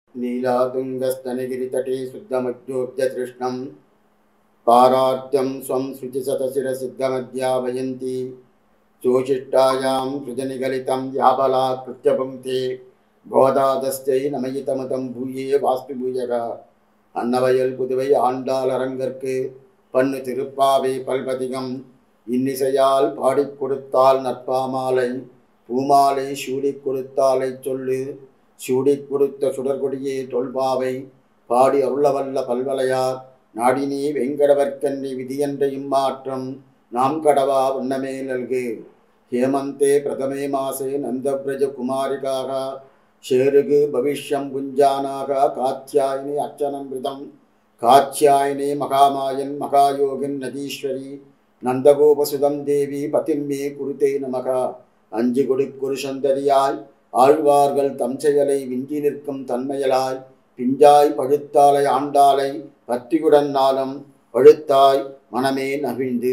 नीलातुङ्गस्तनगिरितटे शुद्धमध्योऽब्जतृष्णं पारार्त्यं स्वं श्रुतिशतशिरसिद्धमध्यापयन्ति चोशिष्टायां सृजनिगलितं याबलाकृत्य पुङ्क्ते கோதாதஸ்தை நமயிதமதம் பூயே வாஸ்து பூயக அன்னவயல் புதுவை ஆண்டாள் அரங்கற்கு பன்னு திருப்பாவை பல்பதிகம் இன்னிசையால் பாடிக் கொடுத்தால் நற்பாமாலை பூமாலை சூடிக் கொடுத்தாலை சொல்லு சூடிக் கொடுத்த சுடர்கொடியே தொல்பாவை பாடி அருளவல்ல பல்வலையார் நாடினே வெங்கடவர்க்கன்னி விதியன்ற இம்மாற்றம் நாம் கடவா உன்னமே நல்கு ஹேமந்தே பிரதமே மாசே நந்தபிரஜ குமாரிகாக शेरुगु भविष्यं पुञ्जानाः कात्यायिनि अर्चनमृतं कात्यायिने महामायन् महायोगिन् नदीश्वरी நந்தகோபசுதம் தேவி பதிம்மே குருதே நமக அஞ்சு கொடுக்குரு சந்ததியாய் ஆழ்வார்கள் தம் செயலை விஞ்சி நிற்கும் தன்மையலாய் பிஞ்சாய் பழுத்தாலை ஆண்டாலை பத்தியுடன் நாளம் பழுத்தாய் மனமே நவிழ்ந்து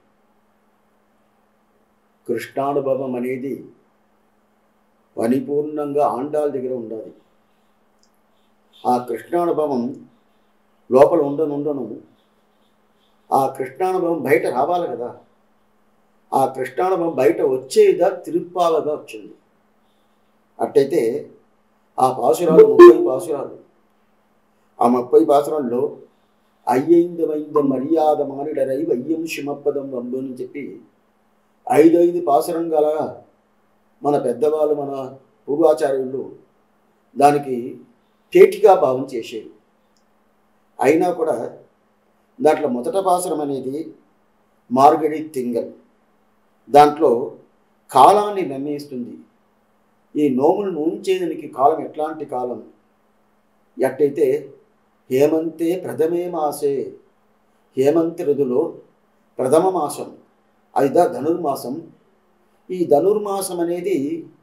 కృష్ణానుభవం అనేది పరిపూర్ణంగా ఆండాల దగ్గర ఉండాలి ఆ కృష్ణానుభవం లోపల ఉండను ఉండను ఆ కృష్ణానుభవం బయట రావాలి కదా ఆ కృష్ణానుభవం బయట వచ్చేదా తిరుప్పావగా వచ్చింది అట్టయితే ఆ పాసురాలు ముప్పై పాసురాలు ఆ ముప్పై పాసురాల్లో అయ్యిందమైంద మర్యాద మానిడరై వయ్యం శిమప్పదం వంబు అని చెప్పి ఐదు ఐదు పాసురం గల మన పెద్దవాళ్ళు మన పూర్వాచార్యులు దానికి తేటిగా భావం చేసేది అయినా కూడా దాంట్లో మొదట పాసరం అనేది మార్గడి తింగల్ దాంట్లో కాలాన్ని నిర్ణయిస్తుంది ఈ నోములు నూంచేదానికి కాలం ఎట్లాంటి కాలం ఎట్టయితే హేమంతే ప్రథమే మాసే హేమంతి ఋతులో ప్రథమ మాసం అదిదా ధనుర్మాసం ఈ ధనుర్మాసం అనేది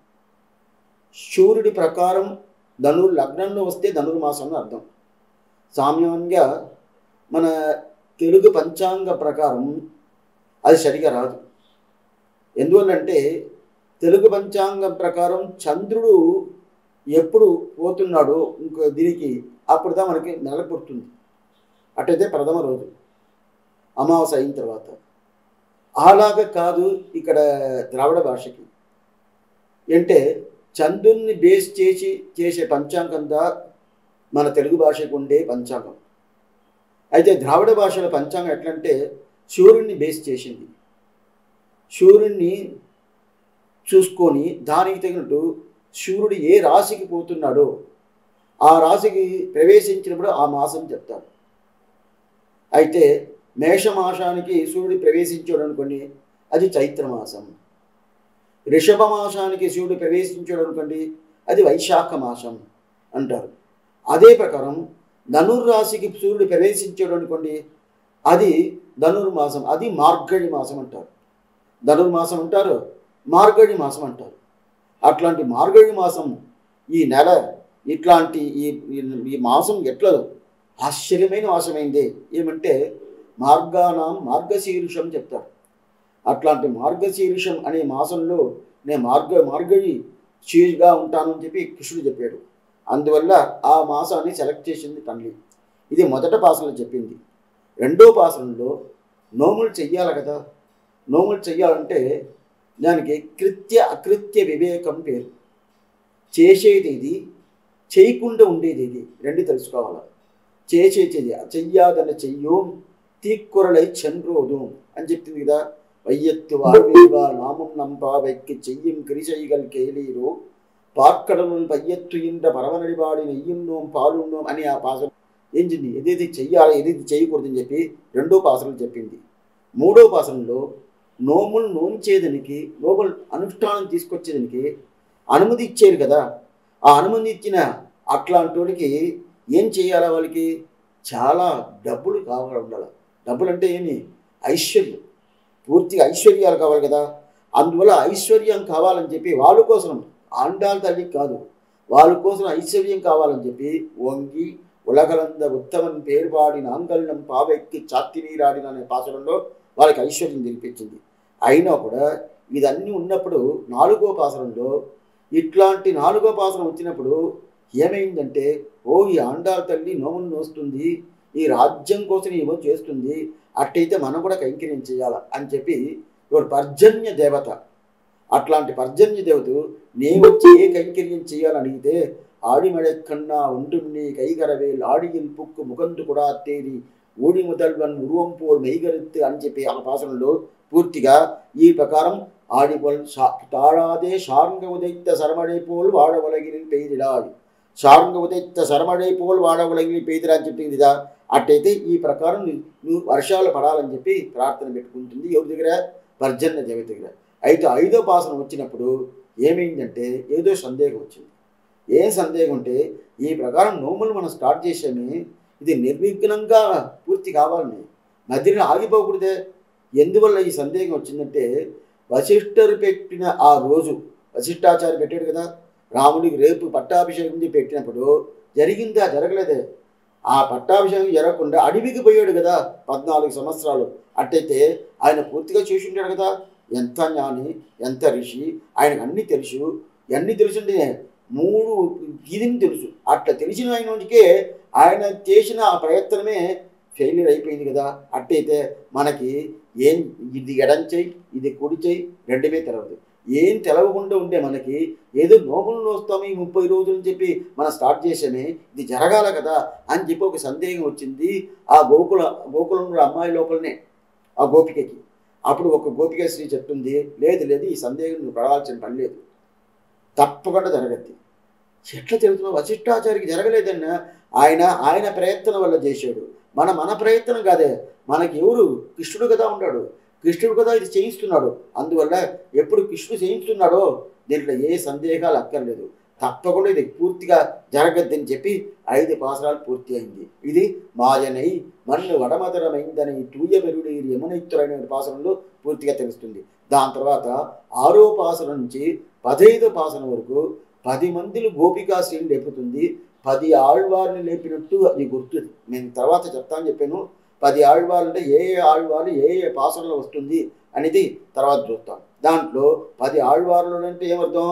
సూర్యుడి ప్రకారం ధనుర్ లగ్నంలో వస్తే ధనుర్మాసం అని అర్థం సామాన్యంగా మన తెలుగు పంచాంగ ప్రకారం అది సరిగా రాదు ఎందువల్లంటే తెలుగు పంచాంగం ప్రకారం చంద్రుడు ఎప్పుడు పోతున్నాడో ఇంకో దీనికి అప్పుడుదా మనకి నెల పుడుతుంది అటైతే ప్రథమ రోజు అమావాస్య అయిన తర్వాత అలాగా కాదు ఇక్కడ ద్రావిడ భాషకి అంటే చంద్రుణ్ణి బేస్ చేసి చేసే పంచాంగంగా మన తెలుగు భాషకు ఉండే పంచాంగం అయితే ద్రావిడ భాషల పంచాంగం ఎట్లంటే సూర్యుడిని బేస్ చేసింది సూర్యుడిని చూసుకొని దానికి తగినట్టు సూర్యుడు ఏ రాశికి పోతున్నాడో ఆ రాశికి ప్రవేశించినప్పుడు ఆ మాసం చెప్తారు అయితే మేషమాసానికి సూర్యుడు ప్రవేశించాడు అనుకోండి అది చైత్రమాసం రిషభ మాసానికి సూర్యుడు ప్రవేశించాడు అనుకోండి అది వైశాఖ మాసం అంటారు అదే ప్రకారం ధనుర్రాశికి సూర్యుడు ప్రవేశించాడు అనుకోండి అది ధనుర్మాసం అది మార్గళి మాసం అంటారు ధనుర్మాసం అంటారు మార్గళి మాసం అంటారు అట్లాంటి మార్గళి మాసం ఈ నెల ఇట్లాంటి ఈ ఈ మాసం ఎట్లా ఆశ్చర్యమైన మాసమైంది ఏమంటే మార్గానాం మార్గశీర్షం చెప్తారు అట్లాంటి మార్గశీర్షం అనే మాసంలో నేను మార్గ మార్గళి చీజ్గా ఉంటానని చెప్పి కృష్ణుడు చెప్పాడు అందువల్ల ఆ మాసాన్ని సెలెక్ట్ చేసింది తల్లి ఇది మొదట పాసనలో చెప్పింది రెండో పాసనంలో నోములు చెయ్యాలి కదా నోములు చెయ్యాలంటే దానికి కృత్య అకృత్య వివేకం పేరు చేసేది ఇది చేయకుండా ఉండేది ఇది రెండు తెలుసుకోవాలి చేసేది చెయ్యాదన్న చెయ్యో తీక్కురలై చెన్రోదు అని చెప్పింది కదా வையத்து வாழ்வீவா நாமும் நம்பாவைக்கு செய்யும் கிரிசைகள் கேளீரோ పార్కడలను పయ్యెత్తుయిండ పరవనడివాడి నెయ్యున్నోం పాలున్నోం అని ఆ పాసన ఏంచింది ఏదైతే చెయ్యాలి ఏదైతే చేయకూడదని చెప్పి రెండో పాసనలు చెప్పింది మూడో పాసనలో నోములు నోంచేదానికి నోములు అనుష్ఠానం తీసుకొచ్చేదానికి అనుమతి ఇచ్చారు కదా ఆ అనుమతి ఇచ్చిన అట్లాంటి వాడికి ఏం చేయాలా వాళ్ళకి చాలా డబ్బులు కావాలి ఉండాలి డబ్బులు అంటే ఏమి ఐశ్వర్యం పూర్తిగా ఐశ్వర్యాలు కావాలి కదా అందువల్ల ఐశ్వర్యం కావాలని చెప్పి వాళ్ళ కోసం ఆండాల తల్లికి కాదు వాళ్ళ కోసం ఐశ్వర్యం కావాలని చెప్పి వంగి ఉలగలంద ఉత్తమన్ పేరుపాడి నాంగల్యం పావెక్కి చాత్తి నీరాడిన అనే పాసనంలో వాళ్ళకి ఐశ్వర్యం తెలిపించింది అయినా కూడా ఇదన్నీ ఉన్నప్పుడు నాలుగో పాసనంలో ఇట్లాంటి నాలుగో పాసనం వచ్చినప్పుడు ఏమైందంటే ఓ ఈ ఆండాల తల్లి నోములు నోస్తుంది ఈ రాజ్యం కోసం ఏమో చేస్తుంది అట్టయితే మనం కూడా కైంకర్యం చేయాల అని చెప్పి ఇవాడు పర్జన్య దేవత అట్లాంటి పర్జన్య దేవత నే వచ్చి ఏ కైంకర్యం చేయాలని అడిగితే ஆடிமழைக்கண்ணா ஒன்றும் நீ கைகரவேல் ஆடியில் புக்கு முகந்து కూడా తేరి ఊడి ముదల్వన్ ఉరువం పోల్ మెయిగరుత్తు అని చెప్పి ఆ పాసనంలో పూర్తిగా ఈ ప్రకారం ఆడిపోల్ తాళాదే షార్ంగ ఉదైత్త సరమడై పోల్ వాడ ఉలగిరి పెయిదిడాడు షార్ంగ ఉదైత్త సరమడై పోల్ వాడ ఉలగిరి పెయిదిరా అని చెప్పింది కదా అట్టయితే ఈ ప్రకారం నీ- నువ్వు వర్షాలు పడాలని చెప్పి ప్రార్థన పెట్టుకుంటుంది ఎవరి దగ్గర పర్జన్య దేవత దగ్గర అయితే ఐదో పాసనం వచ్చినప్పుడు ఏమైందంటే ఏదో సందేహం వచ్చింది ఏం సందేహం ఉంటే ఈ ప్రకారం నోములు మనం స్టార్ట్ చేసామే ఇది నిర్విఘ్నంగా పూర్తి కావాలని మధ్యలో ఆగిపోకూడదే ఎందువల్ల ఈ సందేహం వచ్చిందంటే వశిష్ఠరు పెట్టిన ఆ రోజు వశిష్ఠాచార్య పెట్టాడు కదా రాముడికి రేపు పట్టాభిషేకం చేసి పెట్టినప్పుడు జరిగిందా జరగలేదే ఆ పట్టాభిషేకం జరగకుండా అడవికి పోయాడు కదా పద్నాలుగు సంవత్సరాలు అట్టయితే ఆయన పూర్తిగా చేసి ఉంటాడు కదా ఎంత జ్ఞాని ఎంత ఋషి ఆయనకు అన్నీ తెలుసు అన్నీ తెలుసుంటే మూడు ఇదిని తెలుసు అట్లా తెలిసిన ఆయనకే ఆయన చేసిన ఆ ప్రయత్నమే ఫెయిల్యూర్ అయిపోయింది కదా అట్టయితే మనకి ఏం ఇది ఎడం చెయ్యి ఇది కుడి చెయ్యి రెండుమే తెలవదు ఏం తెలవకుండా ఉండే మనకి ఏదో నోములు నోస్తాము ఈ ముప్పై రోజులు అని చెప్పి మనం స్టార్ట్ చేసామే ఇది జరగాల కదా అని చెప్పి ఒక సందేహం వచ్చింది ఆ గోకుల గోకులంలో అమ్మాయి లోపలనే ఆ గోపికకి అప్పుడు ఒక గోపిక శ్రీ చెప్తుంది లేదు లేదు ఈ సందేహం నువ్వు పడాల్సిన పని లేదు తప్పకుండా జరగద్ది ఎట్లా తెలుస్తున్నావు వశిష్ఠాచారికి జరగలేదన్న ఆయన ఆయన ప్రయత్నం వల్ల చేశాడు మన మన ప్రయత్నం కాదే మనకి ఎవరు కృష్ణుడు కదా ఉన్నాడు కృష్ణుడు కదా ఇది చేయిస్తున్నాడు అందువల్ల ఎప్పుడు కృష్ణుడు చేయిస్తున్నాడో దీంట్లో ఏ సందేహాలు అక్కర్లేదు తప్పకుండా ఇది పూర్తిగా జరగద్దని చెప్పి ఐదు పాసరాలు పూర్తి అయింది ఇది మాయనై మన్ను వడమదరమైందని తూయ మెరుడి యమునైత్తురైన పాసనంలో పూర్తిగా తెలుస్తుంది దాని తర్వాత ఆరో పాసనం నుంచి పదైదు పాసనం వరకు పది మందిలు గోపికాశ్రీని లేపుతుంది పది ఆళ్వారిని లేపినట్టు అది గుర్తు నేను తర్వాత చెప్తాను చెప్పాను పది ఆళ్వార్లు అంటే ఏ ఏ ఆళ్వారు ఏ ఏ పాసనలో వస్తుంది అనేది తర్వాత చూస్తాం దాంట్లో పది ఆళ్వార్లు అంటే ఏమర్థం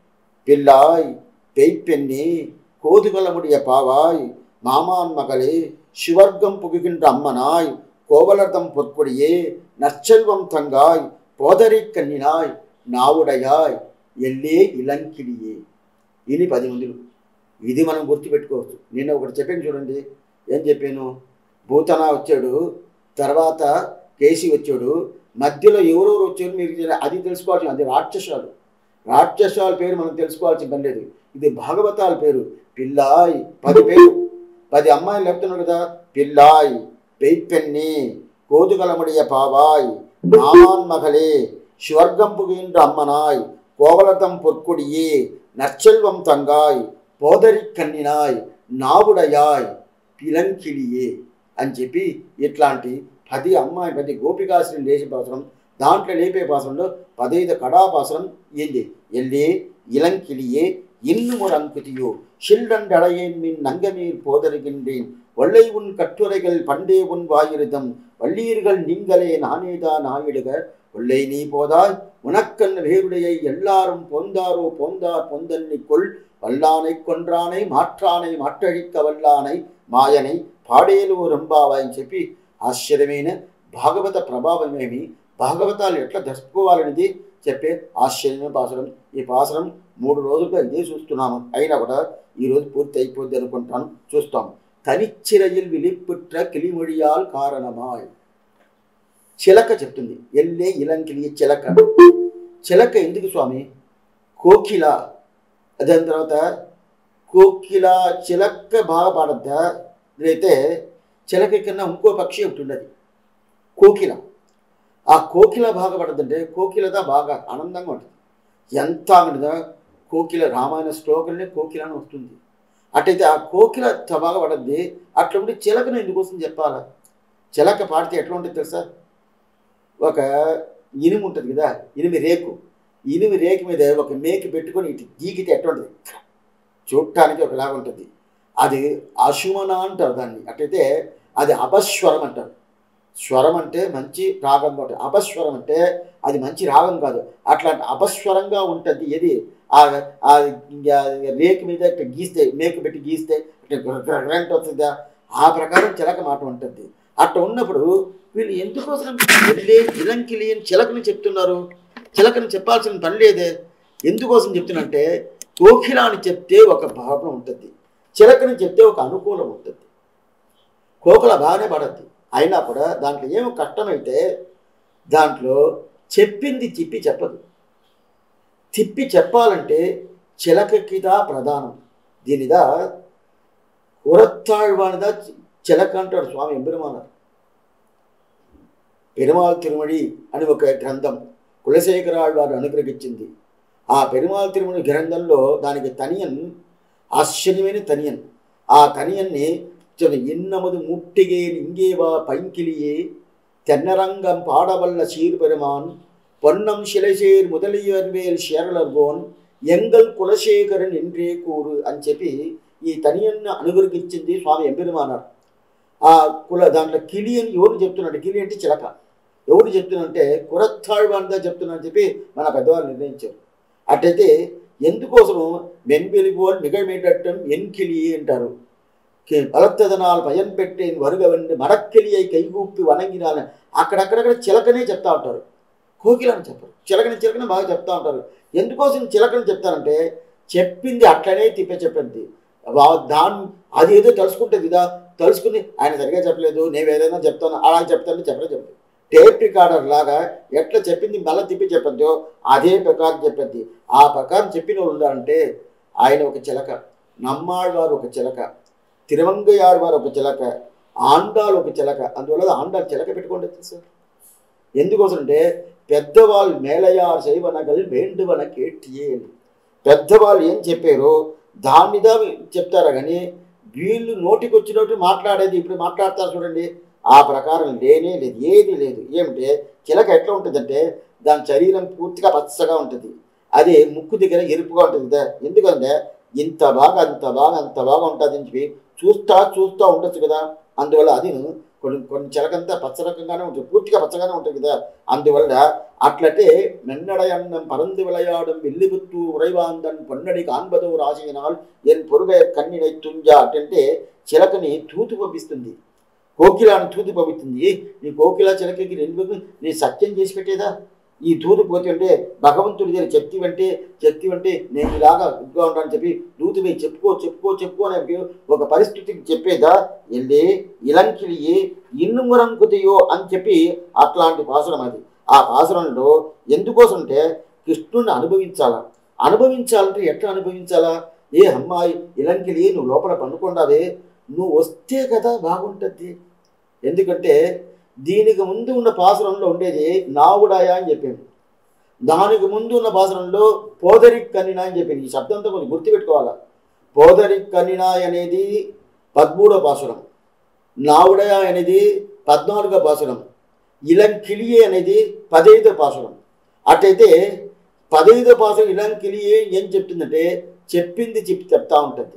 పిల్లాయ్ పెయ్పెన్ని కోదుగలముడియ పావాయ్ మామాన్ మகளே శివర్గం పుగికిன்ற అమ్మనాయ్ கோவலர்தம் பொற்கொடியே நற்செல்வம் தங்காய் போதரி கண்ணினாய் నావుడయాయ్ ఎల్లే ఇలంకిడియే ఇది పది మందిలు ఇది మనం గుర్తుపెట్టుకోవచ్చు నిన్న ఒకటి చెప్పాను చూడండి ఏం చెప్పాను భూతన వచ్చాడు తర్వాత కేసీ వచ్చాడు మధ్యలో ఎవరెవరు వచ్చారు మీరు ఇది- అది తెలుసుకోవాల్సిన అది రాక్షసాలు రాక్షసాల పేరు మనం తెలుసుకోవాల్సిన పని లేదు ఇది భాగవతాల పేరు పిల్లాయ్ పది పేరు పది అమ్మాయిలు చెప్తున్నాడు కదా పిల్లాయ్ పెయ్పెన్ని కోదుగలముడియ పావాయ్ మామాన్ మகளே ஸ்வர்க்கம் புகின்ற அம்மனாய் கோவலதம் பொற்கொடியே நற்செல்வம் தங்காய் పోదరి కన్నినాయ్ నావుడయాయ్ పిలంకిలియే అని చెప్పి ఇట్లాంటి పది అమ్మాయి పది గోపికాశ్రీ లేచే పాసనం దాంట్లో లేపే పాసనంలో పదైదు కడాపాసనం ఏంది ఎల్లే ఇలంకిలియే இன்னும் ஒரு அங்குதியோ சில்லண்டடையேன் மின் நங்கமீர் போதருகின்றேன் வள்ளை உன் கட்டுரைகள் பண்டே உன் வாயிருதம் வள்ளீர்கள் நீங்களே நானேதான் ஆயிடுக உள்ளே நீ போதாய் உனக்கன் வேருடைய எல்லாரும் போந்தாரோ போந்தார் பொந்தன்னிக்குள் வல்லானை கொன்றானை మాట్రాனை మాట్టழிக்க వల్లానై మాయనై పాడేలు రంబావాయని చెప్పి ఆశ్చర్యమైన భాగవత ప్రభావమేమి భాగవతాలు ఎట్లా దర్శుకోవాలనేది చెప్పే ఆశ్చర్యమైన పాసరం ఈ పాసరం మూడు రోజులుగా ఇదే చూస్తున్నాము అయినా కూడా ఈరోజు పూర్తి అయిపోద్ది అనుకుంటాను చూస్తాం తనిచ్చిరయిల్ విలిపుట్ర కిలిమొడియాల్ కారణమాయ్ చిలక చెప్తుంది ఎల్లే ఇలంకిలి చిలక చిలక ఎందుకు స్వామి కోకిల దాని తర్వాత కోకిల చిలక బాగా పాడద్దా అయితే చిలక కన్నా ఇంకో పక్షి ఒకటి ఉండదు కోకిల ఆ కోకిల బాగా పడద్దంటే కోకిలద బాగా ఆనందంగా ఉంటుంది ఎంత ఆనందంగా కోకిల రామాయణ శ్లోకంలో కోకిల అని వస్తుంది అట్టయితే ఆ కోకిల త బాగా పడద్ది అట్లా ఉండి చిలకను ఎందుకోసం చెప్పాలా చిలక పాడితే ఎట్లా ఉంటుంది తెలుసా ఒక ఇనుము ఉంటుంది కదా ఇనుమి రేకు ఇనుమి రేకు మీద ఒక మేకి పెట్టుకొని ఇటు గీకితే ఎట్లా ఉంటుంది చూడటానికి ఒకలాగా ఉంటుంది అది అశుమన అంటారు దాన్ని అట్టయితే అది అపస్వరం అంటారు స్వరం అంటే మంచి రాగంగా ఉంటుంది అపస్వరం అంటే అది మంచి రాగం కాదు అట్లాంటి అపస్వరంగా ఉంటుంది ఏది ఆ ఆ ఇంకా రేకు మీద ఇట్లా గీస్తే మేకు పెట్టి గీస్తే ఇట్లా కరెంట్ వస్తుందా ఆ ప్రకారం చిలక మాట ఉంటుంది అట్లా ఉన్నప్పుడు వీళ్ళు ఎందుకోసం వెళ్ళే ఇలంకిలి అని చిలకని చెప్తున్నారు చిలకని చెప్పాల్సిన పని లేదే ఎందుకోసం చెప్తున్నంటే కోకిల అని చెప్తే ఒక భావన ఉంటుంది చిలకని చెప్తే ఒక అనుకూలం ఉంటుంది కోకిల బాగానే పడద్ది అయినా కూడా దాంట్లో ఏమో కష్టమైతే దాంట్లో చెప్పింది తిప్పి చెప్పదు తిప్పి చెప్పాలంటే చిలకకిదా ప్రధానం దీనిదా ఉరత్తాழ்వానిదా చిలక అంటాడు స్వామి ఎంబెరుమానారు పెరుమాళ్ తిరుమడి అని ఒక గ్రంథం కులశేఖరాళ్ వారు అనుగ్రహించింది ఆ పెరుమాళ్ తిరుమడి గ్రంథంలో దానికి తనియన్ ఆశ్చర్యమైన తనియన్ ఆ తనియన్ని చిన్న ఇన్నమదు ముట్టిగే ఇంగేవా పైంకిలియే தென்னரங்கம் பாடவல்ல சீர்பெருமான் பொன்னம் శిలశేర్ முதலியர்வேல் షేరలర్గోన్ ఎంగల్ కులశేఖరన్ ఎండ్రే కూరు అని చెప్పి ఈ తనియన్ను అనుగ్రహించింది స్వామి ఎంపెరుమానారు ఆ కుల దాంట్లో కిలి అని ఎవరు చెప్తున్నాడు కిలి అంటే చిలక ఎవరు చెప్తున్నారంటే కురత్తాழ்వాన్గా చెప్తున్నా అని చెప్పి మన పెద్దవాళ్ళు నిర్ణయించారు అట్టయితే ఎందుకోసము மென்வெளிபோல் நிகழ்மேட்டட்டும் என் கிளியே అంటారు బలత్తదనాలు భయం పెట్టే వరుగవండి మడక్కిలియై కైగూపి వనంగినాల అక్కడక్కడక్కడ చిలకనే చెప్తా ఉంటారు కోకిలని చెప్పరు చిలకని చిలకని బాగా చెప్తా ఉంటారు ఎందుకోసం చిలకని చెప్తారంటే చెప్పింది అట్లనే తిప్పే చెప్పింది దాన్ని అది ఏదో తెలుసుకుంటుంది కదా తెలుసుకుని ఆయన సరిగా చెప్పలేదు నేను ఏదైనా చెప్తాను అలా చెప్తాను చెప్పలే చెప్పలేదు టేప్ రికార్డర్ లాగా ఎట్లా చెప్పింది మళ్ళీ తిప్పి చెప్పద్దో అదే ప్రకారం చెప్పద్ది ఆ ప్రకారం చెప్పిన వాళ్ళు ఉండాలంటే ఆయన ఒక చిలక నమ్మాళ్ళవారు ఒక చిలక తిరువంగయాழ்వారు ఒక చిలక ఆండాలు ఒక చిలక అందువల్ల ఆండాలు చిలక పెట్టుకోండి సార్ ఎందుకోసం అంటే పెద్దవాళ్ళు మేళయార్ శైవనగల్ వేండువన కేటియే పెద్దవాళ్ళు ఏం చెప్పారో దాని మీద చెప్తారా కానీ వీళ్ళు నోటికి వచ్చినట్టు మాట్లాడేది ఇప్పుడు మాట్లాడతారు చూడండి ఆ ప్రకారం లేనే లేదు ఏది లేదు ఏమిటే చిలక ఎట్లా ఉంటుందంటే దాని శరీరం పూర్తిగా పచ్చగా ఉంటుంది అదే ముక్కు దగ్గర ఎరుపుగా ఉంటుంది కదా ఎందుకంటే ఇంత బాగా అంత బాగా అంత బాగా ఉంటుంది అని చెప్పి చూస్తా చూస్తూ ఉండొచ్చు కదా అందువల్ల అది కొన్ని కొన్ని చిలకంతా పచ్చ రకంగానే ఉంటుంది పూర్తిగా పచ్చగానే ఉంటుంది కదా అందువల్ల అట్లటే மென்னடையண்ணம் பறந்து விளையாடும் வில்லிபுத்து உறைவாந்தன் பொன்னడి కాన్బదో రాసినాల్ ఎన్ పొరుగ కన్నిడై తుంజా అంటే చిలకని తూతు పంపిస్తుంది కోకిలాని తూతు పంపిస్తుంది నీ కోకిల చిలకకి రెండు నీ సత్యం చేసి పెట్టేదా ఈ దూదు పోతే అంటే భగవంతుడి దగ్గర చెప్తి అంటే చెప్తి అంటే నేను ఇలాగా ఇదిగా ఉంటానని చెప్పి దూతి పోయి చెప్పుకో చెప్పుకో చెప్పుకో అని ఒక పరిస్థితికి చెప్పేదా వెళ్ళి ఇలంకిలియే ఇన్నుమురంకుతయో అని చెప్పి అట్లాంటి పాసరం అది ఆ పాసరంలో ఎందుకోసం అంటే కృష్ణుని అనుభవించాలా అనుభవించాలంటే ఎట్లా అనుభవించాలా ఏ అమ్మాయి ఇలంకిలి నువ్వు లోపల పండుకుండావే నువ్వు వస్తే కదా బాగుంటుంది ఎందుకంటే దీనికి ముందు ఉన్న పాసురంలో ఉండేది నావుడాయ అని చెప్పాను దానికి ముందు ఉన్న పాసురంలో పోదరి కన్నినా అని చెప్పింది ఈ శబ్దంతో కొంచెం గుర్తుపెట్టుకోవాలా పోదరి కన్నినాయ్ అనేది పదమూడో పాసురం నావుడయ అనేది పద్నాలుగో పాసురం ఇలంకిలియే అనేది పదైదో పాసురం అట్టయితే పదైదో పాసురం ఇలంకిలియే ఏం చెప్తుందంటే చెప్పింది చెప్పి చెప్తా ఉంటుంది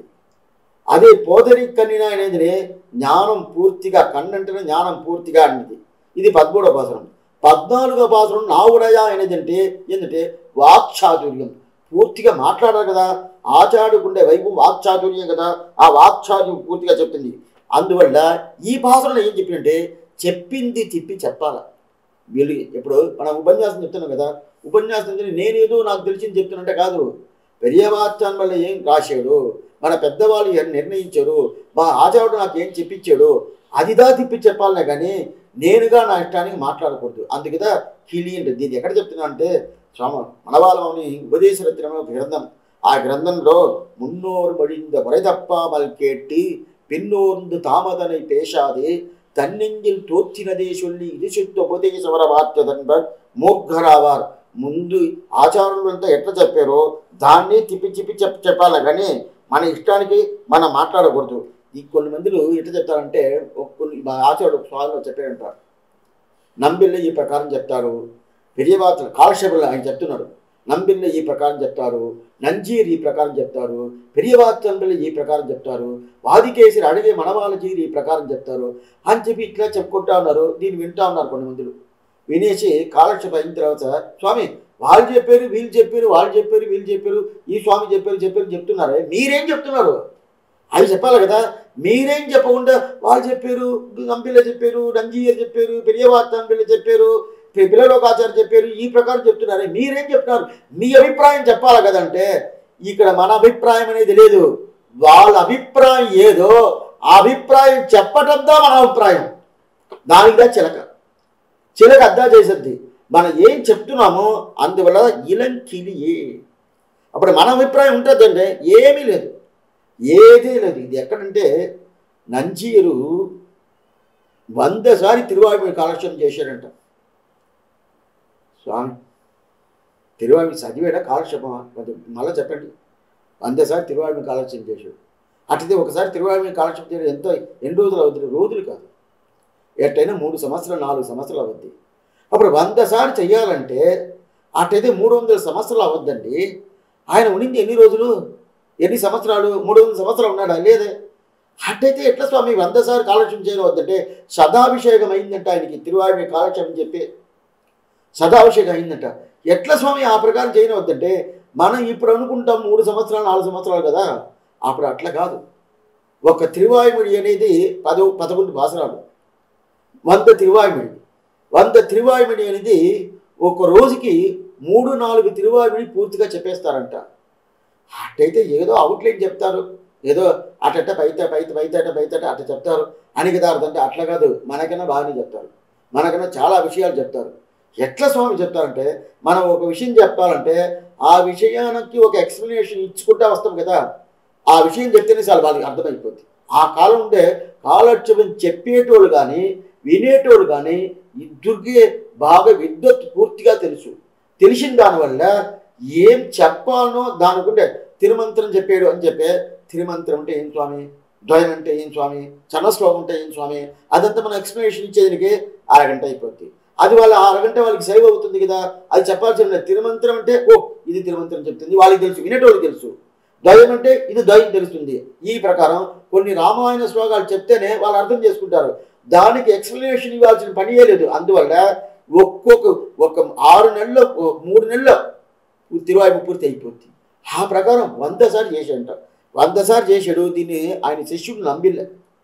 అదే పోదరి కన్నిన అనేది జ్ఞానం పూర్తిగా కన్నంటేనే జ్ఞానం పూర్తిగా అనేది ఇది పదమూడవ పాసరం పద్నాలుగో పాసరం నావుడయా అనేది అంటే ఏంటంటే వాక్చాతుర్యం పూర్తిగా మాట్లాడారు కదా ఆచాడుకుండే వైపు వాక్చాతుర్యం కదా ఆ వాక్చాతుర్యం పూర్తిగా చెప్తుంది అందువల్ల ఈ భాషలో ఏం చెప్పిందంటే చెప్పింది తిప్పి చెప్పాల వీళ్ళు ఇప్పుడు మనం ఉపన్యాసం చెప్తున్నాం కదా ఉపన్యాసం చెప్తే నేనేదో నాకు తెలిసింది చెప్తున్నట్టే కాదు పెరియవాచ్యాన్ వల్ల ఏం రాశాడు మన పెద్దవాళ్ళు ఏం నిర్ణయించారు మా ఆచార్యుడు నాకు ఏం చెప్పించాడు అదిదా తిప్పి చెప్పాలనే కానీ నేనుగా నా ఇష్టానికి మాట్లాడకూడదు అందుకదా కిలి అంటే దీన్ని ఎక్కడ చెప్తున్నా అంటే స్వామ మనవాళ్ళమని ఉపదేశ రత్నమే ఒక గ్రంథం ఆ గ్రంథంలో మున్నోరు మడిந்த ముறைதப்பாமல் கேட்டு பின்னோர்ந்து தாமதனை பேசாதே தன்னெஞ்சில் தோற்றினதே சொல்லி ఇది శుద్ధ ఉపదేశవర వాక్యదన్బర్ మూర్ఘరావార్ ముందు ఆచారులంతా ఎట్లా చెప్పారో దాన్ని తిప్పి తిప్పి చెప్పి చెప్పాలి కానీ మన ఇష్టానికి మనం మాట్లాడకూడదు ఈ కొన్ని మందిలు ఎట్లా చెప్తారంటే ఒక కొన్ని మా ఆచార్యుడు స్వామిలో చెప్పారంటారు నంబిల్లి ఈ ప్రకారం చెప్తారు పెరియవార్త కాలక్షేపంలో ఆయన చెప్తున్నాడు నంబిల్లి ఈ ప్రకారం చెప్తారు నంజీర్ ఈ ప్రకారం చెప్తారు పెరియవార్తంబిల్లి ఈ ప్రకారం చెప్తారు వాదికేసి అడిగే మనవాళ్ళజీరి ఈ ప్రకారం చెప్తారు అని చెప్పి ఇట్లా చెప్పుకుంటా ఉన్నారు దీన్ని వింటా ఉన్నారు కొన్ని మందులు వినేసి కాలక్షేపం అయిన తర్వాత స్వామి వాళ్ళు చెప్పారు వీళ్ళు చెప్పారు వాళ్ళు చెప్పారు వీళ్ళు చెప్పారు ఈ స్వామి చెప్పారు చెప్పారు చెప్తున్నారే మీరేం చెప్తున్నారు అవి చెప్పాలి కదా మీరేం చెప్పకుండా వాళ్ళు చెప్పారు నంపిల్ల చెప్పారు నంజీయర్ చెప్పారు పెరియవార్త నంపిల్ల చెప్పారు పి- పిల్లలోకాచార్య చెప్పారు ఈ ప్రకారం చెప్తున్నారే మీరేం చెప్తున్నారు మీ అభిప్రాయం చెప్పాలి కదంటే ఇక్కడ మన అభిప్రాయం అనేది లేదు వాళ్ళ అభిప్రాయం ఏదో ఆ అభిప్రాయం చెప్పటంతో మన అభిప్రాయం దానికిదా చిలక చిలక అద్దా చేసద్ది మనం ఏం చెప్తున్నామో అందువల్ల ఇలంకిలియే అప్పుడు మన అభిప్రాయం ఉంటుందంటే ఏమీ లేదు ఏదీ లేదు ఇది ఎక్కడంటే నంజీరు వంద సారి తిరువాయుమి కాలక్షేపం చేశాడంట స్వామి తిరువాయుమి చదివాడా కాలక్షేపమా మళ్ళీ చెప్పండి వంద సారి తిరువాయుమి కాలక్షేపం చేశాడు అట్లయితే ఒకసారి తిరువాయుమి కాలక్షేపం చేయడం ఎంతో ఎన్ని రోజులు అవుతుంది రోజులు కాదు ఎట్టయినా మూడు సంవత్సరాలు నాలుగు సంవత్సరాలు అవుద్ది అప్పుడు వంద సార్లు చెయ్యాలంటే అట్టయితే మూడు వందల సంవత్సరాలు అవద్దండి ఆయన ఉనింది ఎన్ని రోజులు ఎన్ని సంవత్సరాలు మూడు వందల సంవత్సరాలు ఉన్నాడా లేదే అట్టయితే ఎట్లా స్వామి వంద సార్లు కాలక్షేపం చేయడం వద్దంటే సదాభిషేకం అయిందంట ఆయనకి తిరువాయుమి కాలక్షేపం చెప్పి సదాభిషేకం అయిందంట ఎట్లా స్వామి ఆ ప్రకారం చేయడం వద్దంటే మనం ఇప్పుడు అనుకుంటాం మూడు సంవత్సరాలు నాలుగు సంవత్సరాలు కదా అప్పుడు అట్లా కాదు ఒక తిరువాయుముడి అనేది పదో పదకొండు భాసరాలు వంద తిరువాయుమిడి వంద తిరువాయుమిడి అనేది ఒక రోజుకి మూడు నాలుగు తిరువాయుమిడి పూర్తిగా చెప్పేస్తారంట అట్టయితే ఏదో అవుట్లైన్ చెప్తారు ఏదో అటట బయట బయట బయట బయట అట్ట చెప్తారు అని కదా అర్థం అంటే అట్లా కాదు మనకన్నా బాగానే చెప్తారు మనకన్నా చాలా విషయాలు చెప్తారు ఎట్లా స్వామి చెప్తారంటే మనం ఒక విషయం చెప్పాలంటే ఆ విషయానికి ఒక ఎక్స్ప్లెనేషన్ ఇచ్చుకుంటా వస్తాం కదా ఆ విషయం చెప్తేనే చాలు వాళ్ళకి అర్థమైపోద్ది ఆ కాలం ఉండే కాలక్షేపం చెప్పేటోళ్ళు కానీ వినేటోళ్ళు కానీ ఇద్దరికి బాగా విద్వత్ పూర్తిగా తెలుసు తెలిసిన దానివల్ల ఏం చెప్పాలనో దానికుండే తిరుమంత్రం చెప్పాడు అని చెప్పే తిరుమంత్రం అంటే ఏం స్వామి ద్వయం అంటే ఏం స్వామి చన్నశ్లోకం అంటే ఏం స్వామి అదంతా మనం ఎక్స్ప్లెనేషన్ ఇచ్చేదానికి అరగంట అయిపోద్ది అది వాళ్ళ ఆ అరగంట వాళ్ళకి సేవ్ అవుతుంది కదా అది చెప్పాల్సిన తిరుమంత్రం అంటే ఓ ఇది తిరుమంత్రం చెప్తుంది వాళ్ళకి తెలుసు వినేటోళ్ళకి తెలుసు ద్వయం అంటే ఇది ద్వయం తెలుస్తుంది ఈ ప్రకారం కొన్ని రామాయణ శ్లోకాలు చెప్తేనే వాళ్ళు అర్థం చేసుకుంటారు దానికి ఎక్స్ప్లెనేషన్ ఇవ్వాల్సిన పనియే లేదు అందువల్ల ఒక్కొక్క ఒక ఆరు నెలల్లో ఓ మూడు నెలల్లో తిరువాయి పూర్తి అయిపోద్ది ఆ ప్రకారం వంద సార్లు చేశాడంట వంద సార్లు చేశాడు దీన్ని ఆయన శిష్యుడు నంబిల్ల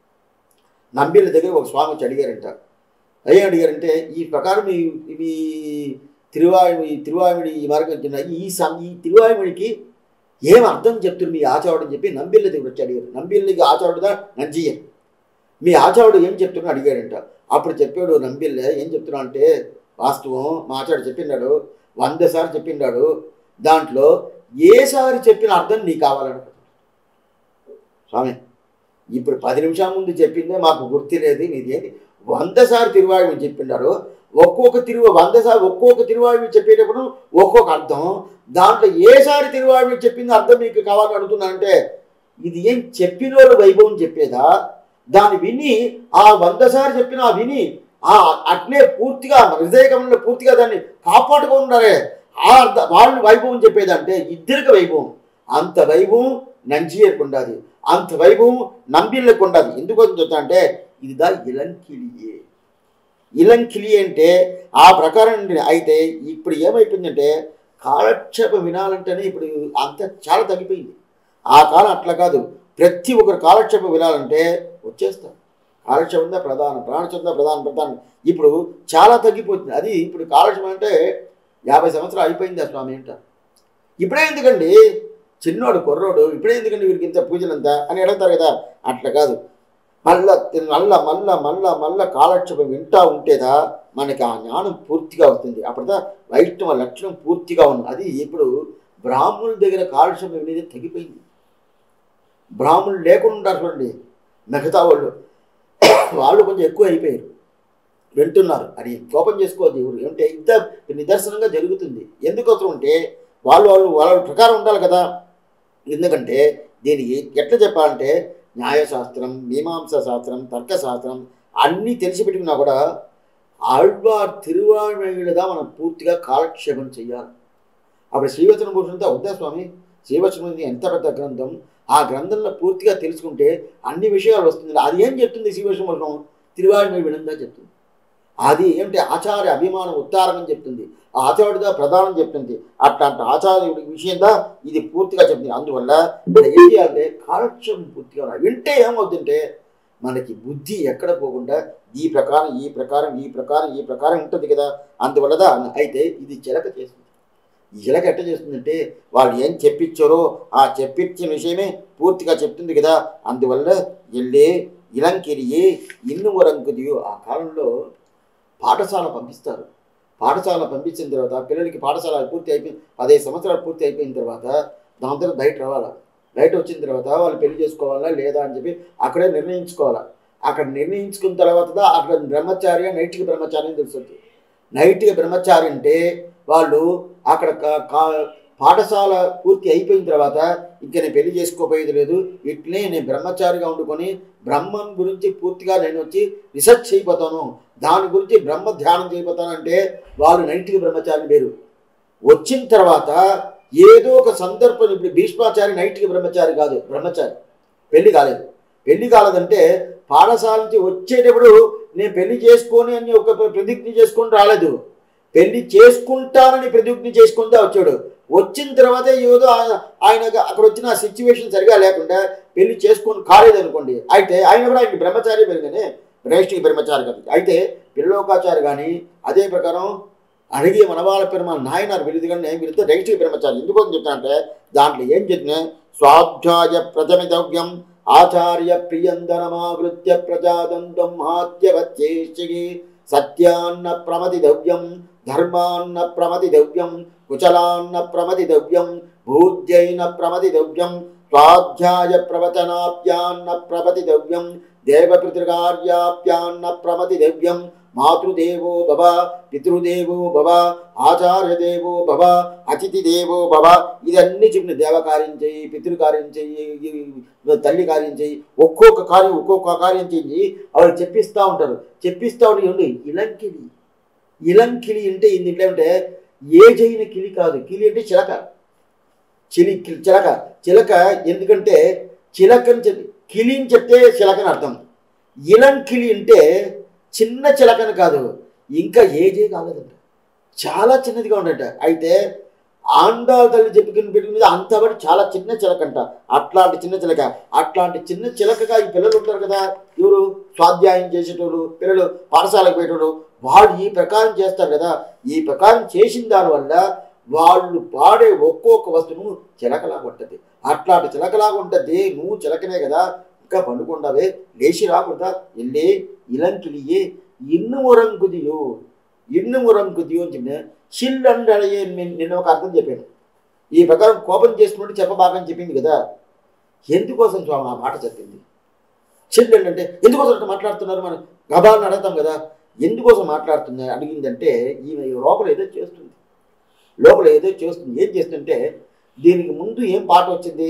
నంబిల్ల దగ్గర ఒక స్వామి వచ్చి అడిగారంట ఏం అడిగారంటే ఈ ప్రకారం ఈ ఇవి తిరువాయి తిరువాయుడి ఈ మార్గం కింద ఈ సం ఈ తిరువాయుడికి ఏం అర్థం చెప్తున్నారు మీ ఆచారుడు అని చెప్పి నంబిల్ల దగ్గర వచ్చి అడిగారు నంబిల్లకి ఆచారుడుగా నంజీయ మీ ఆచారుడు ఏం చెప్తున్నా అడిగాడంట అప్పుడు చెప్పాడు నంబిల్ల ఏం చెప్తున్నా అంటే వాస్తవం మా ఆచార్యుడు చెప్పినాడు వంద సార్లు చెప్పినాడు దాంట్లో ఏసారి చెప్పిన అర్థం నీకు కావాలను స్వామి ఇప్పుడు పది నిమిషాల ముందు చెప్పిందే మాకు గుర్తు లేదు నీదేంటి వంద సార్లు తిరువాయుడు చెప్పిండారు ఒక్కొక్క తిరువ వంద సార్లు ఒక్కొక్క తిరువాయుడు చెప్పేటప్పుడు ఒక్కొక్క అర్థం దాంట్లో ఏసారి తిరువాయుడు చెప్పింది అర్థం మీకు కావాలని అడుగుతున్నానంటే ఇది ఏం చెప్పిన వాళ్ళ వైభవం చెప్పేదా దాన్ని విని ఆ వంద సార్లు చెప్పిన ఆ విని ఆ అట్లే పూర్తిగా హృదయగమనంలో పూర్తిగా దాన్ని కాపాడుకొని ఉన్నారే ఆ అర్థ వాళ్ళని వైభవం చెప్పేదంటే ఇద్దరికి వైభవం అంత వైభవం నంజీయకు ఉండాలి అంత వైభవం నంబిళ్ళకు ఉండాలి ఎందుకోసం చెప్తా అంటే ఇది దా ఇలంకిలియే ఇలంకిలి అంటే ఆ ప్రకారం ఉండి- అయితే ఇప్పుడు ఏమైపోయిందంటే కాలక్షేపం వినాలంటేనే ఇప్పుడు అంత చాలా తగ్గిపోయింది ఆ కాలం అట్లా కాదు ప్రతి ఒక్కరు కాలక్షేపం వినాలంటే వచ్చేస్తారు కాలక్షేపం ఉందా ప్రధానం ప్రాణచంద ప్రధానం ప్రధానం ఇప్పుడు చాలా తగ్గిపోతుంది అది ఇప్పుడు కాలక్షేపం అంటే యాభై సంవత్సరాలు అయిపోయింది ఆ స్వామి అంట ఇప్పుడే ఎందుకండి చిన్నోడు కుర్రోడు ఇప్పుడే ఎందుకండి వీరికి ఇంత పూజలంతా అని అడుగుతారు కదా అట్లా కాదు మళ్ళా తిన్- మళ్ళా మళ్ళా మళ్ళా మళ్ళా కాలక్షేపం వింటా ఉంటేదా మనకి ఆ జ్ఞానం పూర్తిగా వస్తుంది అప్పుడుదా వైష్ణవ లక్షణం పూర్తిగా ఉంది అది ఇప్పుడు బ్రాహ్మణుల దగ్గర కాలక్షేపం వినేది తగ్గిపోయింది బ్రాహ్మణులు లేకుండా ఉంటారు చూడండి మిగతా వాళ్ళు వాళ్ళు కొంచెం ఎక్కువ అయిపోయారు వింటున్నారు అది కోపం చేసుకోవద్దు ఎవరు ఏమంటే ఇంత నిదర్శనంగా జరుగుతుంది ఎందుకోసం అంటే వాళ్ళు వాళ్ళు వాళ్ళ ప్రకారం ఉండాలి కదా ఎందుకంటే దీనికి ఎట్లా చెప్పాలంటే న్యాయశాస్త్రం మీమాంసా శాస్త్రం తర్కశాస్త్రం అన్నీ తెలిసి పెట్టుకున్నా కూడా ఆళ్వార్ తిరువాణిగా మనం పూర్తిగా కాలక్షేపం చేయాలి అప్పుడు శ్రీవచన భూషణంతో అవుతా స్వామి శ్రీవచనం అనేది ఎంత పెద్ద గ్రంథం ఆ గ్రంథంలో పూర్తిగా తెలుసుకుంటే అన్ని విషయాలు వస్తుంది అది ఏం చెప్తుంది శ్రీవచన భూషణం తిరువాణి వినంగా చెప్తుంది అది ఏమిటి ఆచార్య అభిమానం ఉత్తారణం చెప్తుంది ఆ ఆచార్యుడిగా ప్రధానం చెప్తుంది అట్లాంటి ఆచార్యుడి విషయంగా ఇది పూర్తిగా చెప్తుంది అందువల్ల ఇక్కడ ఏం చేయాలంటే కాలక్షేపం పూర్తిగా ఉండాలి. వింటే ఏమవుతుందంటే మనకి బుద్ధి ఎక్కడ పోకుండా ఈ ప్రకారం ఈ ప్రకారం ఈ ప్రకారం ఈ ప్రకారం ఉంటుంది కదా అందువల్ల అయితే ఇది చిలక చేస్తుంది ఈ చిలక ఎట్ట చేస్తుందంటే వాళ్ళు ఏం చెప్పించారో ఆ చెప్పించిన విషయమే పూర్తిగా చెప్తుంది కదా అందువల్ల ఎల్లే ఇలంకిరియే ఇన్ను వరంకుదియో ఆ కాలంలో పాఠశాల పంపిస్తారు పాఠశాల పంపించిన తర్వాత పిల్లలకి పాఠశాల పూర్తి అయిపోయి పదిహేను సంవత్సరాలు పూర్తి అయిపోయిన తర్వాత దాని తర్వాత బయట రావాలా బయట వచ్చిన తర్వాత వాళ్ళు పెళ్లి చేసుకోవాలా లేదా అని చెప్పి అక్కడే నిర్ణయించుకోవాలా అక్కడ నిర్ణయించుకున్న తర్వాత అక్కడ బ్రహ్మచారి నైతిక బ్రహ్మచారి అని తెలుస్తుంది నైతిక బ్రహ్మచారి అంటే వాళ్ళు అక్కడ క- కా- పాఠశాల పూర్తి అయిపోయిన తర్వాత ఇంక నేను పెళ్లి చేసుకోపోయేది లేదు ఇట్లే నేను బ్రహ్మచారిగా వండుకొని బ్రహ్మం గురించి పూర్తిగా నేను వచ్చి రీసెర్చ్ చేయబోతాను దాని గురించి బ్రహ్మ ధ్యానం చేయబోతానంటే వాళ్ళు నైతిక బ్రహ్మచారి వేరు వచ్చిన తర్వాత ఏదో ఒక సందర్భం ఇప్పుడు భీష్మాచారి నైతిక బ్రహ్మచారి కాదు బ్రహ్మచారి పెళ్లి కాలేదు పెళ్లి కాలేదంటే పాఠశాల నుంచి వచ్చేటప్పుడు నేను పెళ్లి చేసుకొని అని ఒక ప్రతిజ్ఞ చేసుకొని రాలేదు పెళ్లి చేసుకుంటానని ప్రతిజ్ఞ చేసుకుంటా వచ్చాడు వచ్చిన తర్వాత ఏదో ఆయన ఆయన అక్కడ వచ్చిన సిచ్యువేషన్ సరిగా లేకుండా పెళ్లి చేసుకొని కాలేదు అనుకోండి అయితే ఆయన కూడా ఆయన బ్రహ్మచారి పెరిగానే రేష్ఠి బ్రహ్మచారి కదా అయితే పిల్లోకాచారి కానీ అదే ప్రకారం అడిగి మనవాళ్ళ పెరుమ నాయనారు విలుదుగానే వీరితో రేష్ఠి బ్రహ్మచారి ఎందుకోసం చెప్తానంటే దాంట్లో ఏం చెప్పిన స్వాధ్యాయ ప్రథమితవ్యం ఆచార్య ప్రియందనమాగృత్య ప్రజాదంతం మహాత్యవచ్చేషి సత్యాన్న ప్రమతిదవ్యం ధర్మాన్న ప్రమతిదవ్యం కుశలాన్న ప్రమతిదవ్యం భూజ్యైన ప్రమతిదవ్యం స్వాధ్యాయ ప్రవచనాప్యాన్న ప్రమతిదవ్యం దేవపితృకార్యాప్యాన్న ప్రమతిదవ్యం మాతృదేవో భవ పితృదేవో భవ ఆచార్యదేవో భవ అతిథిదేవో భవ ఇదన్నీ చెప్పిన దేవకార్యం చెయ్యి పితృకార్యం చెయ్యి ఈ తల్లి కార్యం చెయ్యి ఒక్కొక్క కార్యం ఒక్కొక్క కార్యం చెయ్యి వాళ్ళు చెప్పిస్తూ ఉంటారు చెప్పిస్తూ ఉంటే ఏమండి ఇలంకిలి ఇలంకిలి అంటే ఇది ఏంటంటే ఏజ్ అయిన కిలి కాదు కిలి అంటే చిలక చిలి కి- చిలక చిలక ఎందుకంటే చిలకని చెప్పి కిలి అని చెప్తే చిలకని అర్థం ఇలం కిలి అంటే చిన్న చిలకని కాదు ఇంకా ఏజే కాలేదంట చాలా చిన్నదిగా ఉండట అయితే ఆండాల తల్లి చెప్పుకుని పెట్టుకునేది అంతబడి చాలా చిన్న చిలకంట అట్లాంటి చిన్న చిలక అట్లాంటి చిన్న చిలకగా ఈ పిల్లలు ఉంటారు కదా ఎవరు స్వాధ్యాయం చేసేటోళ్ళు పిల్లలు పాఠశాలకు పోయేటోళ్ళు వాళ్ళు ఈ ప్రకారం చేస్తారు కదా ఈ ప్రకారం చేసిన దానివల్ల వాళ్ళు పాడే ఒక్కొక్క వస్తువు చిలకలాగా ఉంటుంది అట్లాంటి చిలకలాగా ఉంటుంది నువ్వు చిలకనే కదా ఇంకా పండుకుండావే లేచి రాకుండా ఎల్లే ఇలంకిలియే ఇన్ను మురంకుదియో ఇన్ను మురంకుదియో అని చెప్పిన షిల్ అంటే నేను ఒక అర్థం చెప్పాను ఈ ప్రకారం కోపం చేసుకుంటే చెప్పబాకని చెప్పింది కదా ఎందుకోసం స్వామి ఆ మాట చెప్పింది చిల్ అంటే ఎందుకోసం అట్లా మాట్లాడుతున్నారు మనం గబాలను అడుగుతాం కదా ఎందుకోసం మాట్లాడుతుంది అడిగిందంటే ఈమె లోపల ఏదో చేస్తుంది లోపల ఏదో చేస్తుంది ఏం చేస్తుంటే దీనికి ముందు ఏం పాట వచ్చింది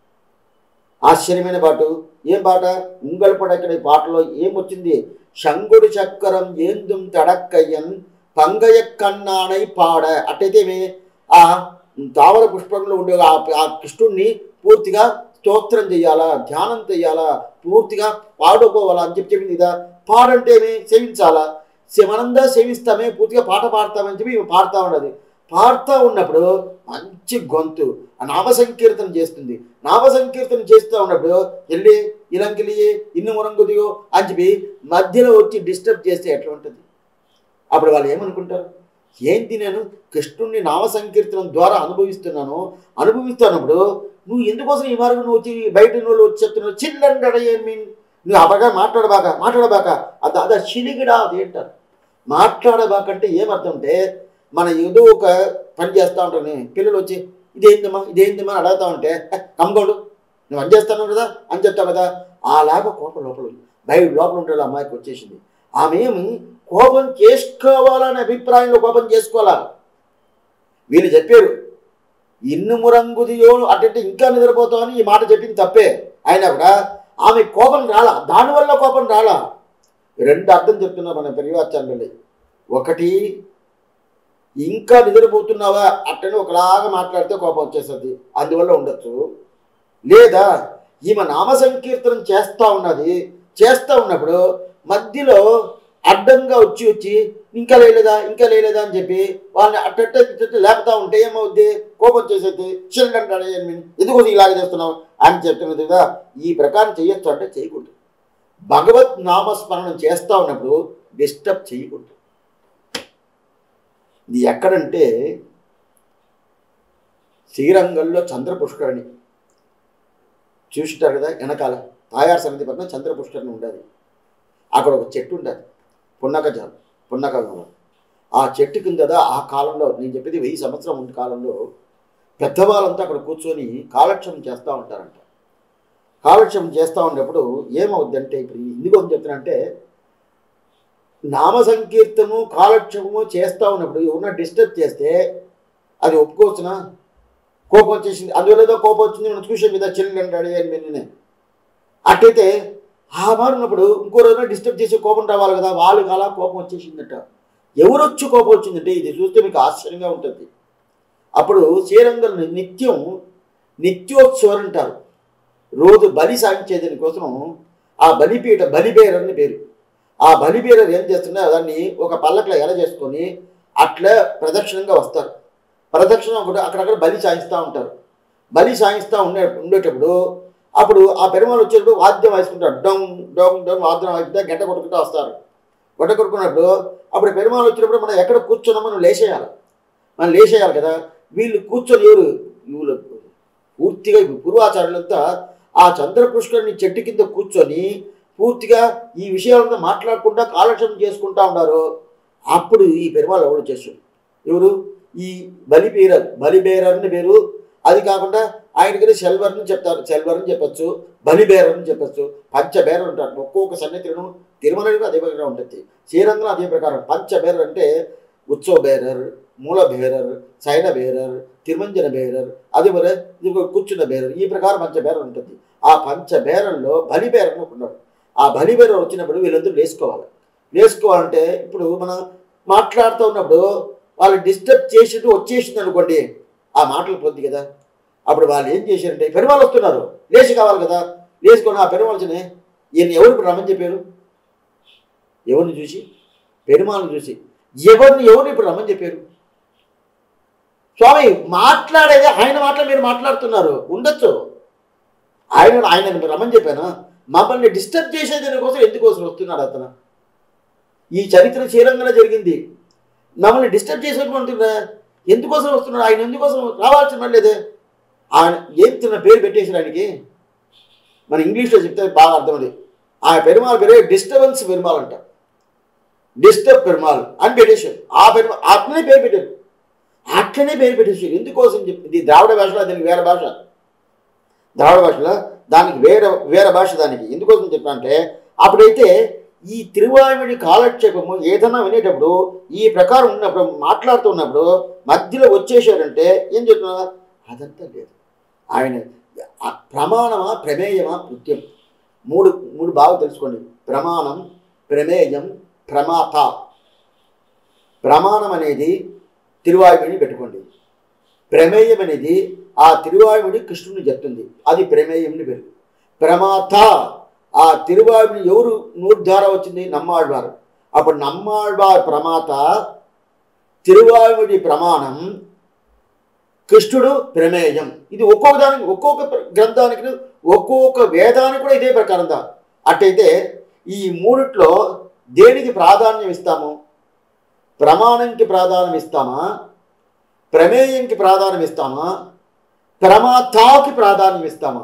ఆశ్చర్యమైన పాట ఏం పాట ఉంగల్ పడక్కడ ఈ పాటలో ఏం వచ్చింది శంగుడు చక్కరం ఏందుం తడక్కయ్యన్ పంగయ కన్నానై పాడ అట్టయితే ఏమి ఆ తావర పుష్పంలో ఉండే ఆ ఆ కృష్ణుణ్ణి పూర్తిగా స్తోత్రం చెయ్యాలా ధ్యానం చెయ్యాలా పూర్తిగా పాడుకోవాలా అని చెప్పి చెప్పింది కదా పాడంటే ఏమి సేవించాలా శివనందా సేవిస్తామే పూర్తిగా పాట పాడతామని చెప్పి ఈమె పాడుతూ ఉన్నది పాడుతూ ఉన్నప్పుడు మంచి గొంతు ఆ నామ సంకీర్తన చేస్తుంది నామ సంకీర్తన చేస్తూ ఉన్నప్పుడు వెళ్ళి ఇలంకిలి ఇన్ను మురంగుదియో అని చెప్పి మధ్యలో వచ్చి డిస్టర్బ్ చేస్తే ఎట్లా ఉంటుంది అప్పుడు వాళ్ళు ఏమనుకుంటారు ఏంటి నేను కృష్ణుణ్ణి నామ సంకీర్తనం ద్వారా అనుభవిస్తున్నాను అనుభవిస్తున్నప్పుడు నువ్వు ఎందుకోసం ఈ మార్గం నువ్వు వచ్చి బయట వాళ్ళు వచ్చి చెప్తున్నావు చిల్లండడ ఏం మీన్ నువ్వు అబగా మాట్లాడబాక మాట్లాడబాక అది అదే చిలిగిడా అది అంటారు మాట్లాడబాకంటే ఏమర్థం అంటే మన ఏదో ఒక పని చేస్తూ ఉంటాను పిల్లలు వచ్చి ఇదేందమ్మా ఇదేందమ్మా అని అడుగుతా ఉంటే కమ్ముకోండు నువ్వు పని చేస్తాను కదా అని చెప్తావు కదా ఆ లాగా కోపం లోపల ఉంది బయట లోపల ఉండే అమ్మాయికి వచ్చేసింది ఆమె ఏమి కోపం చేసుకోవాలనే అభిప్రాయంలో కోపం చేసుకోవాలా వీళ్ళు చెప్పారు ఇన్ను మురంగుదియో అంటే ఇంకా నిద్రపోతామని ఈ మాట చెప్పింది తప్పే అయినా కూడా ఆమె కోపం రాలా దానివల్ల కోపం రాలా రెండు అర్థం చెప్తున్నారు మన పెరిగాచార్యులు ఒకటి ఇంకా నిద్రపోతున్నావా అట్టని ఒకలాగా మాట్లాడితే కోపం వచ్చేస్తుంది అందువల్ల ఉండొచ్చు లేదా ఈమె నామ సంకీర్తనం చేస్తూ ఉన్నది చేస్తూ ఉన్నప్పుడు మధ్యలో అడ్డంగా వచ్చి వచ్చి ఇంకా లేలేదా ఇంకా లేలేదా అని చెప్పి వాళ్ళని అట్టట్ట ఇట్టట్ట లేపుతా ఉంటే ఏమవుద్ది కోపం చేసేది చిల్డ్రన్ అడగని ఎందుకోసం ఇలాగ చేస్తున్నావు అని చెప్తున్నది కదా ఈ ప్రకారం చేయొచ్చు అంటే చేయకూడదు భగవత్ నామస్మరణం చేస్తా ఉన్నప్పుడు డిస్టర్బ్ చేయకూడదు ఇది ఎక్కడంటే శ్రీరంగంలో చంద్ర పుష్కరణి చూసిటారు కదా వెనకాల తాయారు సమితి పక్కన చంద్ర పుష్కరణి ఉండేది అక్కడ ఒక చెట్టు ఉండేది పున్నక జాలు పున్నక వనం. ఆ చెట్టు కింద ఆ కాలంలో నేను చెప్పేది వెయ్యి సంవత్సరం ఉన్న కాలంలో పెద్దవాళ్ళంతా అక్కడ కూర్చొని కాలక్షేపం చేస్తూ ఉంటారంట కాలక్షేపం చేస్తూ ఉన్నప్పుడు ఏమవుద్దంటే ఇప్పుడు ఎందుకు అని చెప్తున్నానంటే నామ సంకీర్తము కాలక్షేపము చేస్తూ ఉన్నప్పుడు ఎవరన్నా డిస్టర్బ్ చేస్తే అది ఒప్పుకోవచ్చునా కోపం వచ్చేసింది అందువల్ల ఏదో కోపం వచ్చింది మనం చూసే మీద చెల్లి అంటాడు అని విన్నే అట్టయితే ఆ మాట ఉన్నప్పుడు ఇంకో రోజున డిస్టర్బ్ చేసే కోపం రావాలి కదా వాళ్ళకి అలా కోపం వచ్చేసిందట ఎవరు వచ్చి కోపం వచ్చిందంటే ఇది చూస్తే మీకు ఆశ్చర్యంగా ఉంటుంది అప్పుడు శ్రీరంగం నిత్యం నిత్యోత్సవం అంటారు రోజు బలి సాగించేదాని కోసం ఆ బలిపీఠ బలిబేరని పేరు ఆ బలిబేరర్ ఏం చేస్తున్నా దాన్ని ఒక పల్లకిలో ఎల చేసుకొని అట్లా ప్రదక్షిణంగా వస్తారు ప్రదక్షిణ ఒకటి అక్కడక్కడ బలి సాగిస్తూ ఉంటారు బలి సాగిస్తూ ఉండే ఉండేటప్పుడు అప్పుడు ఆ పెరుమాలు వచ్చేటప్పుడు వాద్యం వేసుకుంటారు డొంగ్ డొంగ్ డొంగ్ వాద్యం వాయిస్తే గంట కొట్టుకుంటూ వస్తారు గంట కొట్టుకున్నప్పుడు అప్పుడు పెరుమాలు వచ్చినప్పుడు మనం ఎక్కడ కూర్చున్నా మనం లేచేయాలి మనం లేచేయాలి కదా వీళ్ళు కూర్చొని ఎవరు వీళ్ళు పూర్తిగా పూర్వాచార్యులంతా ఆ చంద్రపుష్కరుని చెట్టు కింద కూర్చొని పూర్తిగా ఈ విషయాలంతా మాట్లాడకుండా కాలక్షేపం చేసుకుంటా ఉన్నారు అప్పుడు ఈ పెరుమాళ్ళు ఎవరు చేశారు ఎవరు ఈ బలిబీరర్ బలిబేరర్ అని పేరు అది కాకుండా ఆయనకి సెల్వర్ అని చెప్తారు సెల్వర్ అని చెప్పచ్చు బలిబేరర్ అని చెప్పచ్చు పంచబేరర్ ఉంటారు ఒక్కొక్క సన్నిధిను తిరుమలలో అదే ప్రకారం ఉంటుంది శ్రీరంగంలో అదే ప్రకారం పంచబేరర్ అంటే ఉత్సవ బేరర్ మూల బేరర్ సైన బేరర్ తిరుమంజన బేరర్ అది మరి ఇది ఒక కూర్చున్న బేరర్ ఈ ప్రకారం పంచబేరర్ ఉంటుంది ఆ పంచబేరల్లో బలిబేరర్ ఉన్నాడు ఆ బలిబేరర్ వచ్చినప్పుడు వీళ్ళందరూ లేసుకోవాలి లేసుకోవాలంటే ఇప్పుడు మనం మాట్లాడుతూ ఉన్నప్పుడు వాళ్ళు డిస్టర్బ్ చేసింది వచ్చేసింది అనుకోండి ఆ మాటలు పొద్దు కదా అప్పుడు వాళ్ళు ఏం చేశారంటే పెరుమాళ్ళు వస్తున్నారు లేచి కావాలి కదా లేచుకొని ఆ పెరుమాళ్ళని ఈయన ఎవరు ఇప్పుడు రమ్మని చెప్పారు ఎవరిని చూసి పెరుమాళ్ళని చూసి ఎవరిని ఎవరిని ఇప్పుడు రమ్మని చెప్పారు స్వామి మాట్లాడేది ఆయన మాటలు మీరు మాట్లాడుతున్నారు ఉండొచ్చు ఆయన ఆయన మీరు రమ్మని చెప్పాను మమ్మల్ని డిస్టర్బ్ చేసేదాని కోసం ఎందుకోసం వస్తున్నాడు అతను ఈ చరిత్ర శ్రీరంగంలో జరిగింది మమ్మల్ని డిస్టర్బ్ చేసేటువంటి ఎందుకోసం వస్తున్నాడు ఆయన ఎందుకోసం రావాల్సిన పని లేదే ఆయన ఏం తిన్న పేరు పెట్టేసారు ఆయనకి మన ఇంగ్లీష్లో చెప్తే బాగా అర్థమది ఆ పెరుమాళ్ పేరే డిస్టర్బెన్స్ పెరుమాల్ అంట డిస్టర్బ్ పెరుమాల్ అని పెట్టేశారు ఆ పెరుమా అట్లనే పేరు పెట్టారు అట్లనే పేరు పెట్టేశారు ఎందుకోసం చెప్పి ఇది ద్రావిడ భాషలో దానికి వేరే భాష ద్రావిడ భాషలో దానికి వేరే వేరే భాష దానికి ఎందుకోసం చెప్పానంటే అప్పుడైతే ఈ తిరువాయుడి కాలక్షేపము ఏదైనా వినేటప్పుడు ఈ ప్రకారం ఉన్నప్పుడు మాట్లాడుతున్నప్పుడు మధ్యలో వచ్చేసారంటే ఏం చెప్తున్నా అదంతా లేదు ఆయన ఆ ప్రమాణమా ప్రమేయమా కృత్యం మూడు మూడు బాగా తెలుసుకోండి ప్రమాణం ప్రమేయం ప్రమాత ప్రమాణం అనేది తిరువాయుడిని పెట్టుకోండి ప్రమేయం అనేది ఆ తిరువాయుడి కృష్ణుని చెప్తుంది అది ప్రమేయంని పేరు ప్రమాత ఆ తిరువాయుడిని ఎవరు నూర్ధార వచ్చింది నమ్మాళ్వారు అప్పుడు నమ్మాళ్వార్ ప్రమాత తిరువాయుడి ప్రమాణం కృష్ణుడు ప్రమేయం ఇది ఒక్కొక్క దానికి ఒక్కొక్క ప్ర- గ్రంథానికి ఒక్కొక్క వేదానికి కూడా ఇదే ప్రకారం దా అట్టయితే ఈ మూడిట్లో దేనికి ప్రాధాన్యం ఇస్తాము ప్రమాణంకి ప్రాధాన్యం ఇస్తామా ప్రమేయంకి ప్రాధాన్యం ఇస్తామా ప్రమాతాకి ప్రాధాన్యం ఇస్తామా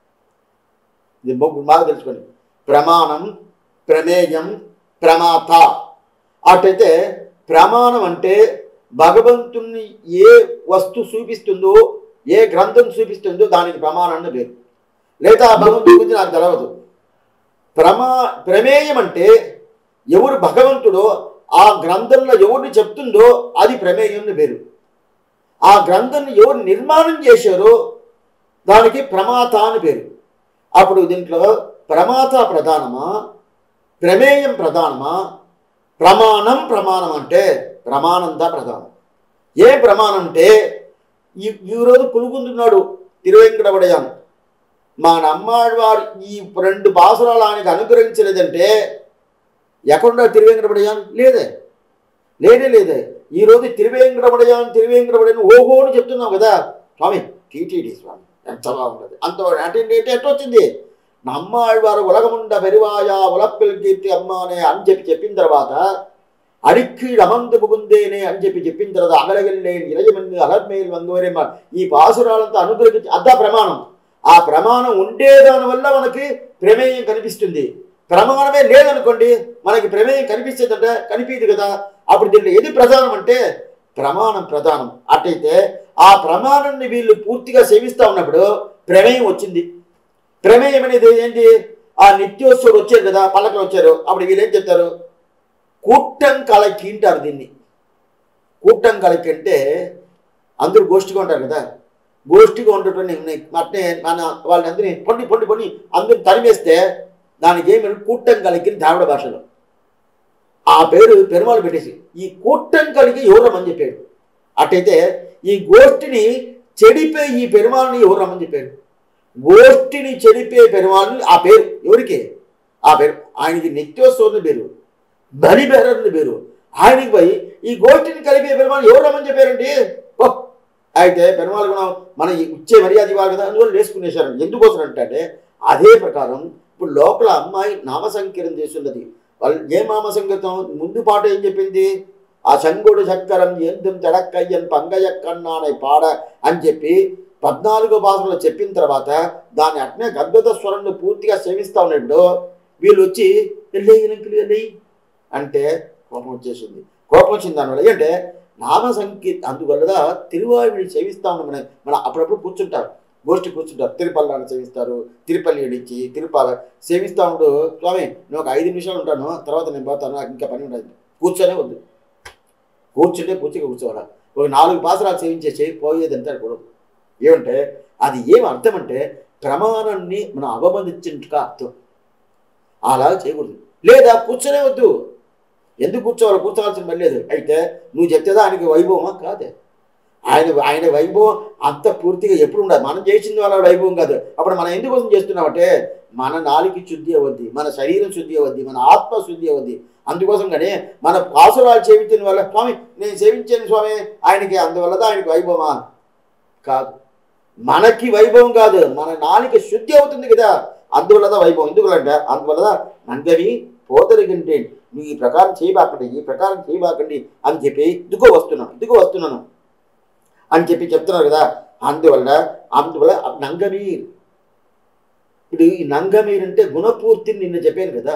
ఇది బొ- బాగా తెలుసుకోండి ప్రమాణం ప్రమేయం ప్రమాత అటైతే ప్రమాణం అంటే భగవంతుణ్ణి ఏ వస్తు చూపిస్తుందో ఏ గ్రంథం చూపిస్తుందో దానికి ప్రమాణం అని పేరు లేదా ఆ భగవంతుడి గురించి నాకు తెలవదు ప్రమా ప్రమేయం అంటే ఎవరు భగవంతుడో ఆ గ్రంథంలో ఎవరిని చెప్తుందో అది ప్రమేయం అని పేరు ఆ గ్రంథాన్ని ఎవరు నిర్మాణం చేశారో దానికి ప్రమాత అని పేరు అప్పుడు దీంట్లో ప్రమాత ప్రధానమా ప్రమేయం ప్రధానమా ప్రమాణం ప్రమాణం అంటే ప్రమాణంతా ప్రధానం ఏ ప్రమాణం అంటే ఈ ఈరోజు పులుగుంటున్నాడు తిరువెంకటపడయాను మా నమ్మాడు వారు ఈ రెండు బాసురాలు ఆయనకు అనుగ్రహించలేదంటే ఎక్కడున్నా తిరువేంకటపడయాన్ లేదే లేనే లేదే ఈరోజు తిరువేంకటపడయాన్ తిరువేంకటపడయాన్ ఓహో అని చెప్తున్నాం కదా స్వామి టీటీడీ స్వామి ఎంత బాగుంటుంది అంత అంటే ఏంటి ఎట్లా వచ్చింది நம்மாழ்வார் உலகமுண்ட பெருவாயா உலப்பில் கீர்த்தி అమ్మానే అని చెప్పి చెప్పిన తర్వాత అడిక్కీడు అమందు పుగుందేనే అని చెప్పి చెప్పిన తర్వాత అగలగల్లేని ఇరయమంది అలర్మేలు వంగోరే ఈ పాసురాలంతా అనుగ్రహించి అద్దా ప్రమాణం ఆ ప్రమాణం ఉండేదాని వల్ల మనకి ప్రమేయం కనిపిస్తుంది ప్రమాణమే లేదనుకోండి మనకి ప్రమేయం కనిపిస్తుందంటే కనిపించదు కదా అప్పుడు దీంట్లో ఏది ప్రధానం అంటే ప్రమాణం ప్రధానం అట్టయితే ఆ ప్రమాణాన్ని వీళ్ళు పూర్తిగా సేవిస్తూ ఉన్నప్పుడు ప్రమేయం వచ్చింది ప్రమేయం అనేది ఏంటి ఆ నిత్యోత్సవుడు వచ్చారు కదా పల్లకలు వచ్చారు అప్పుడు వీళ్ళు ఏం చెప్తారు కూట్టం కలకి అంటారు దీన్ని కూట్టం కలకి అంటే అందరూ గోష్ఠిగా ఉంటారు కదా గోష్ఠిగా ఉండటం అట్నే మన వాళ్ళందరినీ పొండి పొండి పొండి అందరూ తరిమేస్తే దానికి ఏమి కూట్టం కలికి ద్రావిడ భాషలో ఆ పేరు పెరుమాళ్ పెట్టేసి ఈ కూట్టం కలిగి ఎవరు రమ్మని చెప్పాడు అట్టయితే ఈ గోష్ఠిని చెడిపే ఈ పెరుమాళ్ళని ఎవరు రమ్మని చెప్పాడు గోష్ఠిని చెడిపే పెరుమాళ్ళని ఆ పేరు ఎవరికి ఆ పేరు ఆయనకి నిత్యోత్సవం పేరు బలిబేరని పేరు ఆయనకి పోయి ఈ గోష్ఠిని కలిపే పెరుమాళ్ళు ఎవరు రమ్మని చెప్పారండి ఓ అయితే పెరుమాళ్ గుణం మన ఈ ఇచ్చే మర్యాద ఇవ్వాలి కదా అందువల్ల వేసుకునేశారు ఎందుకోసం అంటే అదే ప్రకారం ఇప్పుడు లోపల అమ్మాయి నామసంకీర్తం చేస్తున్నది వాళ్ళు ఏ నామసంకీర్తం ముందు పాట ఏం చెప్పింది ఆ సంగుడు చక్కరం ఎందుం తెడక్కయ్యన్ పంగయక్కన్నాడై పాడ అని చెప్పి పద్నాలుగో భాషలో చెప్పిన తర్వాత దాన్ని అట్నే గద్గత స్వరంను పూర్తిగా సేవిస్తూ ఉన్నప్పుడు వీళ్ళు వచ్చి వెళ్ళేయి లంకులు వెళ్ళేయి అంటే కోపం వచ్చేసింది కోపం వచ్చింది దానివల్ల అంటే నామ సంకీ అందువల్ల తిరువాయుడిని సేవిస్తూ ఉన్నాం మన మన అప్పుడప్పుడు కూర్చుంటారు గోష్ఠి కూర్చుంటారు తిరుపల్లాన్ని సేవిస్తారు తిరుపల్లి ఇడిచి తిరుపాల సేవిస్తూ ఉంటూ స్వామి నేను ఒక ఐదు నిమిషాలు ఉంటాను తర్వాత నేను పోతాను నాకు ఇంకా పని ఉండదు కూర్చొనే వద్దు కూర్చుంటే పూర్తిగా కూర్చోవాలా ఒక నాలుగు పాసరాలు సేవించేసి పోయేది అంటారు కూడా ఏమంటే అది ఏం అర్థం అంటే ప్రమాణాన్ని మనం అవబంధించినట్టుగా అర్థం అలా చేయకూడదు లేదా కూర్చొనే వద్దు ఎందుకు కూర్చోవాలి కూర్చోవాల్సిన పని లేదు అయితే నువ్వు చెప్తేదా ఆయనకి వైభవమా కాదే ఆయన ఆయన వైభవం అంత పూర్తిగా ఎప్పుడు ఉండదు మనం చేసింది వాళ్ళ వైభవం కాదు అప్పుడు మనం ఎందుకోసం చేస్తున్నామంటే మన నాలుగు శుద్ధి అవద్ది మన శరీరం శుద్ధి అవద్ది మన ఆత్మ శుద్ధి అవద్ది అందుకోసం కానీ మన పాసురాలు సేవించిన వల్ల స్వామి నేను సేవించాను స్వామి ఆయనకి అందువల్ల ఆయనకి వైభవమా కాదు మనకి వైభవం కాదు మన నాలుక శుద్ధి అవుతుంది కదా అందువల్ల వైభవం ఎందుకంటే అందువల్ల నంగవి పోతరిగంటే నువ్వు ఈ ప్రకారం చేయబాకండి ఈ ప్రకారం చేయబాకండి అని చెప్పి ఇదిగో వస్తున్నాను ఇదిగో వస్తున్నాను అని చెప్పి చెప్తున్నారు కదా అందువల్ల అందువల్ల నంగమీర్ ఇప్పుడు ఈ నంగమీర్ అంటే గుణపూర్తిని నిన్న చెప్పాను కదా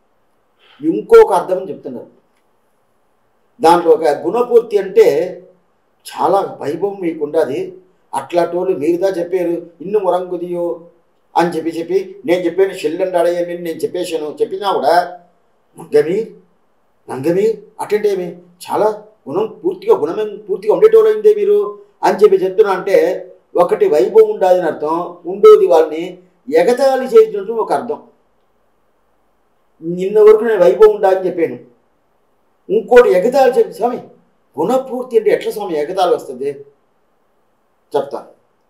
ఇంకొక అర్థం చెప్తున్నారు దాంట్లో ఒక గుణపూర్తి అంటే చాలా వైభవం మీకు ఉండదు అట్లాంటి మీరుదా చెప్పారు ఇన్ను మురంగుదియో అని చెప్పి చెప్పి నేను చెప్పాను షెల్లండి అడయ్యని నేను చెప్పేశాను చెప్పినా కూడా నంగమీర్ నంగమీర్ అటెంటేమి చాలా గుణం పూర్తిగా గుణమే పూర్తిగా ఉండేటోళ్ళైందే మీరు అని చెప్పి చెప్తున్నా అంటే ఒకటి వైభవం ఉండాలని అర్థం ఉండేది వాళ్ళని ఎగతాళి చేసినట్టు ఒక అర్థం నిన్న వరకు నేను వైభవం ఉండాలని చెప్పాను ఇంకోటి ఎగతాళి చెప్పి స్వామి గుణపూర్తి అంటే ఎట్లా స్వామి ఎగతాళి వస్తుంది చెప్తాను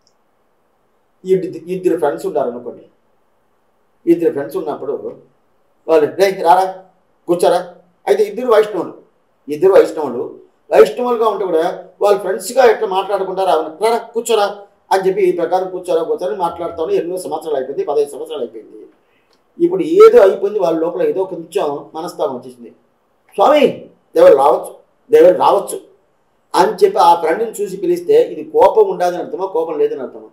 ఇద్దరు ఇద్దరు ఫ్రెండ్స్ ఉన్నారు అనుకోండి ఇద్దరు ఫ్రెండ్స్ ఉన్నప్పుడు వాళ్ళు రే రారా కూర్చోరా అయితే ఇద్దరు వైష్ణవులు ఇద్దరు వైష్ణవులు వైష్ణవులుగా ఉంటే కూడా వాళ్ళు ఫ్రెండ్స్గా ఎట్లా మాట్లాడుకుంటారా రారా కూర్చోరా అని చెప్పి ఈ ప్రకారం కూర్చోరా కూర్చొని మాట్లాడుతాను ఎన్నో సంవత్సరాలు అయిపోయింది పదహైదు సంవత్సరాలు అయిపోయింది ఇప్పుడు ఏదో అయిపోయింది వాళ్ళ లోపల ఏదో కొంచెం మనస్తాపం వచ్చేసింది స్వామి దేవుడు రావచ్చు దేవుడు రావచ్చు అని చెప్పి ఆ ఫ్రెండ్ని చూసి పిలిస్తే ఇది కోపం ఉండదని అర్థమా కోపం లేదని అర్థమా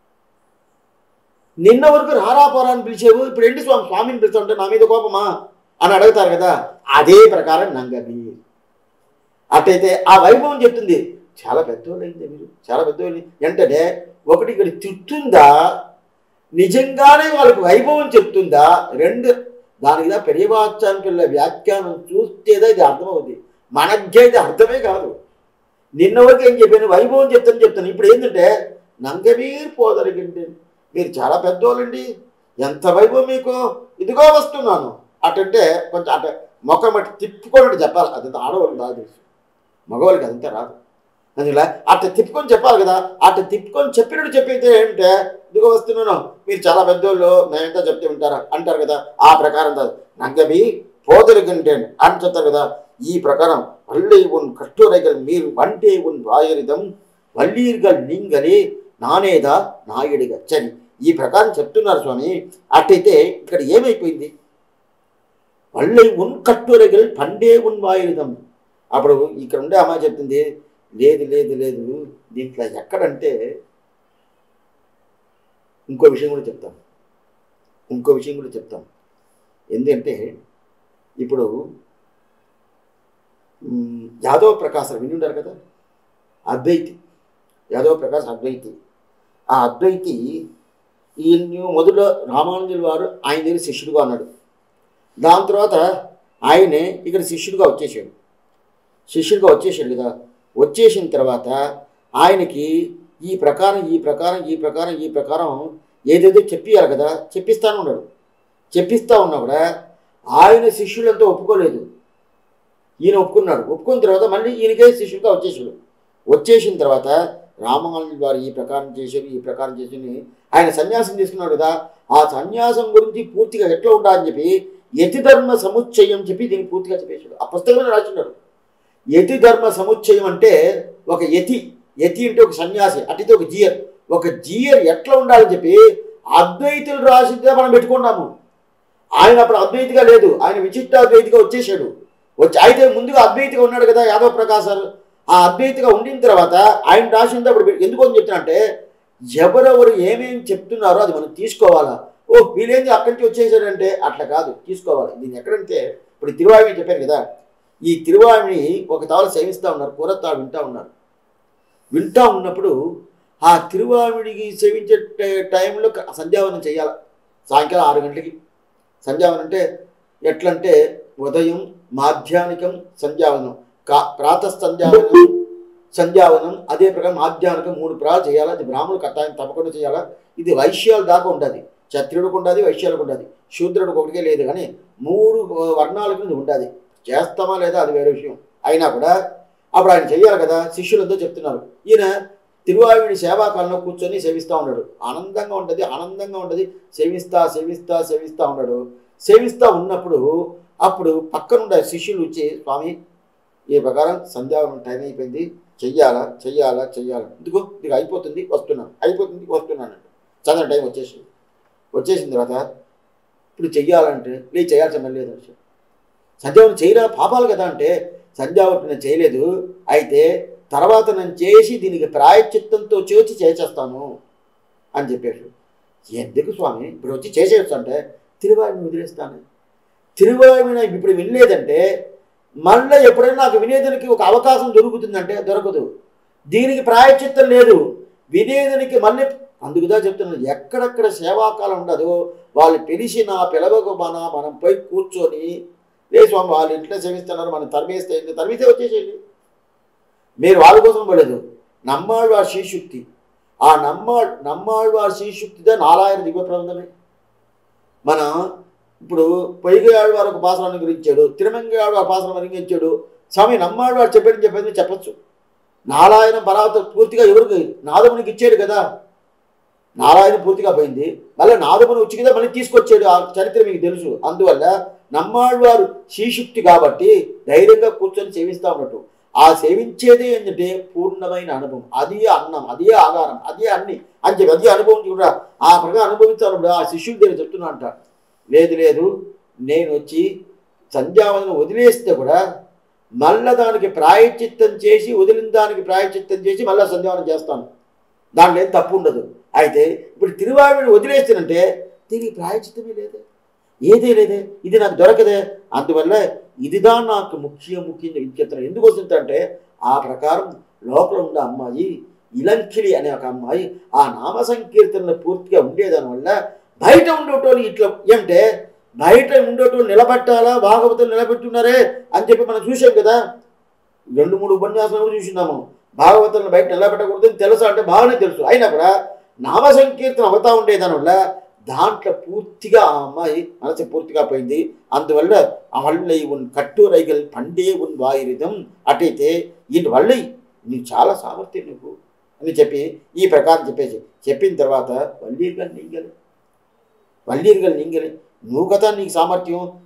నిన్న వరకు రారా పోరా అని పిలిచేవు ఇప్పుడు ఏంటి స్వామి స్వామిని పిలుస్తుంటే నా మీద కోపమా అని అడుగుతారు కదా అదే ప్రకారం నంగది అట్టయితే ఆ వైభవం చెప్తుంది చాలా పెద్దోళ్ళు అయింది మీరు చాలా పెద్దోళ్ళు వెంటనే ఒకటి ఇక్కడ తిట్టుందా నిజంగానే వాళ్ళకి వైభవం చెప్తుందా రెండు దానికి పెరియవాచానికి వెళ్ళే వ్యాఖ్యానం చూస్తేదా ఇది అర్థమవుతుంది మనకైతే అర్థమే కాదు నిన్న వరకు ఏం చెప్పాను వైభవం చెప్తాను చెప్తాను ఇప్పుడు ఏంటంటే నంగవీర్ పోదరిగిండి మీరు చాలా పెద్దోళ్ళండి ఎంత వైభవం మీకు ఇదిగో వస్తున్నాను అటంటే కొంచెం అట మొక్క మట్టి తిప్పుకొని చెప్పాలి అదంతా ఆడవాళ్ళు రాదు తెలుసు మగవాళ్ళకి అదంతా రాదు అందువల్ల అట్ట తిప్పుకొని చెప్పాలి కదా అట్ట తిప్పుకొని చెప్పినట్టు చెప్పితే ఏంటంటే ఇదిగో వస్తున్నాను మీరు చాలా పెద్దోళ్ళు మేమంతా చెప్తే ఉంటారా అంటారు కదా ఆ ప్రకారం కాదు నంగవి పోదరుగంటేన్ అని చెప్తారు కదా ఈ ప్రకారం వల్లై ఉన్ కట్టురైగల్ మీరు వంటే ఉన్ వాయరిదం వల్లీర్గల్ నింగలి నానేదా నాయుడిగా చని ఈ ప్రకారం చెప్తున్నారు స్వామి అట్టయితే ఇక్కడ ఏమైపోయింది వల్లై ఉన్ కట్టురైగల్ పండే ఉన్ వాయురిదం అప్పుడు ఇక్కడ ఉండే అమ్మాయి చెప్తుంది లేదు లేదు లేదు దీంట్లో ఎక్కడంటే ఇంకో విషయం కూడా చెప్తాం ఇంకో విషయం కూడా చెప్తాం ఎందుకంటే ఇప్పుడు మ్, యాదవ ప్రకాశం విని ఉంటారు కదా అద్వైతి యాదవ ప్రకాశ్ అద్వైతి ఆ అద్వైతి ఈయన మొదట్లో రామానుజుల వారు ఆయన దగ్గర శిష్యుడుగా ఉన్నాడు దాని తర్వాత ఆయనే ఇక్కడ శిష్యుడిగా వచ్చేసాడు శిష్యుడిగా వచ్చేసాడు కదా వచ్చేసిన తర్వాత ఆయనకి ఈ ప్రకారం ఈ ప్రకారం ఈ ప్రకారం ఈ ప్రకారం ఏదేదో చెప్పియాలి కదా చెప్పిస్తాను ఉన్నాడు చెప్పిస్తా ఉన్నా కూడా ఆయన శిష్యులంతా ఒప్పుకోలేదు ఈయన ఒప్పుకున్నాడు ఒప్పుకున్న తర్వాత మళ్ళీ ఈయనకే శిష్యుడిగా వచ్చేసాడు వచ్చేసిన తర్వాత రామానుజుల వారు ఈ ప్రకారం చేశారు ఈ ప్రకారం చేసి ఆయన సన్యాసం తీసుకున్నాడు కదా ఆ సన్యాసం గురించి పూర్తిగా ఎట్లా ఉండాలని చెప్పి యతిధర్మ సముచ్చయం చెప్పి దీన్ని పూర్తిగా చెప్పేశాడు ఆ పుస్తకంలో రాసిన్నాడు యతి ధర్మ సముచ్చయం అంటే ఒక యతి యతి అంటే ఒక సన్యాసి అటుతే ఒక జీయర్ ఒక జీయర్ ఎట్లా ఉండాలని చెప్పి అద్వైతులు రాసిందే మనం పెట్టుకున్నాము ఆయన అప్పుడు అద్వైతిగా లేదు ఆయన విచిత్ర అద్వైతిగా వచ్చేసాడు వచ్చి అయితే ముందుగా అద్వైతిగా ఉన్నాడు కదా యాదవ ప్రకాశాలు ఆ అద్వైతిగా ఉండిన తర్వాత ఆయన రాసింది అప్పుడు పె- ఎందుకు అని చెప్తున్నా ఎవరెవరు ఏమేమి చెప్తున్నారో అది మనం తీసుకోవాలా ఓ వీళ్ళేంది అక్కడి నుంచి వచ్చేసాడంటే అట్లా కాదు తీసుకోవాలి దీన్ని ఎక్కడంటే ఇప్పుడు తిరువాయి చెప్పాను కదా ఈ తిరువాయిని ఒక తాళ సేవిస్తూ ఉన్నారు కూరతాడు వింటా ఉన్నారు వింటా ఉన్నప్పుడు ఆ తిరువామిడికి సేవించే ట- టైంలో క- సంధ్యావనం చేయాలి సాయంకాలం ఆరు గంటలకి సంధ్యావనం అంటే ఎట్లంటే ఉదయం మాధ్యానికం సంధ్యావనం కా ప్రాత సంధ్యావనం సంధ్యావనం అదే ప్రకారం మాధ్యానికం మూడు ప్రా చేయాలి అది బ్రాహ్మణులు కట్టాయం తప్పకుండా చేయాలా ఇది వైశ్యాల దాకా ఉంటుంది క్షత్రియుడికి ఉండాలి వైశ్యాలకు ఉండాలి శూద్రుడికి ఒకటికే లేదు కానీ మూడు వర్ణాలకు ఇది ఉండాలి చేస్తామా లేదా అది వేరే విషయం అయినా కూడా అప్పుడు ఆయన చెయ్యాలి కదా శిష్యులంతా చెప్తున్నారు ఈయన తిరువాయుడి సేవాకాలంలో కూర్చొని సేవిస్తూ ఉన్నాడు ఆనందంగా ఉంటుంది ఆనందంగా ఉంటుంది సేవిస్తా సేవిస్తా సేవిస్తా ఉన్నాడు సేవిస్తా ఉన్నప్పుడు అప్పుడు పక్కనుండే శిష్యులు వచ్చి స్వామి ఈ ప్రకారం సంధ్యావనం టైం అయిపోయింది చెయ్యాలా చెయ్యాలా చెయ్యాలా ఇదిగో ఇది అయిపోతుంది వస్తున్నాను అయిపోతుంది వస్తున్నాను అంటే చదవని టైం వచ్చేసింది వచ్చేసిన తర్వాత ఇప్పుడు చెయ్యాలంటే లేదు చేయాల్సిన లేదు అంటే సంధ్యావనం చేయరా పాపాలు కదా అంటే సంధ్యావనం నేను చేయలేదు అయితే తర్వాత నేను చేసి దీనికి ప్రాయశ్చిత్తంతో చేసి చేసేస్తాను అని చెప్పాడు ఎందుకు స్వామి ఇప్పుడు వచ్చి చేసేయచ్చు అంటే తిరువాయుని వదిలేస్తాను తిరువాయుని ఇప్పుడు వినలేదంటే మళ్ళీ ఎప్పుడైనా నాకు వినేదానికి ఒక అవకాశం దొరుకుతుందంటే దొరకదు దీనికి ప్రాయశ్చిత్తం లేదు వినేదానికి మళ్ళీ అందుకుదా చెప్తున్నాను ఎక్కడెక్కడ సేవాకాలం ఉండదో వాళ్ళు పిలిచిన పిలవకు మన మనం పోయి కూర్చొని లే స్వామి వాళ్ళు ఇంట్లో సేవిస్తున్నారు మనం తరిమేస్తే ఏంటి? తరిమితే వచ్చేసేయండి మీరు వాళ్ళ కోసం పడలేదు నమ్మాళ్వారి శ్రీశుక్తి ఆ నమ్మా నమ్మాళ్వారి శ్రీశుక్తిదే నాలాయన దివ్య ప్రబంధమే మన ఇప్పుడు పొయ్యి ఆడవారు ఒక పాసరాన్ని గురించాడు తిరుమంగి ఆడవారు పాసరం వర్ణించాడు స్వామి నమ్మాళ్వారు చెప్పాడని చెప్పేది చెప్పచ్చు నారాయణ పరావత పూర్తిగా ఎవరికి నాదమునికి ఇచ్చాడు కదా నారాయణ పూర్తిగా పోయింది మళ్ళీ నాదముని వచ్చి కదా మళ్ళీ తీసుకొచ్చాడు ఆ చరిత్ర మీకు తెలుసు అందువల్ల నమ్మాళ్వారు శ్రీశుక్తి కాబట్టి ధైర్యంగా కూర్చొని సేవిస్తా ఉన్నట్టు ఆ సేవించేది ఏంటంటే పూర్ణమైన అనుభవం అదే అన్నం అదే ఆధారం అదే అన్ని అని చెప్పి అదే అనుభవం కూడా ఆ ప్రకారం అనుభవించాలప్పుడు ఆ శిష్యుడి దగ్గర చెప్తున్నా అంట లేదు లేదు నేను వచ్చి సంధ్యావనం వదిలేస్తే కూడా మళ్ళా దానికి ప్రాయచిత్తం చేసి వదిలిన దానికి ప్రాయచిత్తం చేసి మళ్ళీ సంధ్యావనం చేస్తాను దాంట్లో ఏం తప్పు ఉండదు అయితే ఇప్పుడు తిరువావిని వదిలేస్తానంటే దీనికి ప్రాయచిత్తమే లేదే ఏదే లేదే ఇది నాకు దొరకదే అందువల్ల ఇదిదా నాకు ముఖ్య ముఖ్యంగా విద్యత్నం ఎందుకు వస్తుందంటే ఆ ప్రకారం లోపల ఉన్న అమ్మాయి ఇలంకిలి అనే ఒక అమ్మాయి ఆ నామ సంకీర్తనలో పూర్తిగా ఉండేదాని వల్ల బయట ఉండేటోళ్ళు ఇట్లా ఏమంటే బయట ఉండేటోళ్ళు నిలబెట్టాలా భాగవతులు నిలబెట్టున్నారే అని చెప్పి మనం చూసాం కదా రెండు మూడు ఉపన్యాసాలు కూడా చూసినాము భాగవతులను బయట నిలబెట్టకూడదని తెలుసా అంటే బాగానే తెలుసు అయినా కూడా నామ సంకీర్తన అవుతా ఉండేదాని వల్ల దాంట్లో పూర్తిగా ఆ అమ్మాయి మనసు పూర్తిగా పోయింది అందువల్ల అవళ్ళై ఉన్ కట్టు రైగల్ పండే ఉన్ వాయిరిదం అటైతే ఈ వళ్ళై నీకు చాలా సామర్థ్యం నీకు అని చెప్పి ఈ ప్రకారం చెప్పేసి చెప్పిన తర్వాత వల్లీరుగా నీంగలి వల్లీరుగా నీంగలి నువ్వు కదా నీకు సామర్థ్యం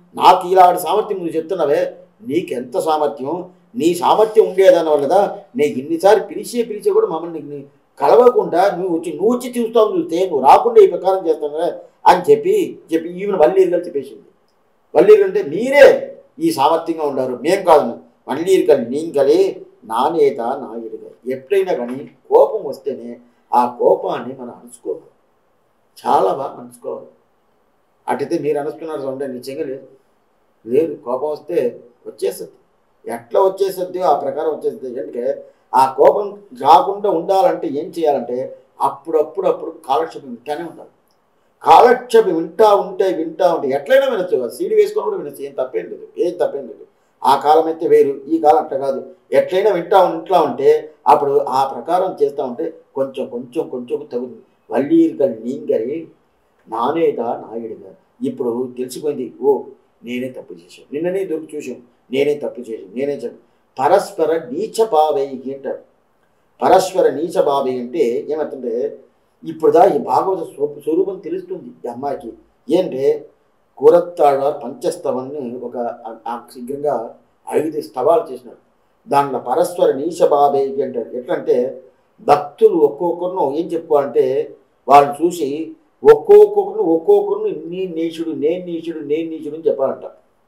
నాకు ఇలాంటి సామర్థ్యం నువ్వు చెప్తున్నావే నీకెంత సామర్థ్యం నీ సామర్థ్యం ఉండేదాని వల్ల కదా నేను ఇన్నిసార్లు పిలిచే పిలిచే కూడా మమ్మల్ని నీ కలవకుండా నువ్వు వచ్చి నువ్వు వచ్చి చూస్తావు చూస్తే నువ్వు రాకుండా ఈ ప్రకారం చేస్తావు కదా అని చెప్పి చెప్పి ఈమెను వల్లీరుగా చెప్పేసింది వల్లీరు అంటే మీరే ఈ సామర్థ్యంగా ఉండారు మేం కాదు వల్లీరుకల్ నీంకలే నానేత నాయుడుగా ఎప్పుడైనా కానీ కోపం వస్తేనే ఆ కోపాన్ని మనం అణుచుకోవాలి చాలా బాగా అణుచుకోవాలి అటైతే మీరు అనుకున్నారు చూడండి నిజంగా లేదు లేదు కోపం వస్తే వచ్చేస్తుంది ఎట్లా వచ్చేస్తుంది ఆ ప్రకారం వచ్చేస్తుంది ఎందుకంటే ఆ కోపం రాకుండా ఉండాలంటే ఏం చేయాలంటే అప్పుడప్పుడు అప్పుడు కాలక్షేపం వింటానే ఉండాలి కాలక్షేపం వింటా ఉంటే వింటా ఉంటే ఎట్లయినా వినొచ్చు సీడీ వేసుకొని కూడా వినొచ్చు ఏం తప్పేం లేదు ఏం తప్పేం లేదు ఆ కాలం అయితే వేరు ఈ కాలం అట్లా కాదు ఎట్లయినా వింటా ఇంట్లో ఉంటే అప్పుడు ఆ ప్రకారం చేస్తూ ఉంటే కొంచెం కొంచెం కొంచెం తగుతుంది వల్లీరుగా నీంగరి నానేదా నాయుడుగా ఇప్పుడు తెలిసిపోయింది ఓ నేనే తప్పు చేశాను నిన్ననే దొరికి చూసాం నేనే తప్పు చేశాను నేనే చెప్పాను పరస్పర నీచ భావైకి అంటారు పరస్పర నీచ భావై అంటే ఏమంటే ఇప్పుడుదా ఈ భాగవత స్వ- స్వరూపం తెలుస్తుంది ఈ అమ్మాయికి ఏంటంటే కూరత్తాడ పంచస్తవాన్ని ఒక ఆ- ఆ శీఘ్రంగా ఐదు స్తవాలు చేసినాడు దాంట్లో పరస్పర నీచ భావైకి అంటారు ఎట్లంటే భక్తులు ఒక్కొక్కరిను ఏం చెప్పుకోవాలంటే వాళ్ళని చూసి ఒక్కొక్కరిని ఒక్కొక్కరిని నీ నీచుడు నేను నీచుడు నేను నీచుడు అని చెప్పాలంట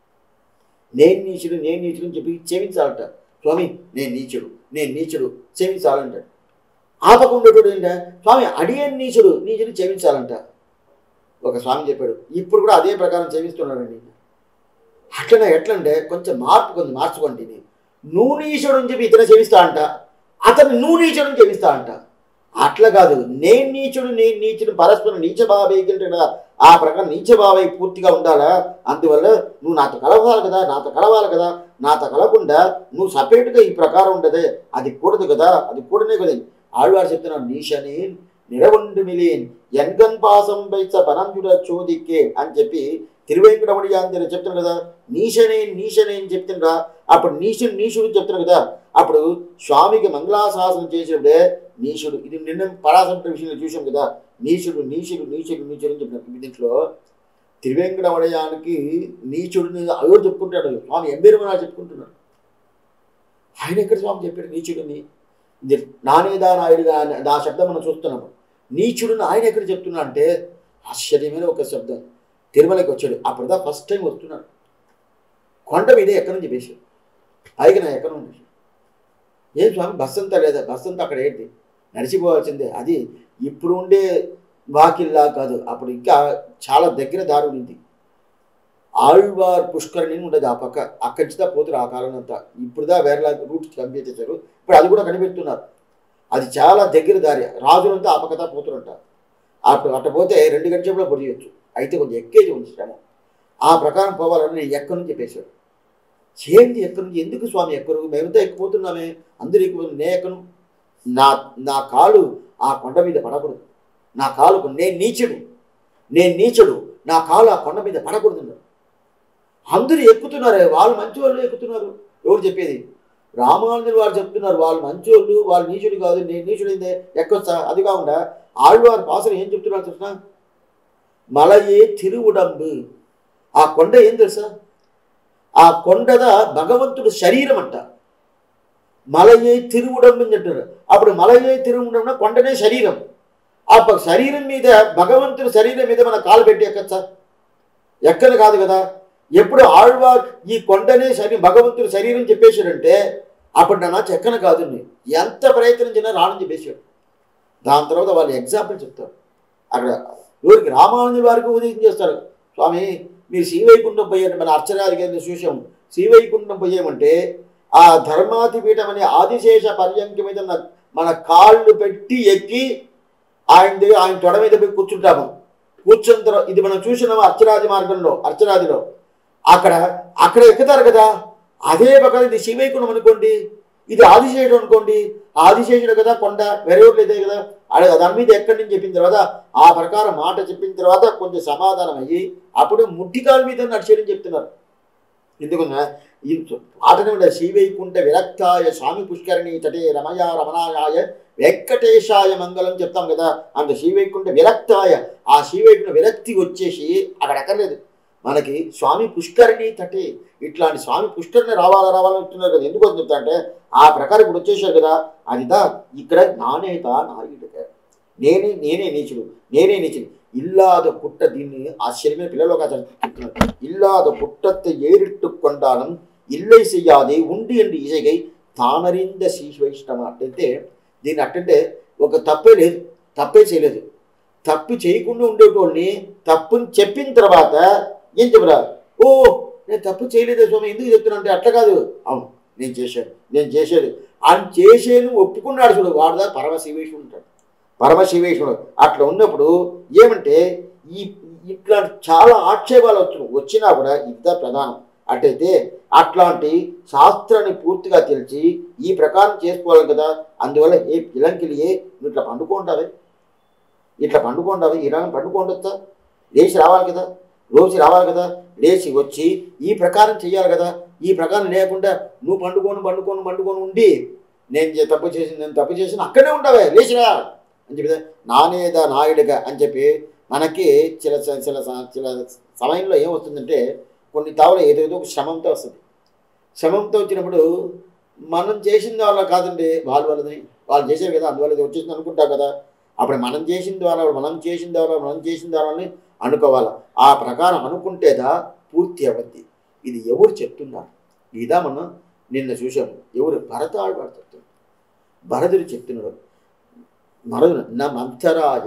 నేను నీచుడు నేను నీచుడు అని చెప్పి క్షమించాలంట స్వామి నేను నీచుడు నేను నీచుడు క్షమించాలంట ఆపకుండేటోడు ఏంటంటే స్వామి అడియన్ నీచుడు నీచుడు క్షమించాలంట ఒక స్వామి చెప్పాడు ఇప్పుడు కూడా అదే ప్రకారం క్షమిస్తున్నాడండి అట్లనే ఎట్లంటే కొంచెం మార్పు కొంచెం మార్చుకోండి ఇది. నువ్వు నీచుడు అని చెప్పి ఇతను క్షమిస్తా అంట అతను నువ్వు నీచుడు అని క్షమిస్తా అంట అట్లా కాదు నేను నీచుడు నేను నీచుడు పరస్పరం నీచ భావైకి కదా ఆ ప్రకారం నీచ భావై పూర్తిగా ఉండాలా అందువల్ల నువ్వు నాతో కలవాలి కదా నాతో కలవాలి కదా నాతో కలవకుండా నువ్వు సపరేట్గా ఈ ప్రకారం ఉండదే అది కూడదు కదా అది కూడనే కదా ఆళ్వారు చెప్తున్నాడు నీషని నిరవండు మిలియన్ ఎన్గన్ పాసం వైస పనంజుడ చోదిక్కే అని చెప్పి తిరువేంకటమణి అని చెప్తున్నారు కదా నీషనే నీషనే అని చెప్తుండ్రా అప్పుడు నీషుడు నీషుడు చెప్తున్నారు కదా అప్పుడు స్వామికి మంగళాశాసనం చేసినప్పుడే నీషుడు ఇది నిన్న పరాశంట విషయంలో చూసాం కదా నీచుడు నీచుడు నీచుడు నీచుడు అని చెప్పిన దీంట్లో తిరువేంకటమడయానికి నీచుడిని ఎవరు చెప్పుకుంటాడు స్వామి ఎంబీరమనా చెప్పుకుంటున్నాడు ఆయన ఎక్కడ స్వామి చెప్పాడు నీచుడిని ఇది నానేదా నాయుడుగా అనే- ఆ శబ్దం మనం చూస్తున్నాము నీచుడిని ఆయన ఎక్కడ చెప్తున్నా అంటే ఆశ్చర్యమైన ఒక శబ్దం తిరుమలకి వచ్చాడు అప్పుడుదా ఫస్ట్ టైం వస్తున్నాడు కొండ మీదే ఎక్కడి నుంచి వేసాడు పైకి నా ఎక్కడ నుంచి ఏం స్వామి బస్ అంతా లేదా బస్ అంతా అక్కడ ఏంటి నడిచిపోవాల్సిందే అది ఇప్పుడు ఉండే వాకిల్లా కాదు అప్పుడు ఇంకా చాలా దగ్గర దారి ఉంది ఆళ్వార్ పుష్కరిణి అని ఉండదు ఆ పక్క అక్కడి నుంచి దా పోతురు ఆ కాలం అంతా ఇప్పుడుదా వేరేలా రూట్ కంప్లీట్ చేశారు ఇప్పుడు అది కూడా కనిపెడుతున్నారు అది చాలా దగ్గర దారి రాజులంతా ఆ పక్కదా పోతురంట అప్పుడు అట్ట పోతే రెండు గంటల పొడియొచ్చు అయితే కొంచెం ఎక్కేది ఉంది శ్రమ ఆ ప్రకారం పోవాలని నేను ఎక్కడి నుంచి చెప్పేశాడు ఏంటి ఎక్కడి నుంచి ఎందుకు స్వామి ఎక్కరు మేమంతా ఎక్కిపోతున్నామే అందరూ ఎక్కువ నే ఎక్కను నా నా కాలు ఆ కొండ మీద పడకూడదు నా కాలుకు నేను నీచుడు నేను నీచుడు నా కాలు ఆ కొండ మీద పడకూడదు అన్నాడు. అందరూ ఎక్కుతున్నారే వాళ్ళు మంచి వాళ్ళు ఎక్కుతున్నారు ఎవరు చెప్పేది రామానుజులు వారు చెప్తున్నారు వాళ్ళు మంచోళ్ళు వాళ్ళు నీచుడు కాదు నేను నీచుడైందే ఎక్కొచ్చా అది కాకుండా ఆళ్వారు పాసలు ఏం చెప్తున్నారు చూసిన మలయే తిరువుడంబు ఆ కొండ ఏం తెలుసా ఆ కొండద భగవంతుడు శరీరం అంట మలయే తిరుగుడంబు అని అంటారు అప్పుడు మలయే తిరుగుడం కొండనే శరీరం ఆ ప- శరీరం మీద భగవంతుడి శరీరం మీద మన కాలు పెట్టి ఎక్కచ్చా ఎక్కను కాదు కదా ఎప్పుడు ఆళ్వా ఈ కొండనే శరీరం భగవంతుడి శరీరం చెప్పేశాడంటే అప్పుడు నా చెక్కన కాదు నీ. ఎంత ప్రయత్నించినా రానని చెప్పేశాడు దాని తర్వాత వాళ్ళు ఎగ్జాంపుల్ చెప్తారు అక్కడ ఎవరికి రామానుజుల వారికి ఉదయం చేస్తారు స్వామి మీరు శ్రీవైకుంఠం పోయాడు మన అర్చనాది గారిని చూసాం శ్రీవైకుంఠం పోయామంటే ఆ ధర్మాతిపీఠం అనే ఆదిశేష పర్యంకి మీద మన- మన కాళ్ళు పెట్టి ఎక్కి ఆయన దగ్గర ఆయన తొడ మీద పోయి కూర్చుంటాము కూర్చున్న తర్వాత ఇది మనం చూసినాము అర్చనాది మార్గంలో అర్చనాదిలో అక్కడ అక్కడ ఎక్కుతారు కదా అదే ప్రకారం ఇది శ్రీవైకుంఠం అనుకోండి ఇది ఆదిశేషుడు అనుకోండి ఆదిశేషుడు కదా కొండ వేరే ఒకటి ఇదే కదా అడే దాని మీద ఎక్కడి నుంచి చెప్పిన తర్వాత ఆ ప్రకారం మాట చెప్పిన తర్వాత కొంచెం సమాధానం అయ్యి అప్పుడు ముట్టికాల మీద నడిచేయని చెప్తున్నారు ఎందుకన్నా ఈ పాటనే ఉండే శ్రీవైకుంఠ విరక్తాయ స్వామి పుష్కరిణి తటే రమయ రమణాయాయ వెంకటేశాయ మంగళం చెప్తాం కదా అంత శ్రీవైకుంఠ విరక్తాయ ఆ శ్రీవైకుంఠ విరక్తి వచ్చేసి అక్కడ ఎక్కర్లేదు మనకి స్వామి పుష్కరిణి తటే ఇట్లాంటి స్వామి పుష్కరిణి రావాలా రావాలని చెప్తున్నారు కదా ఎందుకు చెప్తా అంటే ఆ ప్రకారం ఇప్పుడు వచ్చేసారు కదా అదిదా ఇక్కడ నానేత నాయుడుక నేనే నేనే నీచుడు నేనే నీచుడు ఇల్లాద పుట్ట దీన్ని ఆశ్చర్యమైన పిల్లలు చెప్తున్నారు ఇల్లాద పుట్టத்தை ஏறிட்டு கொண்டாலும் இல்லை செய்யாதே ఉండి అండి ఇసగై తానరింద శ్రీవైష్ణవ అంటే దీన్ని అట్టంటే ఒక తప్పే లేదు తప్పే చేయలేదు తప్పు చేయకుండా ఉండేటోడిని తప్పుని చెప్పిన తర్వాత ఏం చెప్పరా ఓ నేను తప్పు చేయలేదే స్వామి ఎందుకు చెప్తున్నా అంటే అట్లా కాదు అవును నేను చేశాను నేను చేసేది ఆయన చేసేను ఒప్పుకున్నాడు చూడు వాడుదా పరమశివేశ్వరుడు ఉంటాడు పరమశివేశ్వరుడు అట్లా ఉన్నప్పుడు ఏమంటే ఈ ఇట్లాంటి చాలా ఆక్షేపాలు వచ్చు వచ్చినా కూడా ఇంత ప్రధానం అట్టయితే అట్లాంటి శాస్త్రాన్ని పూర్తిగా తెలిసి ఈ ప్రకారం చేసుకోవాలి కదా అందువల్ల ఏ పిలంకిలియే నువ్వు ఇట్లా పండుకుంటావే ఇట్లా పండుకుంటావే ఈ రకం పండుకోండొచ్చా లేచి రావాలి కదా రోజు రావాలి కదా లేచి వచ్చి ఈ ప్రకారం చెయ్యాలి కదా ఈ ప్రకారం లేకుండా నువ్వు పండుకోను పండుకోను పండుకొని ఉండి నేను చే- తప్పు చేసింది నేను తప్పు చేసిన అక్కడే ఉంటావే లేచిరా అని చెప్పి నానేదా నాయుడుగా అని చెప్పి మనకి చిల చిల చిల- చిల సమయంలో ఏమొస్తుందంటే కొన్ని తావులు ఏదేదో ఒక శ్రమంతో వస్తుంది శ్రమంతో వచ్చినప్పుడు మనం చేసిన వాళ్ళ కాదండి వాళ్ళ వాళ్ళని వాళ్ళు చేశారు కదా అందువల్ల ఇది వచ్చేసింది అనుకుంటా కదా అప్పుడు మనం చేసిన ద్వారా మనం చేసిన ద్వారా మనం చేసిన ద్వారా అని అనుకోవాలి ఆ ప్రకారం అనుకుంటేదా పూర్తి అవద్ది ఇది ఎవరు చెప్తున్నారు ఇదా మనం నిన్న చూశాము ఎవరు భరతాழ்వాడు చెప్తున్నాడు భరతుడు చెప్తున్నాడు మరదు న మంథరాజ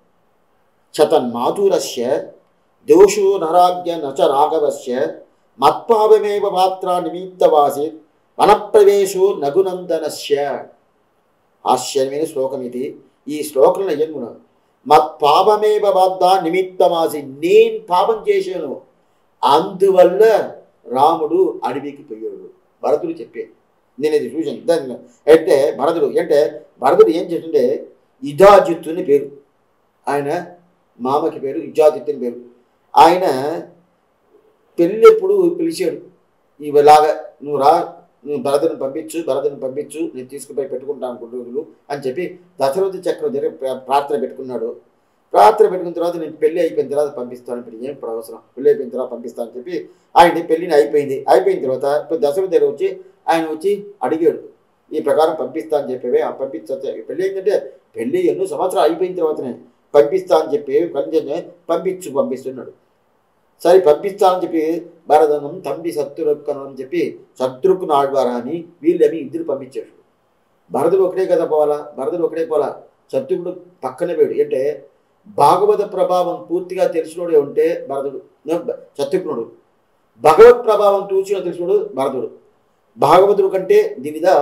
చతన్మాధురస్య దోషో నరాజ్ఞ నచ రాఘవస్య మత్పావమేవ పాత్ర నిమిత్తవాసి వనప్రవేశో నగునందనస్య ఆశ్చర్యమైన శ్లోకం ఇది ఈ శ్లోకంలో ఏమన్నా మత్పాపమేవ బాధ నిమిత్తమాసి నేను పాపం చేశాను అందువల్ల రాముడు అడవికి పోయాడు భరతుడు చెప్పే నేను ఇది చూశాను దాన్ని అంటే భరతుడు అంటే భరతుడు ఏం చేస్తుంటే ఇదాజిత్తు అని పేరు ఆయన మామకి పేరు ఇజాజిత్తు అని పేరు ఆయన పెళ్ళెప్పుడు పిలిచాడు ఇలాగా నువ్వు రా నువ్వు భరతుని పంపించు భరతుని పంపించు నేను తీసుకుపోయి పెట్టుకుంటాను కొన్ని రోజులు అని చెప్పి దశరథ చక్రం దగ్గర ప్రా- ప్రార్థన పెట్టుకున్నాడు ప్రార్థన పెట్టుకున్న తర్వాత నేను పెళ్లి అయిపోయిన తర్వాత పంపిస్తాను ఇప్పుడు ఏం ఇప్పుడు అవసరం పెళ్లి అయిపోయిన తర్వాత పంపిస్తాను అని చెప్పి ఆయన పెళ్లిని అయిపోయింది అయిపోయిన తర్వాత ఇప్పుడు దశరథ దగ్గర వచ్చి ఆయన వచ్చి అడిగాడు ఈ ప్రకారం పంపిస్తా అని చెప్పేవే ఆ పంపించ పెళ్ళి ఏంటంటే పెళ్ళి ఎన్నో సంవత్సరాలు అయిపోయిన తర్వాతనే పంపిస్తా అని చెప్పి కొంచెం పంపించు పంపిస్తున్నాడు సరే పంపిస్తానని చెప్పి భరతనం తంబి శత్రుఘ్నం అని చెప్పి శత్రుఘ్న ఆళ్వారా అని వీళ్ళని ఇద్దరు పంపించాడు భరతుడు ఒకటే కదా పోవాలా భరతుడు ఒకటే పోలా శత్రుఘ్నుడు పక్కనే పోయాడు అంటే భాగవత ప్రభావం పూర్తిగా తెలిసినోడే ఉంటే భరతుడు శత్రుఘ్నుడు భగవత్ ప్రభావం చూసిన తెలిసినోడు భరతుడు భాగవతుడు కంటే దీని మీద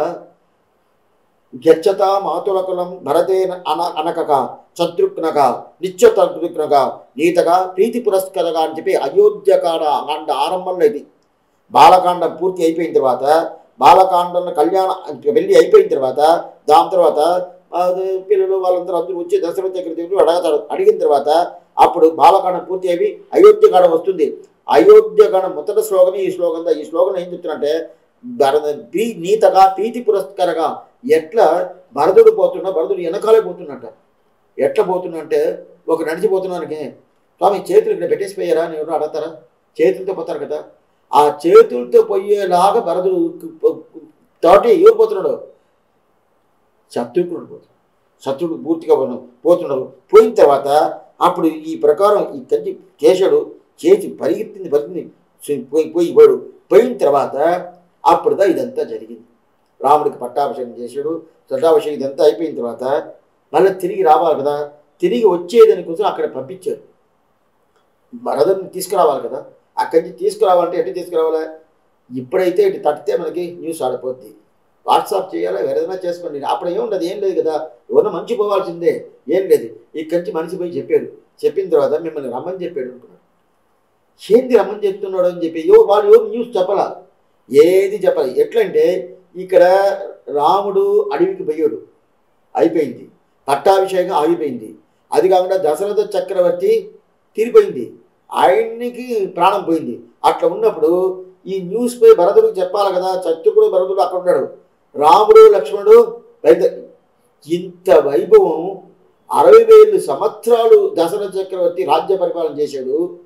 గచ్చత మాతులకులం భరతేన అన అనకక శత్రుఘ్నక నిత్య శత్రుఘ్నక నీతగా ప్రీతి పురస్కరగా అని చెప్పి అయోధ్యకాండ కాండ ఆరంభంలో ఇది బాలకాండం పూర్తి అయిపోయిన తర్వాత బాలకాండంలో కళ్యాణ వెళ్ళి అయిపోయిన తర్వాత దాని తర్వాత అది పిల్లలు వాళ్ళందరూ అందరూ వచ్చి దశరథ దగ్గర దగ్గర అడగతారు అడిగిన తర్వాత అప్పుడు బాలకాండం పూర్తి అయి అయోధ్యకాండం వస్తుంది అయోధ్యకాండం మొదటి శ్లోకమే ఈ శ్లోకం ఈ శ్లోకం ఏం చెప్తున్నంటే భరత ప్రీ నీతగా ప్రీతి పురస్కరగా ఎట్లా భరతుడు పోతున్నా భరతుడు వెనకాలే పోతున్నట్ట ఎట్లా పోతున్నా అంటే ఒక నడిచిపోతున్నానికి స్వామి చేతులు ఇక్కడ పెట్టేసిపోయారా అని ఎవరు అడగతారా చేతులతో పోతారు కదా ఆ చేతులతో పోయేలాగా భరతుడు తోటి ఎవరు పోతున్నాడు శత్రుఘ్నుడు పోతున్నాడు శత్రుడు పూర్తిగా పోను పోతున్నాడు పోయిన తర్వాత అప్పుడు ఈ ప్రకారం ఈ కంచి చేశాడు చేసి పరిగెత్తింది పరిగెత్తింది పోయి పోయి పోయాడు పోయిన తర్వాత అప్పుడుదా ఇదంతా జరిగింది రాముడికి పట్టాభిషేకం చేశాడు పట్టాభిషేకం ఇదంతా అయిపోయిన తర్వాత మళ్ళీ తిరిగి రావాలి కదా తిరిగి వచ్చేదాని కోసం అక్కడ పంపించారు భరతుని తీసుకురావాలి కదా అక్కడి నుంచి తీసుకురావాలంటే ఎటు తీసుకురావాలా ఇప్పుడైతే ఇటు తట్టితే మనకి న్యూస్ ఆడిపోద్ది వాట్సాప్ చేయాలా ఏదైనా చేసుకోండి అప్పుడు ఏముండదు ఏం లేదు కదా ఎవరన్నా మంచి పోవాల్సిందే ఏం లేదు ఇక్కడి నుంచి మనిషి పోయి చెప్పాడు చెప్పిన తర్వాత మిమ్మల్ని రమ్మని చెప్పాడు అనుకున్నాడు ఏంది రమ్మని చెప్తున్నాడు అని చెప్పి ఎవరు వాళ్ళు ఎవరు న్యూస్ చెప్పాలా ఏది చెప్పాలి ఎట్లంటే ఇక్కడ రాముడు అడవికి పోయాడు అయిపోయింది పట్టాభిషేకం ఆగిపోయింది అది కాకుండా దశరథ చక్రవర్తి తీరిపోయింది ఆయన్నికి ప్రాణం పోయింది అట్లా ఉన్నప్పుడు ఈ న్యూస్ పోయి భరతుడికి చెప్పాలి కదా చత్రుకుడు భరతుడు అక్కడ ఉన్నాడు రాముడు లక్ష్మణుడు పెద్ద ఇంత వైభవం అరవై వేలు సంవత్సరాలు దశరథ చక్రవర్తి రాజ్య పరిపాలన చేశాడు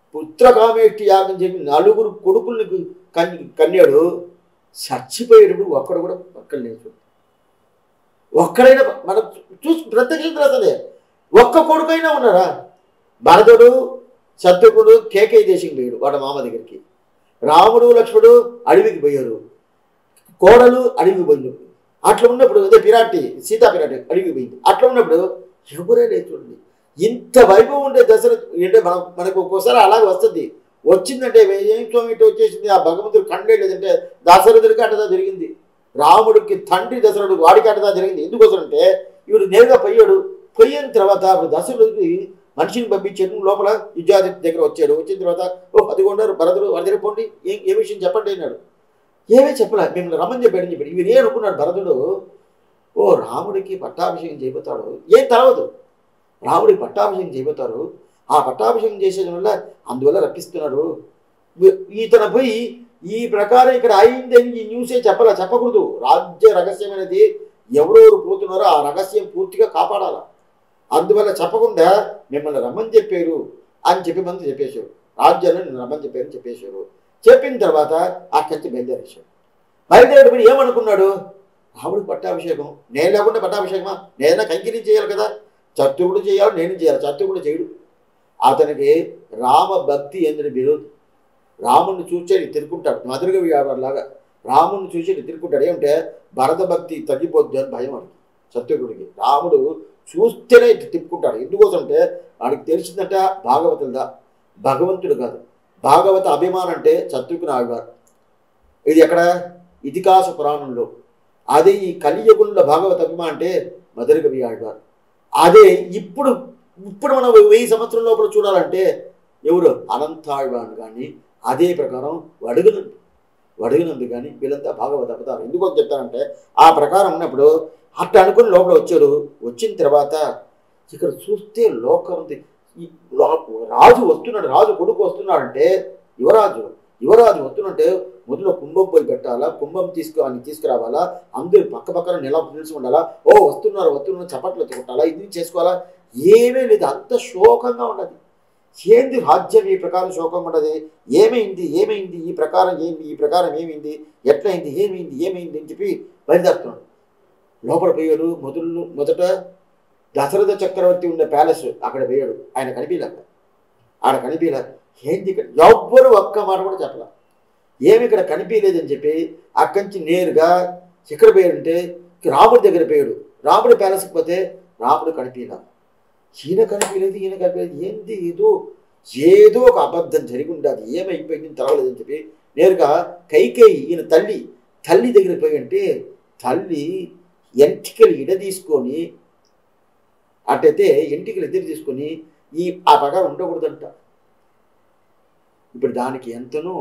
పుత్రకామేష్టి యాగం చెప్పి నలుగురు కొడుకుల్ని కన్ కన్యాడు చచ్చిపోయేటప్పుడు ఒక్కడు కూడా పక్కన లేదు ఒక్కడైనా మనం చూసి ప్రత్యక్షంగా అసలే ఒక్క కొడుకైనా ఉన్నారా భరతుడు శత్రుకుడు కేకే దేశం పోయాడు వాడు మామ దగ్గరికి రాముడు లక్ష్మణుడు అడవికి పోయారు కోడలు అడవికి పోయింది అట్లా ఉన్నప్పుడు అదే పిరాటి సీతా పిరాటి అడవికి పోయింది అట్లా ఉన్నప్పుడు ఎవరే లేదు చూడండి ఇంత వైభవం ఉండే దసరా అంటే మనం మనకు ఒక్కోసారి అలాగే వస్తుంది వచ్చిందంటే ఏం స్వామి ఇటు వచ్చేసింది ఆ భగవంతుడు కండే లేదంటే దశరథుడికి అట్టదా జరిగింది రాముడికి తండ్రి దశరథుడు వాడికి అట్టదా జరిగింది ఎందుకోసం అంటే ఇవి నేరుగా పోయాడు పోయిన తర్వాత అప్పుడు దశరథుడికి మనిషిని పంపించాడు లోపల విద్యార్థి దగ్గర వచ్చాడు వచ్చిన తర్వాత ఓ అది కొన్నారు భరతుడు వాడి దగ్గర పోండి ఏం ఏ విషయం చెప్పండి అన్నాడు ఏమీ చెప్పలే మిమ్మల్ని రమ్మని చెప్పాడని చెప్పాడు ఇవి నేను అనుకున్నాడు భరతుడు ఓ రాముడికి పట్టాభిషేకం చేయబోతాడు ఏం తెలవదు రాముడికి పట్టాభిషేకం చేయబోతారు ఆ పట్టాభిషేకం చేసేది వల్ల అందువల్ల రప్పిస్తున్నాడు ఈతన పోయి ఈ ప్రకారం ఇక్కడ అయిందని ఈ న్యూసే చెప్పాలా చెప్పకూడదు రాజ్య రహస్యం అనేది ఎవరెవరు పోతున్నారో ఆ రహస్యం పూర్తిగా కాపాడాలా అందువల్ల చెప్పకుండా మిమ్మల్ని రమ్మని చెప్పారు అని చెప్పి మంది చెప్పేశారు రాజ్యాన్ని నిన్ను రమ్మని చెప్పారని చెప్పేశారు చెప్పిన తర్వాత అక్కడి నుంచి బయలుదేరేశాడు బయలుదేరేటప్పుడు ఏమనుకున్నాడు రాముడికి పట్టాభిషేకం నేను లేకుండా పట్టాభిషేకమా నేనైనా కంకిని చేయాలి కదా చత్రుడు చేయాలి నేను చేయాలి చత్రుడు చేయడు అతనికి రామ భక్తి ఎందుకు విరోధి రాముడిని చూసేది తిరుక్కుంటాడు మధురగ వ్యాపారలాగా రాముడిని చూసేది తిరుక్కుంటాడు ఏమంటే భరత భక్తి తగ్గిపోద్ది అని భయం వాడికి సత్యకుడికి రాముడు చూస్తేనే ఇట్లా తిప్పుకుంటాడు ఎందుకోసం అంటే వాడికి తెలిసిందంటే భాగవతులదా భగవంతుడు కాదు భాగవత అభిమానం అంటే చత్రుకుని ఆగారు ఇది ఎక్కడ ఇతికాస పురాణంలో అదే ఈ కలియుగంలో భాగవత అభిమానం అంటే మధురగవి ఆగారు అదే ఇప్పుడు ఇప్పుడు మనం వెయ్యి సంవత్సరం లోపల చూడాలంటే ఎవరు అనంతాழ்వాన్ కానీ అదే ప్రకారం వడుగునందు వడుగునందు కానీ వీళ్ళంతా భాగవత అవతారం ఎందుకు అని చెప్తారంటే ఆ ప్రకారం ఉన్నప్పుడు అట్లా అనుకుని లోపల వచ్చాడు వచ్చిన తర్వాత ఇక్కడ చూస్తే లోకం ఉంది. ఈ లో- రాజు వస్తున్నాడు రాజు కొడుకు వస్తున్నాడంటే యువరాజు యువరాజు వస్తున్నట్టే మొదలు కుంభం పోయి పెట్టాలా కుంభం తీసుకు అని తీసుకురావాలా అందరూ పక్క పక్కన నిల నిలిచి ఉండాలా ఓ వస్తున్నారు వస్తున్నారు చప్పట్లు కొట్టాలా ఇది చేసుకోవాలా ఏమీ లేదు అంత శోకంగా ఉన్నది ఏంది రాజ్యం ఈ ప్రకారం శోకంగా ఉన్నది ఏమైంది ఏమైంది ఈ ప్రకారం ఏంది ఈ ప్రకారం ఏమైంది ఎట్లయింది ఏమైంది ఏమైంది అని చెప్పి బయలుదేరుతున్నాడు లోపల పోయాడు మొదలు మొదట దశరథ చక్రవర్తి ఉన్న ప్యాలెస్ అక్కడ పోయాడు ఆయన కనిపించలేక ఆడ కనిపించలే ఏంది ఇక్కడ ఎవ్వరు ఒక్క మాట కూడా చెప్పలే ఏమి ఇక్కడ కనిపించలేదని చెప్పి అక్కడి నుంచి నేరుగా ఎక్కడ పోయాడంటే రాముడి దగ్గర పోయాడు రాముడి ప్యాలెస్కి పోతే రాముడు కనిపించలే ఈయన కనిపించలేదు ఈయన కనిపించలేదు ఏంది ఏదో ఏదో ఒక అబద్ధం జరిగి ఉండదు ఏమైపోయింది తెలవలేదని చెప్పి నేరుగా కైకేయి ఈయన తల్లి తల్లి దగ్గరికి పోయి అంటే తల్లి ఎంటికలు ఇడ తీసుకొని అటైతే ఎంటికలు ఎదురు తీసుకొని ఈ ఆ ప్రకారం ఉండకూడదంట ఇప్పుడు దానికి ఎంతనో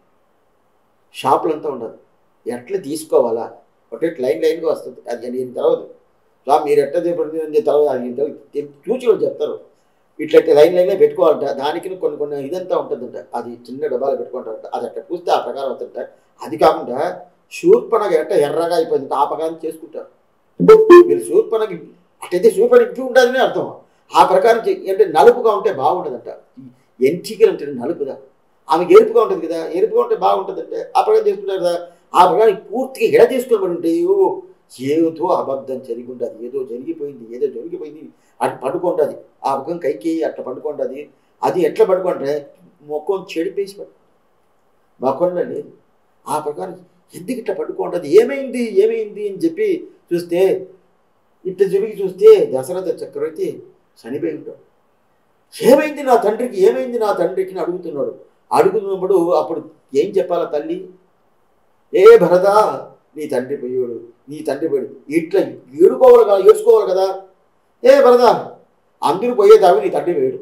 షాపులంతా ఉండదు ఎట్లా తీసుకోవాలా ఒకటే లైన్ లైన్గా వస్తుంది అది నేను తెలవదు సో మీరు ఎట్లా చెప్పండి తెలవదు అది నేను తెలవదు. చూసి వాళ్ళు చెప్తారు ఇట్లయితే లైన్ లైన్లో పెట్టుకోవాలంట దానికి కొన్ని కొన్ని ఇదంతా ఉంటుందంట అది చిన్న డబ్బాలు పెట్టుకుంటారంట అది అట్లా పూస్తే ఆ ప్రకారం అవుతుందంట అది కాకుండా శూర్పణగా ఎట్ట ఎర్రగా అయిపోయింది ఆ ప్రకారం చేసుకుంటారు మీరు శూర్పణకి అట్టయితే శూర్పణ ఇప్పి ఉంటుందని అర్థం ఆ ప్రకారం చే- అంటే నలుపుగా ఉంటే బాగుంటుందంట ఎంటికలు అంటే నలుపుదా ఆమెకి ఎరుపుగా ఉంటుంది కదా ఎరుపుగా ఉంటే బాగుంటుందంటే ఆ ప్రకారం చేసుకుంటారు కదా ఆ ప్రకారం పూర్తిగా ఎడ తీసుకొని ఉంటే ఓ ఏదో అబద్ధం జరిగి ఉండదు ఏదో జరిగిపోయింది ఏదో జరిగిపోయింది అటు పడుకుంటుంది ఆ ముఖం కైకి అట్లా పడుకుంటుంది అది ఎట్లా పడుకుంటే ముఖం చెడిపేసి పడు ముఖంలో లేదు ఆ ప్రకారం ఎందుకు ఇట్లా పడుకుంటుంది ఏమైంది ఏమైంది అని చెప్పి చూస్తే ఇట్లా జరిగి చూస్తే దశరథ చక్రవర్తి చనిపోయి ఉంటాడు ఏమైంది నా తండ్రికి ఏమైంది నా తండ్రికి అని అడుగుతున్నాడు అడుగుతున్నప్పుడు అప్పుడు ఏం చెప్పాలా తల్లి ఏ భరత నీ తండ్రి పోయాడు నీ తండ్రి పోయాడు ఇట్లా ఏడుకోవాలి కదా ఏడ్చుకోవాలి కదా ఏ భరత అందరూ పోయేదావి నీ తండ్రి పోయాడు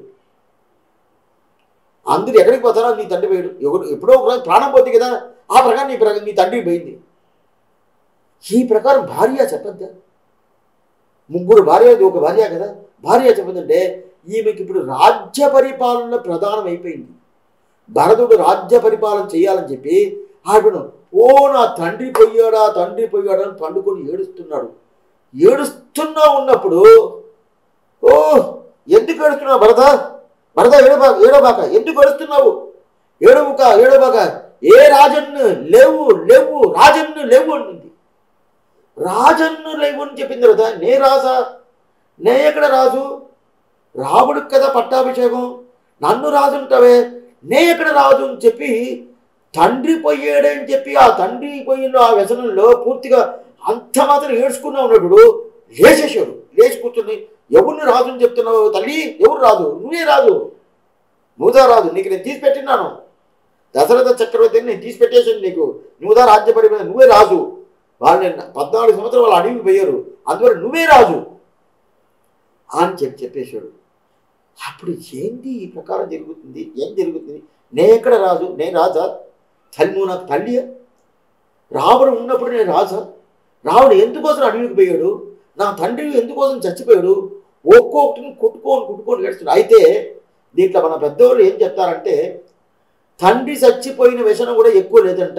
అందరూ ఎక్కడికి పోతారో నీ తండ్రి పోయాడు ఎవడు ఎప్పుడో ఒక రోజు ప్రాణం పోతుంది కదా ఆ ప్రకారం నీ ప్రకారం నీ తండ్రి పోయింది ఈ ప్రకారం భార్య చెప్పద్దా ముగ్గురు భార్య ఒక భార్య కదా భార్య చెప్పదంటే ఈమెకి ఇప్పుడు రాజ్య పరిపాలన ప్రధానం అయిపోయింది భరతుడు రాజ్య పరిపాలన చేయాలని చెప్పి ఆవిడను ఓ నా తండ్రి పోయాడా తండ్రి పోయాడా అని పండుకొని ఏడుస్తున్నాడు ఏడుస్తున్నా ఉన్నప్పుడు ఓ ఎందుకు ఏడుస్తున్నావు భరత భరత ఏడబాక ఏడబాక ఎందుకు ఏడుస్తున్నావు ఏడవుక ఏడబాక ఏ రాజన్ను లేవు లేవు రాజన్ను లేవు అంటుంది రాజన్ను లేవు అని చెప్పిన తర్వాత నే రాజా నే ఎక్కడ రాజు రాముడికి కదా పట్టాభిషేకం నన్ను రాజు అంటావే నే ఎక్కడ రాజు అని చెప్పి తండ్రి పోయాడని చెప్పి ఆ తండ్రి పోయిన ఆ వ్యసనంలో పూర్తిగా అంత మాత్రం ఏడ్చుకున్నా ఉన్నప్పుడు లేచేసాడు లేచి కూర్చుని ఎవరిని రాజు అని చెప్తున్నావు తల్లి ఎవరు రాజు నువ్వే రాజు నువ్వుదా రాజు నీకు నేను తీసి పెట్టినాను దశరథ చక్రవర్తిని నేను తీసి పెట్టేసాను నీకు నువ్వుదా రాజ్య పరిపాలన నువ్వే రాజు వాళ్ళు నేను పద్నాలుగు సంవత్సరాలు వాళ్ళు అడవికి పోయారు అందువల్ల నువ్వే రాజు అని చెప్పి చెప్పేశాడు అప్పుడు ఏంది ఈ ప్రకారం జరుగుతుంది ఏం జరుగుతుంది నే ఎక్కడ రాజు నేను రాజా తల్లి నువ్వు నాకు తల్లి రావణుడు ఉన్నప్పుడు నేను రాజా రావణుడు ఎందుకోసం అడవికి పోయాడు నా తండ్రి ఎందుకోసం చచ్చిపోయాడు ఒక్కొక్కటిని కొట్టుకొని కొట్టుకొని ఏడుస్తున్నాడు అయితే దీంట్లో మన పెద్దవాళ్ళు ఏం చెప్తారంటే తండ్రి చచ్చిపోయిన వ్యసనం కూడా ఎక్కువ లేదంట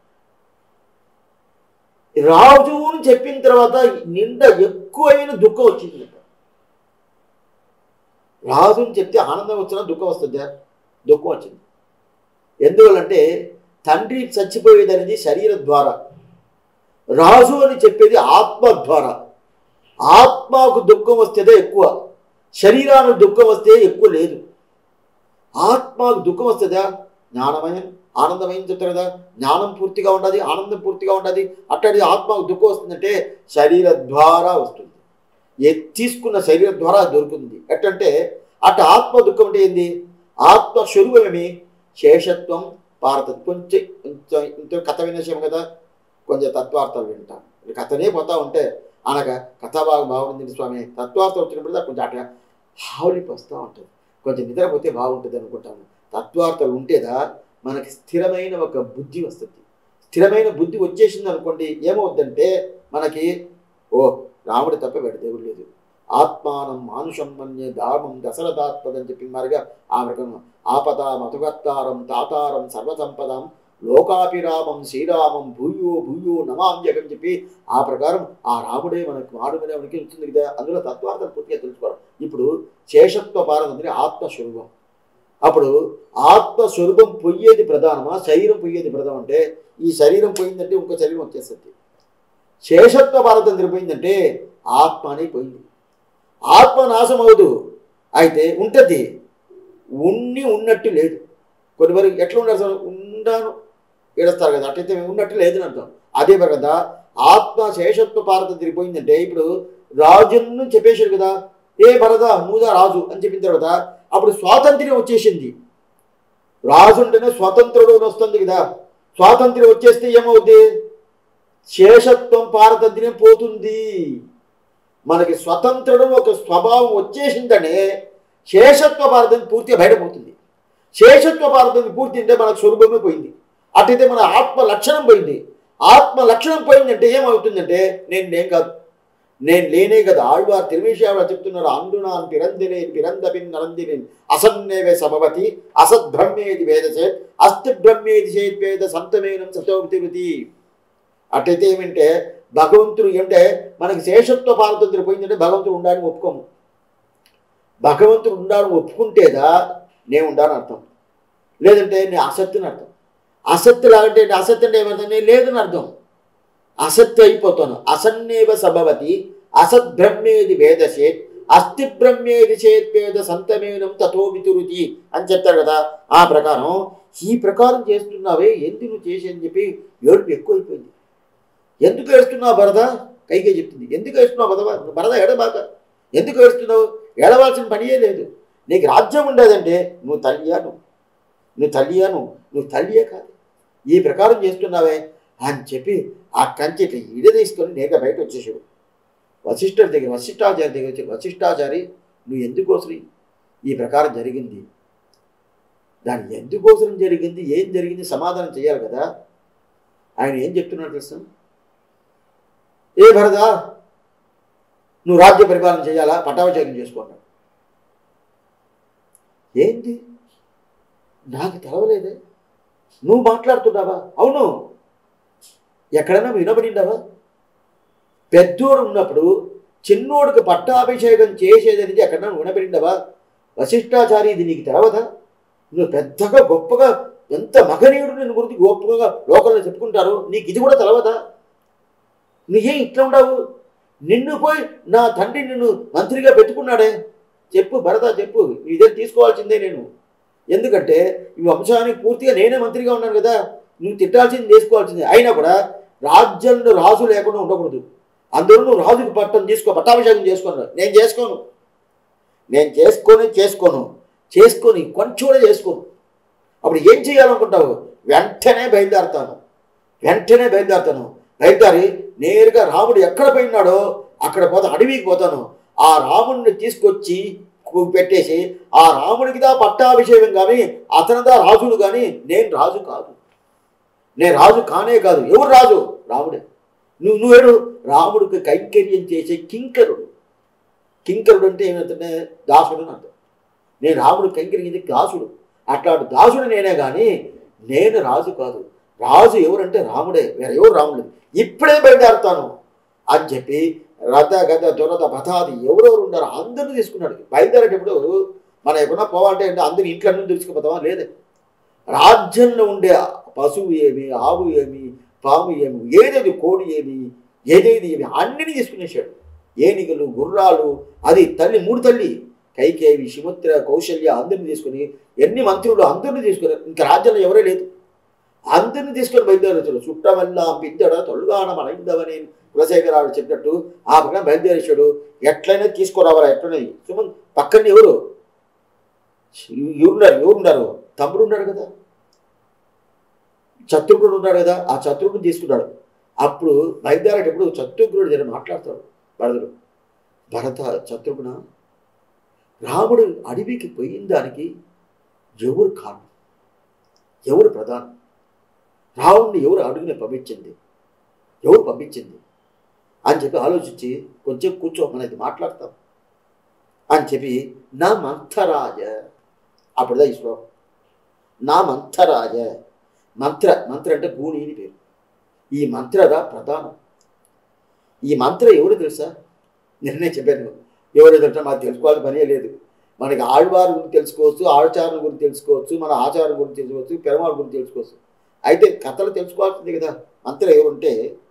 రాజు అని చెప్పిన తర్వాత నిండా ఎక్కువైన దుఃఖం వచ్చిందంట రాజు అని చెప్తే ఆనందం వచ్చినా దుఃఖం వస్తుందా దుఃఖం వచ్చింది ఎందువల్లంటే తండ్రి చచ్చిపోయేది అనేది శరీరం ద్వారా రాజు అని చెప్పేది ఆత్మ ద్వారా ఆత్మకు దుఃఖం వస్తేదే ఎక్కువ శరీరానికి దుఃఖం వస్తే ఎక్కువ లేదు ఆత్మకు దుఃఖం వస్తుందా జ్ఞానమయం ఆనందమయం చెప్తారు కదా జ్ఞానం పూర్తిగా ఉండదు ఆనందం పూర్తిగా ఉండదు అట్టడి ఆత్మకు దుఃఖం వస్తుందంటే శరీర ద్వారా వస్తుంది ఏ తీసుకున్న శరీరం ద్వారా దొరుకుతుంది ఎట్టంటే అటు ఆత్మ దుఃఖం అంటే ఏంది ఆత్మ స్వరూపమేమి శేషత్వం పారత కొంచెం కొంచెం ఇంత కథ వినేసాం కదా కొంచెం తత్వార్థాలు వింటాం కథనే పోతా ఉంటే అనగా కథ బాగా బాగుంది స్వామి తత్వార్థం వచ్చినప్పుడు కొంచెం అట్లా హావలిపి వస్తూ ఉంటుంది కొంచెం నిద్రపోతే బాగుంటుంది అనుకుంటాము తత్వార్థాలు ఉంటేదా మనకి స్థిరమైన ఒక బుద్ధి వస్తుంది స్థిరమైన బుద్ధి వచ్చేసింది అనుకోండి ఏమవుద్దంటే మనకి ఓ రాముడి తప్ప వేడు దేవుడు లేదు ఆత్మానం మానుషం మన్యే దామం దశరథాత్మదని చెప్పిన మారిగా ఆ రకం ఆపద మధుగత్తారం తాతారం సర్వసంపదం లోకాభిరామం శ్రీరామం భూయో భూయో నమామ్యకని చెప్పి ఆ ప్రకారం ఆ రాముడే మనకు మాడుమనే మనకి వచ్చింది కదా అందులో తత్వార్థం పూర్తిగా తెలుసుకోవడం ఇప్పుడు శేషత్వ భారతం అంటే ఆత్మస్వరూపం అప్పుడు ఆత్మస్వరూపం పొయ్యేది ప్రధానమా శరీరం పొయ్యేది ప్రధానం అంటే ఈ శరీరం పోయిందంటే ఇంకో శరీరం వచ్చేస్తుంది శేషత్వ భారతం పోయిందంటే ఆత్మ అనేది పోయింది ఆత్మ నాశం అవదు అయితే ఉంటుంది ఉన్ని ఉన్నట్టు లేదు కొన్ని వరకు ఎట్లా ఉండరు సార్ ఉండాను ఏడుస్తారు కదా అట్లయితే మేము ఉన్నట్టు లేదని అర్థం అదే మరి కదా ఆత్మ శేషత్వ భారతం తిరిగిపోయిందంటే ఇప్పుడు రాజును చెప్పేశాడు కదా ఏ భరత నువ్వుదా రాజు అని చెప్పిన తర్వాత అప్పుడు స్వాతంత్ర్యం వచ్చేసింది రాజు ఉంటేనే స్వతంత్రుడు అని వస్తుంది కదా స్వాతంత్ర్యం వచ్చేస్తే ఏమవుద్ది శేషత్వం పారతంత్ర్యం పోతుంది మనకి స్వతంత్రుడు ఒక స్వభావం వచ్చేసిందనే శేషత్వ భారతం పూర్తిగా బయటపోతుంది శేషత్వ భారతం పూర్తి అంటే మనకు స్వరూపమే పోయింది అటైతే మన ఆత్మ లక్షణం పోయింది ఆత్మ లక్షణం పోయిందంటే ఏమవుతుందంటే నేను నేను కాదు నేను లేనే కదా ఆళ్వార్ తిరువేశావారు చెప్తున్నారు అందునాన్ పిరందినే పిరందపిన్ నరందినేన్ అసన్నేవే సమవతి అసద్బ్రహ్మేది వేదచే అస్తి బ్రహ్మేది చేత్ వేద సంతమేనం సతోతిరుతి అటైతే ఏమంటే భగవంతుడు అంటే మనకి శేషత్వ పారతంత్రి పోయిందంటే భగవంతుడు ఉండాలని ఒప్పుకోము భగవంతుడు ఉండాలని ఒప్పుకుంటేదా నేను ఉండాలని అర్థం లేదంటే నేను అసత్తుని అర్థం అసత్తు లాగంటే నేను అసత్తు అంటే ఏమర్థం నేను లేదని అర్థం అసత్తు అయిపోతాను అసన్నేవ సభవతి అసద్బ్రహ్మేది వేదసేత్ అస్థి బ్రహ్మేది చేత్ వేద సంతమేనం తథో వితురుతి అని చెప్తారు కదా ఆ ప్రకారం ఈ ప్రకారం చేస్తున్నావే ఎందుకు నువ్వు చేసి అని చెప్పి ఏడుపు ఎక్కువైపోయింది ఎందుకు ఏడుస్తున్నావు భరత కైకే చెప్తుంది ఎందుకు ఏడుస్తున్నావు భరత భరత ఎడబాక ఎందుకు ఏడుస్తున్నావు ఏడవలసిన పనియే లేదు నీకు రాజ్యం ఉండేదంటే నువ్వు తల్లియా నువ్వు నువ్వు తల్లియా నువ్వు నువ్వు తల్లియే కాదు ఈ ప్రకారం చేస్తున్నావే అని చెప్పి ఆ కంచె ఇట్లా ఇడ తీసుకొని నేక బయట వచ్చేసాడు వశిష్ఠుడి దగ్గర వశిష్ఠాచారి దగ్గర వచ్చి వశిష్ఠాచారి నువ్వు ఎందుకోసం ఈ ప్రకారం జరిగింది దాని ఎందుకోసం జరిగింది ఏం జరిగింది సమాధానం చేయాలి కదా ఆయన ఏం చెప్తున్నాడు తెలుసు ఏ భరత నువ్వు రాజ్య పరిపాలన చేయాలా పట్టాభిషేకం చేసుకున్నాడు ఏంటి నాకు తెలవలేదే నువ్వు మాట్లాడుతున్నావా అవును ఎక్కడైనా వినబడిందావా పెద్దోడు ఉన్నప్పుడు చిన్నోడికి పట్టాభిషేకం చేసేదనేది ఎక్కడైనా వినబడిందావా వశిష్ఠాచారి ఇది నీకు తెలవదా నువ్వు పెద్దగా గొప్పగా ఎంత మగనీయుడు నిన్ను గురించి గొప్పగా లోకంలో చెప్పుకుంటారు నీకు ఇది కూడా తెలవదా నువ్వేం ఇట్లా ఉండవు నిన్ను పోయి నా తండ్రి నిన్ను మంత్రిగా పెట్టుకున్నాడే చెప్పు భరత చెప్పు ఇదే తీసుకోవాల్సిందే నేను ఎందుకంటే ఈ వంశానికి పూర్తిగా నేనే మంత్రిగా ఉన్నాను కదా నువ్వు తిట్టాల్సింది చేసుకోవాల్సిందే అయినా కూడా రాజ్యంలో రాజు లేకుండా ఉండకూడదు అందరూ నువ్వు రాజుకి పట్టం తీసుకో పట్టాభిషేకం చేసుకోను నేను చేసుకోను నేను చేసుకొని చేసుకోను చేసుకొని కొంచెం కూడా చేసుకోను అప్పుడు ఏం చేయాలనుకుంటావు వెంటనే బయలుదేరుతాను వెంటనే బయలుదేరుతాను బయలుదేరి నేరుగా రాముడు ఎక్కడ పోయినాడో అక్కడ పోతా అడవికి పోతాను ఆ రాముడిని తీసుకొచ్చి కు- పెట్టేసి ఆ రాముడికిదా పట్టాభిషేకం కానీ అతనిదా రాజుడు కానీ నేను రాజు కాదు నేను రాజు కానే కాదు ఎవరు రాజు రాముడే నువ్వు నువ్వేడు రాముడికి కైంకర్యం చేసే కింకరుడు కింకరుడు అంటే ఏమవుతుంటే దాసుడు అని అర్థం నేను రాముడు కైంకర్యం చేసే దాసుడు అట్లాంటి దాసుడు నేనే కానీ నేను రాజు కాదు రాజు ఎవరంటే రాముడే వేరే ఎవరు రాముడు ఇప్పుడే బయలుదేరుతాను అని చెప్పి రథ గద దొరద పథాది ఎవరెవరు ఉన్నారో అందరిని తీసుకున్నాడు బయలుదేరేటప్పుడు మనం ఎప్పుడన్నా పోవాలంటే అంటే అందరి ఇంట్లో నుండి తీసుకుపోతామా లేదే రాజ్యంలో ఉండే పశువు ఏమి ఆవు ఏమి పాము ఏమి ఏదేది కోడి ఏమి ఏదేది ఏమి అన్నిని తీసుకునేసాడు ఏనుగులు గుర్రాలు అది తల్లి మూడు తల్లి కైకేవి సుమిత్ర కౌశల్య అందరిని తీసుకుని ఎన్ని మంత్రులు అందరిని తీసుకుని ఇంకా రాజ్యంలో ఎవరే లేదు అందరిని తీసుకొని బయలుదేరాడు చుట్టమెల్లా పిద్దడ తొలుగాన మలైందవని కులశేఖరాడు చెప్పినట్టు ఆ ప్రకారం బయలుదేరేశాడు ఎట్లయినా తీసుకురావాలా ఎట్లనేది సుమన్ పక్కన ఎవరు ఎవరున్నారు ఎవరున్నారు తమ్ముడు ఉన్నాడు కదా శత్రుఘ్నుడు ఉన్నాడు కదా ఆ శత్రుఘ్నుడు తీసుకున్నాడు అప్పుడు బయలుదేరేటప్పుడు శత్రుఘ్నుడు దగ్గర మాట్లాడతాడు భరతుడు భరత శత్రుఘ్న రాముడు అడవికి పోయిన దానికి ఎవరు కారణం ఎవరు ప్రధానం రావణ్ణి ఎవరు అడుగుని పంపించింది ఎవరు పంపించింది అని చెప్పి ఆలోచించి కొంచెం కూర్చో మనం ఇది మాట్లాడతాం అని చెప్పి నా మంథరాజ అప్పుడుదా ఈ శ్లోకం నా మంథరాజ మంత్ర మంత్ర అంటే భూని అని పేరు ఈ మంత్రరా ప్రధానం ఈ మంత్ర ఎవరు తెలుసా నిన్నే చెప్పాను ఎవరు తెలుసా మాకు తెలుసుకోవాల్సిన పనే లేదు మనకి ఆళ్వారి గురించి తెలుసుకోవచ్చు ఆచారం గురించి తెలుసుకోవచ్చు మన ఆచారం గురించి తెలుసుకోవచ్చు పెరమాల గురించి తెలుసుకోవచ్చు అయితే కథలు తెలుసుకోవాల్సింది కదా మంత్ర ఎవరుంటే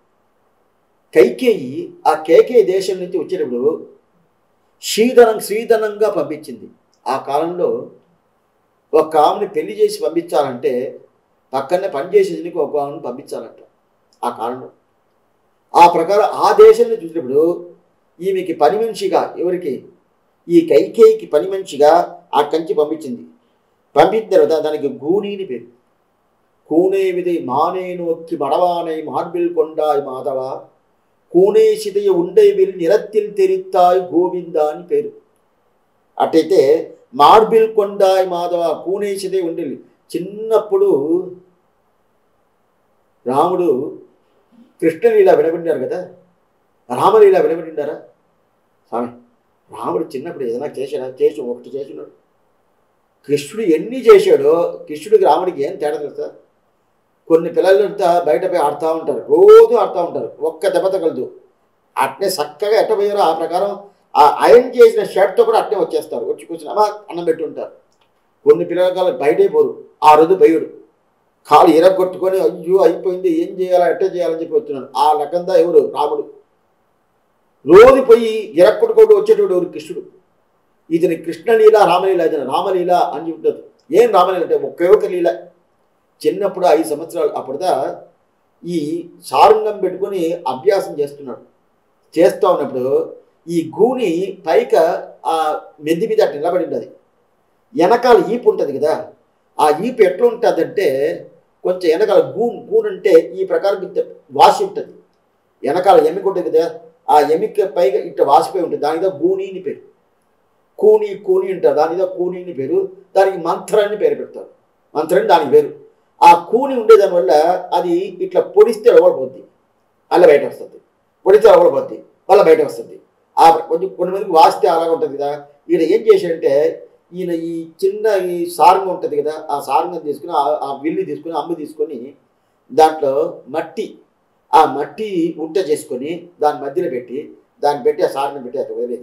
కైకేయి ఆ కేకే దేశం నుంచి వచ్చేటప్పుడు శ్రీధనం శ్రీధనంగా పంపించింది ఆ కాలంలో ఒక ఆమెను పెళ్లి చేసి పంపించాలంటే పక్కనే పనిచేసేందుకు ఒక ఆమెను పంపించాలంట ఆ కాలంలో ఆ ప్రకారం ఆ దేశంలో చూసినప్పుడు ఈమెకి పని మనిషిగా ఎవరికి ఈ కైకేయికి పని మనిషిగా ఆ కంచి పంపించింది పంపించిన తర్వాత దానికి గూనీని పేరు கூனேவிதை மானே நோக்கி மடவானை மார்பில் கொண்டாய் மாதவா కూనే సిదయ ఉండేవిల్ నిరత్తిల్ తెరిత్తాయ్ గోవిందా అని పేరు అటైతే మార్బిల్ కొండాయ్ మాధవ కూనే సిదయ ఉండేవి చిన్నప్పుడు రాముడు కృష్ణలీల వినబడినారు కదా రామలీల వినబడినారా స్వామి రాముడు చిన్నప్పుడు ఏదైనా చేశాడా చేసి ఒకటి చేసినాడు కృష్ణుడు ఎన్ని చేశాడో కృష్ణుడికి రాముడికి ఏం తేడా తెలుసా కొన్ని పిల్లలంతా బయట పోయి ఆడుతూ ఉంటారు రోజు ఆడుతూ ఉంటారు ఒక్క దెబ్బ తగలదు అట్నే చక్కగా ఎట్ట పోయారో ఆ ప్రకారం ఆ ఐరన్ చేసిన షర్ట్తో కూడా అట్నే వచ్చేస్తారు వచ్చి కూర్చుని అమ్మా అన్నం పెట్టి ఉంటారు కొన్ని పిల్లల బయటే పోరు ఆ రోజు బయడు కాలు ఇరగొట్టుకొని అయ్యో అయిపోయింది ఏం చేయాలా ఎట్ట చేయాలని చెప్పి వస్తున్నాడు ఆ రకంగా ఎవరు రాముడు రోజు పోయి ఇరక్కొట్టుకోడు వచ్చేటోడు ఎవరు కృష్ణుడు ఇతని కృష్ణలీల రామలీల ఇతని రామలీల అని చెప్తారు ఏం రామలీల అంటే ఒకే ఒక లీల చిన్నప్పుడు ఐదు సంవత్సరాలు అప్పుడుదా ఈ సారంగం పెట్టుకొని అభ్యాసం చేస్తున్నాడు చేస్తూ ఉన్నప్పుడు ఈ గూని పైక ఆ మెద్ది మీద అట్లా నిలబడి ఉంటుంది వెనకాల ఈపు ఉంటుంది కదా ఆ ఈపు ఎట్లా ఉంటుందంటే కొంచెం వెనకాల గూన్ గూన్ అంటే ఈ ప్రకారం ఇంత వాసి ఉంటుంది వెనకాల ఎమిక ఉంటుంది కదా ఆ ఎమిక పైగా ఇట్లా వాసిపోయి ఉంటుంది దానిదో గూని అని పేరు కూని కూని అంటారు దానిదో కూని అని పేరు దానికి మంత్రాన్ని పేరు పెడతారు మంత్రం దానికి పేరు ఆ కూని ఉండేదాని వల్ల అది ఇట్లా పొడిస్తే పోద్ది అలా బయట వస్తుంది పొడిస్తే పోద్ది మళ్ళీ బయట వస్తుంది ఆ కొంచెం కొన్ని మందికి వాస్తే అలాగ ఉంటుంది కదా ఈయన ఏం చేశాడంటే ఈయన ఈ చిన్న ఈ సారంగం ఉంటుంది కదా ఆ సారంగం తీసుకుని ఆ- ఆ విల్లు తీసుకుని అమ్ము తీసుకొని దాంట్లో మట్టి ఆ మట్టి ఉంట చేసుకొని దాని మధ్యలో పెట్టి దాన్ని పెట్టి ఆ సారంగం పెట్టి అక్కడ వదిలేదు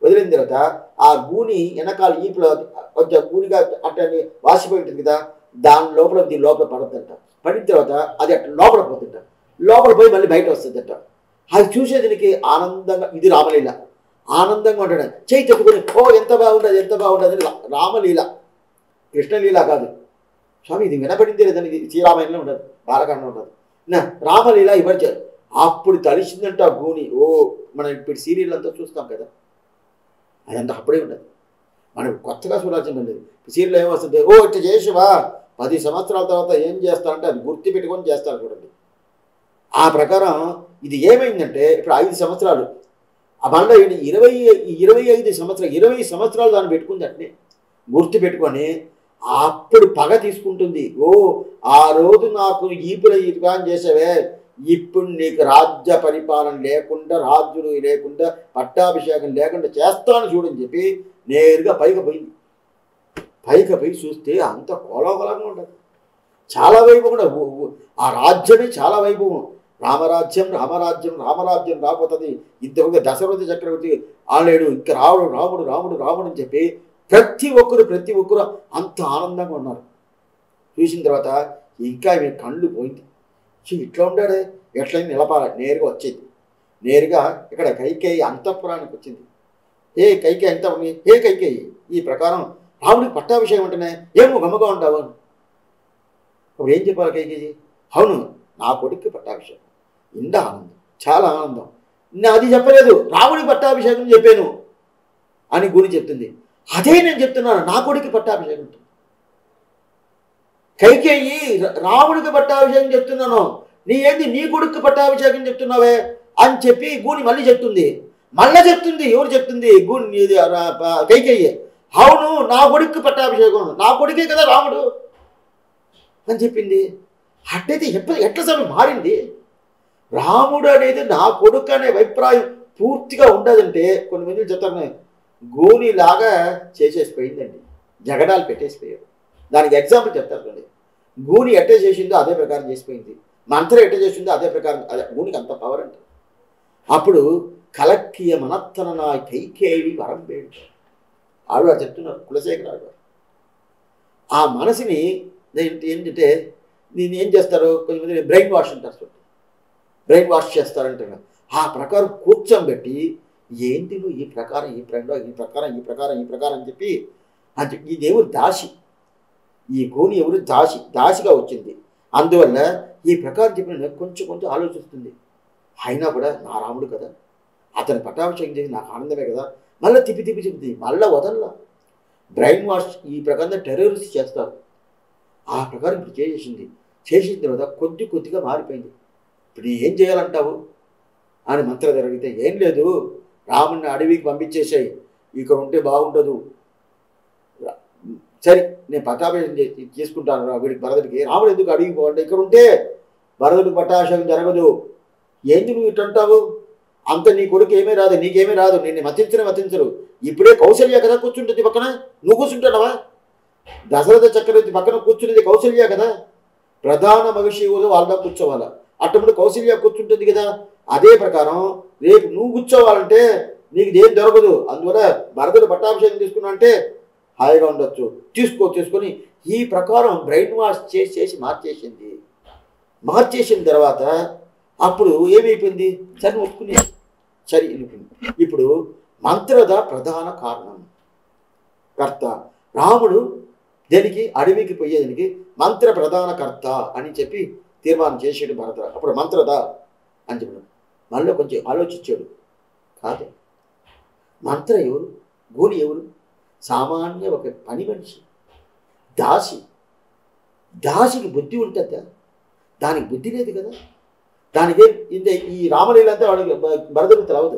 వదిలిన తర్వాత ఆ గూని వెనకాల ఈపులో కొంచెం గూనిగా అట్లా వాసిపోయి ఉంటుంది కదా దాని లోపల దీని లోపల పడుతుందంట పడిన తర్వాత అది అట్లా లోపల పోతుంట లోపల పోయి మళ్ళీ బయట వస్తుందట అది చూసేదానికి ఆనందంగా ఇది రామలీల ఆనందంగా ఉంటాడు చేయి చెప్పుకొని ఓ ఎంత బాగుండదు ఎంత బాగుండదు అని రామలీల కృష్ణలీల కాదు స్వామి ఇది వినపడింది లేదని ఇది శ్రీరామాయణంలో ఉండదు బాలకాండంలో ఉండదు నా రామలీల ఇవ్వచ్చారు అప్పుడు తలిసిందంట ఆ గూని ఓ మనం ఇప్పుడు సీరియల్ అంతా చూస్తాం కదా అదంతా అప్పుడే ఉండదు మనం కొత్తగా చూడాల్సింది ఉండదు సీరియల్ ఏమొస్తుంది ఓ ఇట్లా చేసావా పది సంవత్సరాల తర్వాత ఏం చేస్తారంటే అది గుర్తు పెట్టుకొని చేస్తారు చూడండి ఆ ప్రకారం ఇది ఏమైందంటే ఇప్పుడు ఐదు సంవత్సరాలు ఆ మళ్ళీ ఇది ఇరవై ఇరవై ఐదు సంవత్సరాలు ఇరవై సంవత్సరాలు దాన్ని పెట్టుకుంది అట్నే గుర్తు పెట్టుకొని అప్పుడు పగ తీసుకుంటుంది ఓ ఆ రోజు నాకు ఈపుల ఈపుగా చేసావే ఇప్పుడు నీకు రాజ్య పరిపాలన లేకుండా రాజులు లేకుండా పట్టాభిషేకం లేకుండా చేస్తాను చూడని చెప్పి నేరుగా పైకి పోయింది పైకి పోయి చూస్తే అంత కోలాహలంగా ఉండదు చాలా వైభవం ఊ- ఊ- ఆ రాజ్యమే చాలా వైభవం రామరాజ్యం రామరాజ్యం రామరాజ్యం రాబోతుంది ఇంతకుముందు దశరథ చక్రవర్తి ఆలేడు ఇంకా రాముడు రాముడు రాముడు రాముడు అని చెప్పి ప్రతి ఒక్కరు ప్రతి ఒక్కరు అంత ఆనందంగా ఉన్నారు చూసిన తర్వాత ఇంకా మీ కళ్ళు పోయింది ఛీ, ఇట్లా ఉండాడే ఎట్లయినా నిలపాలి నేరుగా వచ్చేది నేరుగా ఇక్కడ కైకేయి అంతఃపురానికి వచ్చింది ఏ కైకేయి అంత ఉంది ఏ కైకేయి ఈ ప్రకారం రాముడికి పట్టాభిషేకం అంటేనే ఏమో గమ్మగా ఉంటావు అప్పుడు ఏం చెప్పాలి కైకేయి అవును నా కొడుక్కి పట్టాభిషేకం ఇంత ఆనందం చాలా ఆనందం నేను అది చెప్పలేదు రాముడికి పట్టాభిషేకం చెప్పాను అని గురి చెప్తుంది అదే నేను చెప్తున్నాను నా కొడుకు పట్టాభిషేకం ఉంటుంది కైకేయి రా- రాముడికి పట్టాభిషేకం చెప్తున్నాను నీ ఏంది నీ కొడుకు పట్టాభిషేకం చెప్తున్నావే అని చెప్పి గూని మళ్ళీ చెప్తుంది మళ్ళా చెప్తుంది ఎవరు చెప్తుంది గూని ఇది రా- ప- కైకేయి అవును నా కొడుకు పట్టాభిషేకం నా కొడుకే కదా రాముడు అని చెప్పింది అట్టయితే ఎప్పుడు ఎట్లా సమయం మారింది రాముడు అనేది నా కొడుకు అనే అభిప్రాయం పూర్తిగా ఉండదంటే కొన్ని మంది చెప్తారు గోనిలాగా చేసేసిపోయిందండి జగడాలు పెట్టేసిపోయారు దానికి ఎగ్జాంపుల్ చెప్తారు చూడండి గూని ఎట్ట చేసిందో అదే ప్రకారం చేసిపోయింది మంత్రం ఎట్ట చేసిందో అదే ప్రకారం అదే గూనికి అంత పవర్ అంటే అప్పుడు కలక్కియ మనత్తన నా కైకేయి వరం వేడు ఆవిడ చెప్తున్నారు కులశేఖర ఆవిడ ఆ మనసుని ఏంటి- ఏంటంటే నేను ఏం చేస్తారు కొంతమంది బ్రెయిన్ వాష్ అంటారు చూడండి బ్రెయిన్ వాష్ చేస్తారంటారు ఆ ప్రకారం కూర్చోబెట్టి ఏంటి నువ్వు ఈ ప్రకారం ఈ ప్రకారం ఈ ప్రకారం ఈ ప్రకారం ఈ ప్రకారం అని చెప్పి అంటే ఈ దేవుడు దాసి ఈ గోని ఎవరు దాసి దాసిగా వచ్చింది అందువల్ల ఈ ప్రకారం చెప్పిన కొంచెం కొంచెం ఆలోచిస్తుంది అయినా కూడా నా రాముడు కదా అతని పట్టాభిషేకం చేసి నాకు ఆనందమే కదా మళ్ళీ తిప్పి తిప్పి చెప్తుంది మళ్ళీ వదల్లా బ్రెయిన్ వాష్ ఈ ప్రకారం టెర్రరిస్ట్ చేస్తారు ఆ ప్రకారం ఇప్పుడు చేసేసింది చేసిన తర్వాత కొద్ది కొద్దిగా మారిపోయింది ఇప్పుడు ఏం చేయాలంటావు అని మంత్రం జరిగితే ఏం లేదు రాముడిని అడవికి పంపించేసాయి ఇక్కడ ఉంటే బాగుండదు రా- సరే నేను పట్టాభిషేకం చే- చేసుకుంటాను రా వీడికి భరతుడికి రాముడు ఎందుకు అడవికి పోవండి ఇక్కడ ఉంటే భరతుడికి పట్టాభిషేకం జరగదు ఏంది నువ్వు ఇట్టంటావు అంత నీ కొడుకు ఏమీ రాదు నీకేమీ రాదు నిన్ను మతించిన మతించరు ఇప్పుడే కౌశల్య కదా కూర్చుంటుంది పక్కన నువ్వు కూర్చుంటున్నావా దశరథ చక్రవర్తి పక్కన కూర్చునేది కౌశల్య కదా ప్రధాన మహిషివులు వాళ్ళ కూర్చోవాలా అట్టప్పుడు కౌశల్య కూర్చుంటుంది కదా అదే ప్రకారం రేపు నువ్వు కూర్చోవాలంటే నీకు ఏం దొరకదు అందువల్ల భరతుడు పట్టాభిషేకం తీసుకున్నా అంటే హాయిగా ఉండొచ్చు తీసుకో తీసుకొని ఈ ప్రకారం బ్రెయిన్ వాష్ చేసి చేసి మార్చేసింది మార్చేసిన తర్వాత అప్పుడు ఏమైపోయింది సరే ఒప్పుకునే సరే వెళ్ళిపోయింది ఇప్పుడు మంత్రద ప్రధాన కారణం కర్త రాముడు దేనికి అడవికి పోయేదానికి మంత్ర ప్రధాన కర్త అని చెప్పి తీర్మానం చేసాడు భరత అప్పుడు మంత్రద అని చెప్పాడు మళ్ళీ కొంచెం ఆలోచించాడు కాదు మంత్ర ఎవరు గోని ఎవరు సామాన్య ఒక పని మనిషి దాసి దాసికి బుద్ధి ఉంటుందా దానికి బుద్ధి లేదు కదా దానికి ఇంత ఈ రామలీలంతా వాడికి బ- భరతుడికి తెలవదు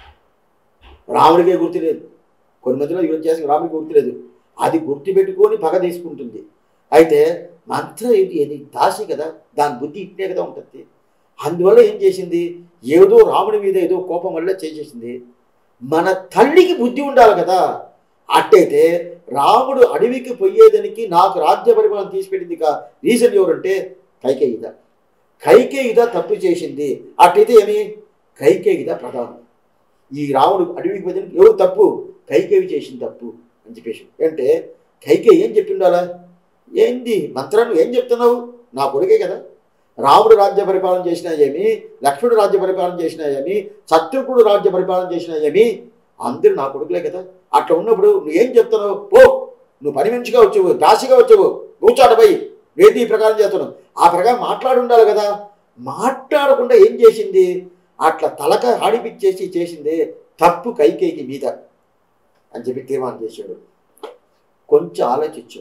రాముడికే గుర్తు లేదు కొన్ని మధ్యలో యుద్ధం చేసి రాముడికి గుర్తు లేదు అది గుర్తు పెట్టుకొని పగ తీసుకుంటుంది అయితే మంత్రం ఏంటి ఏది దాసి కదా దాని బుద్ధి ఇట్టే కదా ఉంటుంది అందువల్ల ఏం చేసింది ఏదో రాముడి మీద ఏదో కోపం వల్ల చేసేసింది మన తల్లికి బుద్ధి ఉండాలి కదా అట్టయితే రాముడు అడవికి పోయేదానికి నాకు రాజ్య పరిపాలన తీసిపెట్టింది కా రీజన్ ఎవరంటే కైకేయిద కైకేయిద తప్పు చేసింది అట్టయితే ఏమి కైకేయిద ప్రధానం ఈ రాముడు అడవికి పోయిన ఎవరు తప్పు కైకేవి చేసిన తప్పు అని చెప్పేసి అంటే కైకే ఏం చెప్పిండాలా ఏంది మంత్రాన్ని ఏం చెప్తున్నావు నా కొడుకే కదా రాముడు రాజ్య పరిపాలన చేసినా ఏమి లక్ష్మణుడు రాజ్య పరిపాలన చేసినా ఏమి శత్రుఘ్నుడు రాజ్య పరిపాలన చేసినా ఏమి అందరూ నా కొడుకులే కదా అట్లా ఉన్నప్పుడు నువ్వు ఏం చెప్తున్నావు పో నువ్వు పని మనిషిగా వచ్చావు దాసిగా వచ్చావు కూర్చోటపోయి వేది ఈ ప్రకారం చేస్తున్నావు ఆ ప్రకారం మాట్లాడి ఉండాలి కదా మాట్లాడకుండా ఏం చేసింది అట్లా తలక ఆడిపిచ్చేసి చేసింది తప్పు కైకేయికి మీద అని చెప్పి తీర్మానం చేశాడు కొంచెం ఆలోచించు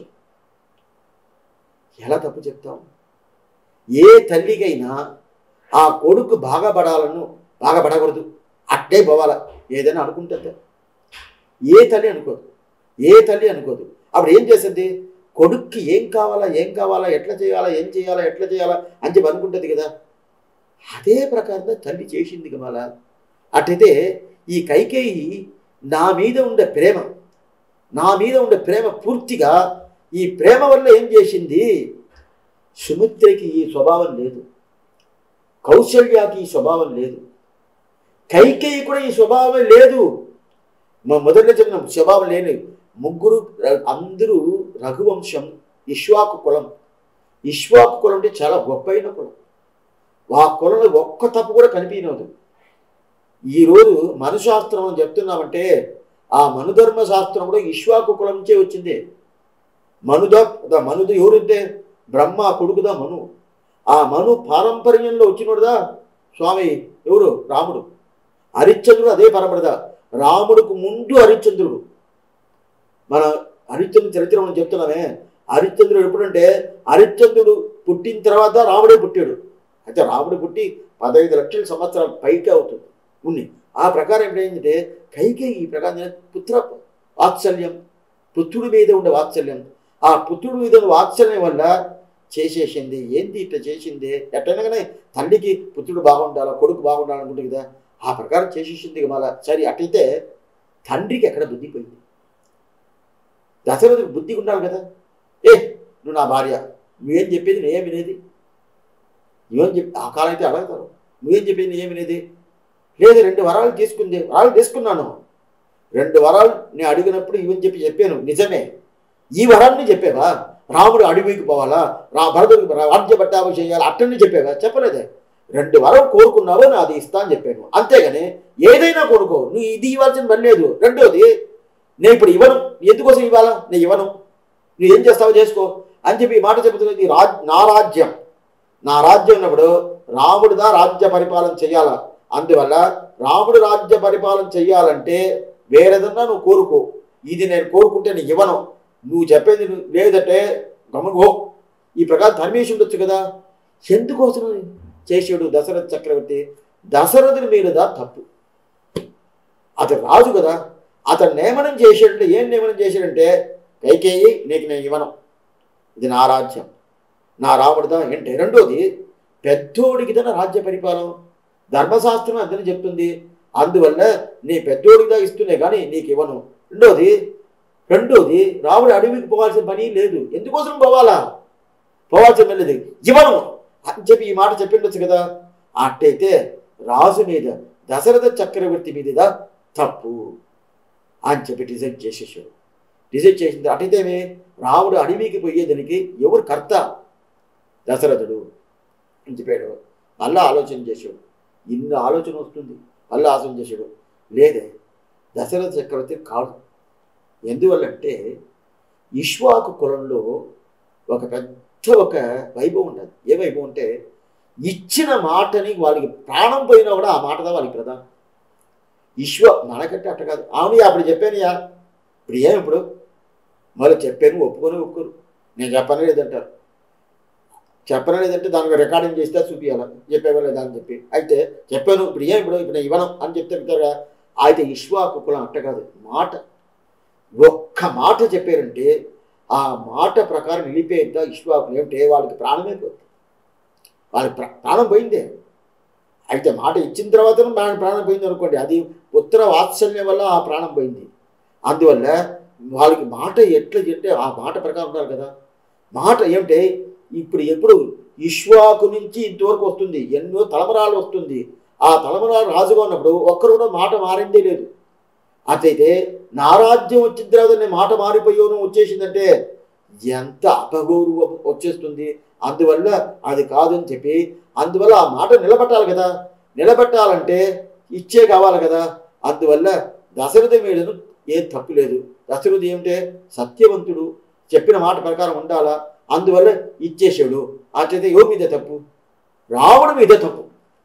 ఎలా తప్పు చెప్తాం ఏ తల్లికైనా ఆ కొడుకు బాగాపడాలను బాగాపడకూడదు అట్టే పోవాల ఏదైనా అనుకుంటుందా ఏ తల్లి అనుకోదు ఏ తల్లి అనుకోదు అప్పుడు ఏం చేస్తుంది కొడుక్కి ఏం కావాలా ఏం కావాలా ఎట్లా చేయాలా ఏం చేయాలా ఎట్లా చేయాలా అని చెప్పి అనుకుంటుంది కదా అదే ప్రకారంగా తల్లి చేసింది కమాల అట్టయితే ఈ కైకేయి నా మీద ఉండే ప్రేమ నా మీద ఉండే ప్రేమ పూర్తిగా ఈ ప్రేమ వల్ల ఏం చేసింది సుమిత్రకి ఈ స్వభావం లేదు కౌశల్యాకి ఈ స్వభావం లేదు కైకేయి కూడా ఈ స్వభావం లేదు మా మొదట్లో చెప్పిన స్వభావం లేని ముగ్గురు ర- అందరూ రఘువంశం ఇష్వాకు కులం ఇష్వాకు కులం అంటే చాలా గొప్పైన కులం ఆ కులంలో ఒక్క తప్పు కూడా కనిపించదు ఈరోజు మనుశాస్త్రం అని చెప్తున్నామంటే ఆ మనుధర్మ శాస్త్రం కూడా ఇష్వాకు కులం నుంచే వచ్చింది మనుద ద మనుదు ఎవరంటే బ్రహ్మ కొడుకుదా మను ఆ మను పారంపర్యంలో వచ్చినోడుదా స్వామి ఎవరు రాముడు హరిశ్చంద్రుడు అదే పరపడదా రాముడికి ముందు హరిశ్చంద్రుడు మన హరిశ్చంద్రుడు చరిత్ర మనం చెప్తున్నామే హరిశ్చంద్రుడు ఎప్పుడంటే హరిశ్చంద్రుడు పుట్టిన తర్వాత రాముడే పుట్టాడు అయితే రాముడు పుట్టి పదహైదు లక్షల సంవత్సరాల పైకి అవుతుంది ఉన్ని ఆ ప్రకారం ఎప్పుడైందంటే కైకే ఈ ప్రకారం పుత్ర వాత్సల్యం పుత్రుడి మీద ఉండే వాత్సల్యం ఆ పుత్రుడి మీద ఉన్న వాత్సల్యం వల్ల చేసేసింది ఏంది ఇట్లా చేసింది ఎట్టయినా కానీ తల్లికి పుత్రుడు బాగుండాలా కొడుకు బాగుండాలనుకుంటుంది కదా ఆ ప్రకారం చేసేసింది ఇక మళ్ళా సరే అట్టయితే తండ్రికి ఎక్కడ బుద్ధి పోయింది దశరథుడికి బుద్ధి ఉండాలి కదా ఏ నువ్వు నా భార్య నువ్వేం చెప్పేది నేనేం వినేది నువ్వేం చెప్పి ఆ కాలం అయితే అడగతారు నువ్వేం చెప్పేది నేనేం వినేది లేదు రెండు వరాలు తీసుకుంది వరాలు తీసుకున్నాను రెండు వరాలు నేను అడిగినప్పుడు ఇవని చెప్పి చెప్పాను నిజమే ఈ వరాన్ని చెప్పావా రాముడు అడవికి పోవాలా రా భరతుడికి రాజ్య పట్టాభి చేయాలి అట్టని చెప్పావా చెప్పలేదే రెండు వరాలు కోరుకున్నావో నేను అది ఇస్తా అని చెప్పాను అంతేగాని ఏదైనా కోరుకో నువ్వు ఇది ఇవ్వాల్సిన పని లేదు రెండోది నేను ఇప్పుడు ఇవ్వను ఎందుకోసం ఇవ్వాలా నేను ఇవ్వను నువ్వు ఏం చేస్తావో చేసుకో అని చెప్పి ఈ మాట చెబుతున్నది ఈ రాజ్ నా రాజ్యం నా రాజ్యం ఉన్నప్పుడు రాముడిదా రాజ్య పరిపాలన చెయ్యాలా అందువల్ల రాముడు రాజ్య పరిపాలన చెయ్యాలంటే వేరేదన్నా నువ్వు కోరుకో ఇది నేను కోరుకుంటే నేను ఇవ్వను నువ్వు చెప్పేది నువ్వు లేదంటే గమనుకో ఈ ప్రకారం ధర్మేసి ఉండొచ్చు కదా ఎందుకోసం చేసాడు దశరథ చక్రవర్తి దశరథుని మీదదా తప్పు అతను రాజు కదా అతను నియమనం చేసాడంటే ఏం నియమనం చేశాడంటే కైకేయి నీకు నేను ఇవ్వను ఇది నా రాజ్యం నా రాముడిదా ఏంటి రెండోది పెద్దోడికి తన రాజ్య పరిపాలన ధర్మశాస్త్రం అంతని చెప్తుంది అందువల్ల నీ పెద్దోడిగా ఇస్తూనే కానీ నీకు ఇవ్వను రెండోది రెండోది రాముడు అడవికి పోవాల్సిన పని లేదు ఎందుకోసం పోవాలా పోవాల్సిన పని లేదు ఇవ్వను అని చెప్పి ఈ మాట చెప్పిండొచ్చు కదా అట్టయితే రాజు మీద దశరథ చక్రవర్తి మీదదా తప్పు అని చెప్పి డిసైడ్ చేసేసాడు డిసైడ్ చేసింది అటైతే ఏమి? రాముడు అడవికి పోయేదానికి ఎవరు కర్త దశరథుడు అని చెప్పాడు మళ్ళా ఆలోచన చేశాడు ఇన్ని ఆలోచన వస్తుంది మళ్ళీ ఆలోచన చేశాడు లేదే దశరథ చక్రవర్తి కాదు ఎందువల్లంటే ఇష్వాకు కులంలో ఒక పెద్ద ఒక వైభవం ఉండదు ఏ వైభవం అంటే ఇచ్చిన మాటని వాళ్ళకి ప్రాణం పోయినా కూడా ఆ మాటదా వాళ్ళకి ప్రధానం ఇష్వ మనకంటే అట్ట కాదు అవును అప్పుడు చెప్పానుయా ఇప్పుడు ఏం ఇప్పుడు మళ్ళీ చెప్పాను ఒప్పుకొని ఒప్పుకోరు నేను చెప్పనే లేదంటారు చెప్పనే లేదంటే దానికి రికార్డింగ్ చేస్తే చూపించాలి చెప్పేవా లేదా అని చెప్పి అయితే చెప్పాను ఇప్పుడు ఏం ఇప్పుడు ఇప్పుడు నేను ఇవ్వను అని చెప్తే చెప్తారా అయితే ఇష్వాకు కులం అట్ట కాదు మాట ఒక్క మాట చెప్పారంటే ఆ మాట ప్రకారం నిలిపేద్దా ఇష్వాకు ఏమిటే వాళ్ళకి ప్రాణమే పోతుంది వాళ్ళకి ప్రా- ప్రాణం పోయిందే అయితే మాట ఇచ్చిన తర్వాత ప్రాణం ప్రాణం పోయింది అనుకోండి అది పుత్ర వాత్సల్యం వల్ల ఆ ప్రాణం పోయింది అందువల్ల వాళ్ళకి మాట ఎట్లా చెప్తే ఆ మాట ప్రకారం ఉండాలి కదా మాట ఏమిటే ఇప్పుడు ఎప్పుడు ఇష్వాకు నుంచి ఇంతవరకు వస్తుంది ఎన్నో తలమరాలు వస్తుంది ఆ తలమరాలు రాజుగా ఉన్నప్పుడు ఒక్కరు కూడా మాట మారిందే లేదు అట్లయితే నా రాజ్యం వచ్చిన తర్వాత నేను మాట మారిపోయాను వచ్చేసిందంటే ఎంత అపగౌరవం వచ్చేస్తుంది అందువల్ల అది కాదని చెప్పి అందువల్ల ఆ మాట నిలబెట్టాలి కదా నిలబెట్టాలంటే ఇచ్చే కావాలి కదా అందువల్ల దశరథ మీదను ఏం తప్పు లేదు దశరథుడు ఏమిటే సత్యవంతుడు చెప్పిన మాట ప్రకారం ఉండాలా అందువల్ల ఇచ్చేసాడు అట్లయితే ఎవరి మీద తప్పు రావణు మీద తప్పు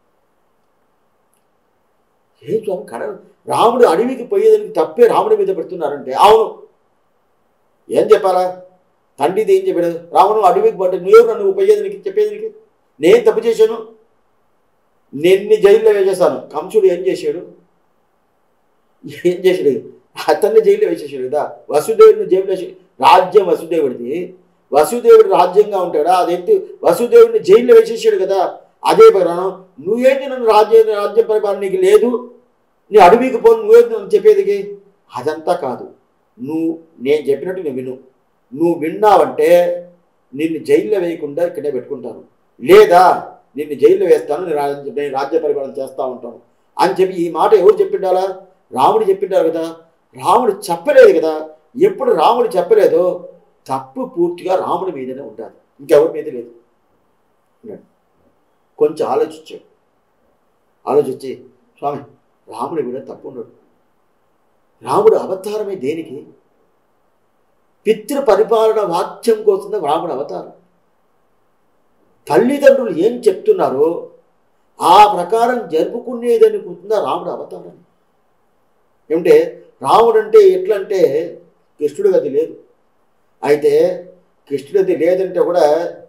ఏం స్వామి కడ రాముడు అడవికి పోయేదానికి తప్పే రాముడి మీద పెడుతున్నారంటే అవును ఏం చెప్పాలా తండ్రిది ఏం చెప్పాడు రావణు అడవికి పడ్డ నువ్వు నువ్వు పోయేదానికి చెప్పేదానికి నేను తప్పు చేశాను నిన్ను జైల్లో వేసేసాను కంసుడు ఏం చేశాడు ఏం చేశాడు అతన్ని జైల్లో వేసేసాడు కదా వసుదేవుడిని జైల్లో వేసి రాజ్యం వసుదేవుడిది వసుదేవుడు రాజ్యంగా ఉంటాడా అదేంటి వసుదేవుడిని జైల్లో వేసేసాడు కదా అదే ప్రకారం నువ్వేంటి నన్ను రాజ్య రాజ్య పరిపాలన నీకు లేదు నీ అడవికి పోను నువ్వేంటి నన్ను చెప్పేదికి అదంతా కాదు నువ్వు నేను చెప్పినట్టు నువ్వు విను నువ్వు విన్నావంటే నిన్ను జైల్లో వేయకుండా ఇక్కడే పెట్టుకుంటాను లేదా నిన్ను జైల్లో వేస్తాను నేను రాజ్య నేను రాజ్య పరిపాలన చేస్తూ ఉంటాను అని చెప్పి ఈ మాట ఎవరు చెప్పిండాలా రాముడు చెప్పిండారు కదా రాముడు చెప్పలేదు కదా ఎప్పుడు రాముడు చెప్పలేదో తప్పు పూర్తిగా రాముడి మీదనే ఉండాలి ఇంకెవరి మీద లేదు ఉన్నాడు. కొంచెం ఆలోచించాడు ఆలోచించి స్వామి రాముడి మీద తప్పు ఉండడు రాముడు అవతారమే దేనికి పితృ పరిపాలన వాక్యం కోసం రాముడు అవతారం తల్లిదండ్రులు ఏం చెప్తున్నారో ఆ ప్రకారం జరుపుకునేదనుకుంటుందా రాముడు అవతారం ఏమిటే రాముడు అంటే ఎట్లంటే కృష్ణుడు గది లేదు అయితే కృష్ణుడిది లేదంటే కూడా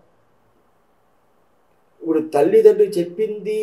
ఇప్పుడు తల్లిదండ్రులు చెప్పింది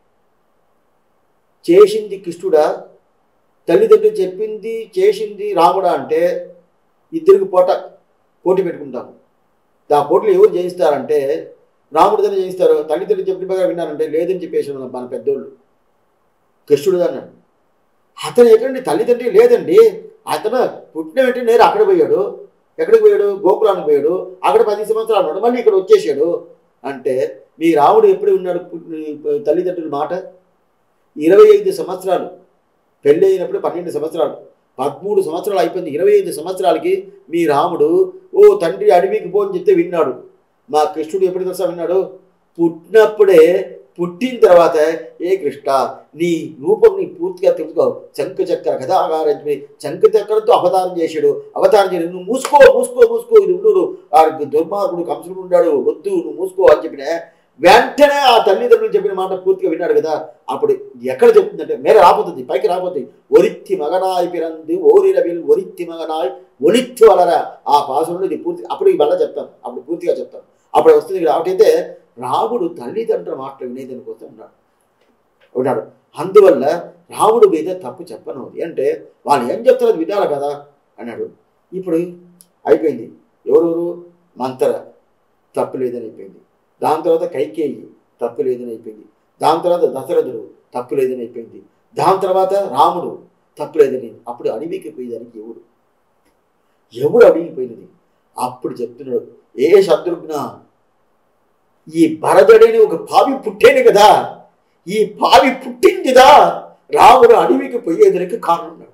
చేసింది కృష్ణుడా తల్లిదండ్రులు చెప్పింది చేసింది రాముడా అంటే ఇద్దరికి పోట పోటీ పెట్టుకుంటాము ఆ పోటీలు ఎవరు జయిస్తారంటే రాముడిదని జయిస్తారు తల్లిదండ్రులు చెప్పిన బాగా విన్నారంటే లేదని చెప్పేసి మన పెద్దోళ్ళు కృష్ణుడు అన్నాడు అతను ఎక్కడండి తల్లిదండ్రి లేదండి అతను పుట్టిన వెంటనే నేరు అక్కడ పోయాడు ఎక్కడికి పోయాడు గోకులానికి పోయాడు అక్కడ పది సంవత్సరాలు ఉన్నాడు మళ్ళీ ఇక్కడ వచ్చేసాడు అంటే మీ రాముడు ఎప్పుడు ఉన్నాడు పుట్టి- తల్లిదండ్రుల మాట ఇరవై ఐదు సంవత్సరాలు పెళ్ళి అయినప్పుడు పన్నెండు సంవత్సరాలు పదమూడు సంవత్సరాలు అయిపోయింది ఇరవై ఐదు సంవత్సరాలకి మీ రాముడు ఓ తండ్రి అడవికి పోని చెప్తే విన్నాడు మా కృష్ణుడు ఎప్పుడు తెలుసా విన్నాడు పుట్టినప్పుడే పుట్టిన తర్వాత ఏ కృష్ణ నీ రూపం నీ పూర్తిగా తెలుసుకో శంకు చక్ర కథాకారం శంకు చక్రంతో అవతారం చేశాడు అవతారం చేశాడు నువ్వు మూసుకో మూసుకో మూసుకో ఇది ఉండు వాడికి దుర్మార్గుడు కంసుడు ఉన్నాడు వద్దు నువ్వు మూసుకో అని చెప్పిన వెంటనే ఆ తల్లిదండ్రులు చెప్పిన మాట పూర్తిగా విన్నాడు కదా అప్పుడు ఎక్కడ చెప్తుందంటే మేర రాబోతుంది పైకి రాబోతుంది ఒరిత్తి మగనాయ్ పిరంది ఓరిరవిల్ ఒరిత్తి మగనాయ్ ఒలిత్తి వలరా ఆ పాసంలో ఇది పూర్తి అప్పుడు ఈ వల్ల చెప్తాను అప్పుడు పూర్తిగా చెప్తాను అప్పుడు వస్తుంది కాబట్టి రాముడు తల్లిదండ్రుల మాటలు వినేదని కోసం ఉన్నాడు ఉన్నాడు అందువల్ల రాముడు మీద తప్పు చెప్పను అంటే వాళ్ళు ఏం చెప్తారో అది వినాలి కదా అన్నాడు ఇప్పుడు అయిపోయింది ఎవరెవరు మంతర తప్పు లేదని అయిపోయింది దాని తర్వాత కైకేయి తప్పు లేదని అయిపోయింది దాని తర్వాత దశరథుడు తప్పు లేదని అయిపోయింది దాని తర్వాత రాముడు తప్పు లేదని అప్పుడు అడవికి పోయేదానికి ఎవడు ఎవడు అడవికి పోయినది అప్పుడు చెప్తున్నాడు ఏ శత్రుఘ్న ఈ భరతుడని ఒక పావి పుట్టేను కదా ఈ పావి పుట్టిందిదా రాముడు అడవికి పోయేదానికి కారణం ఉన్నాడు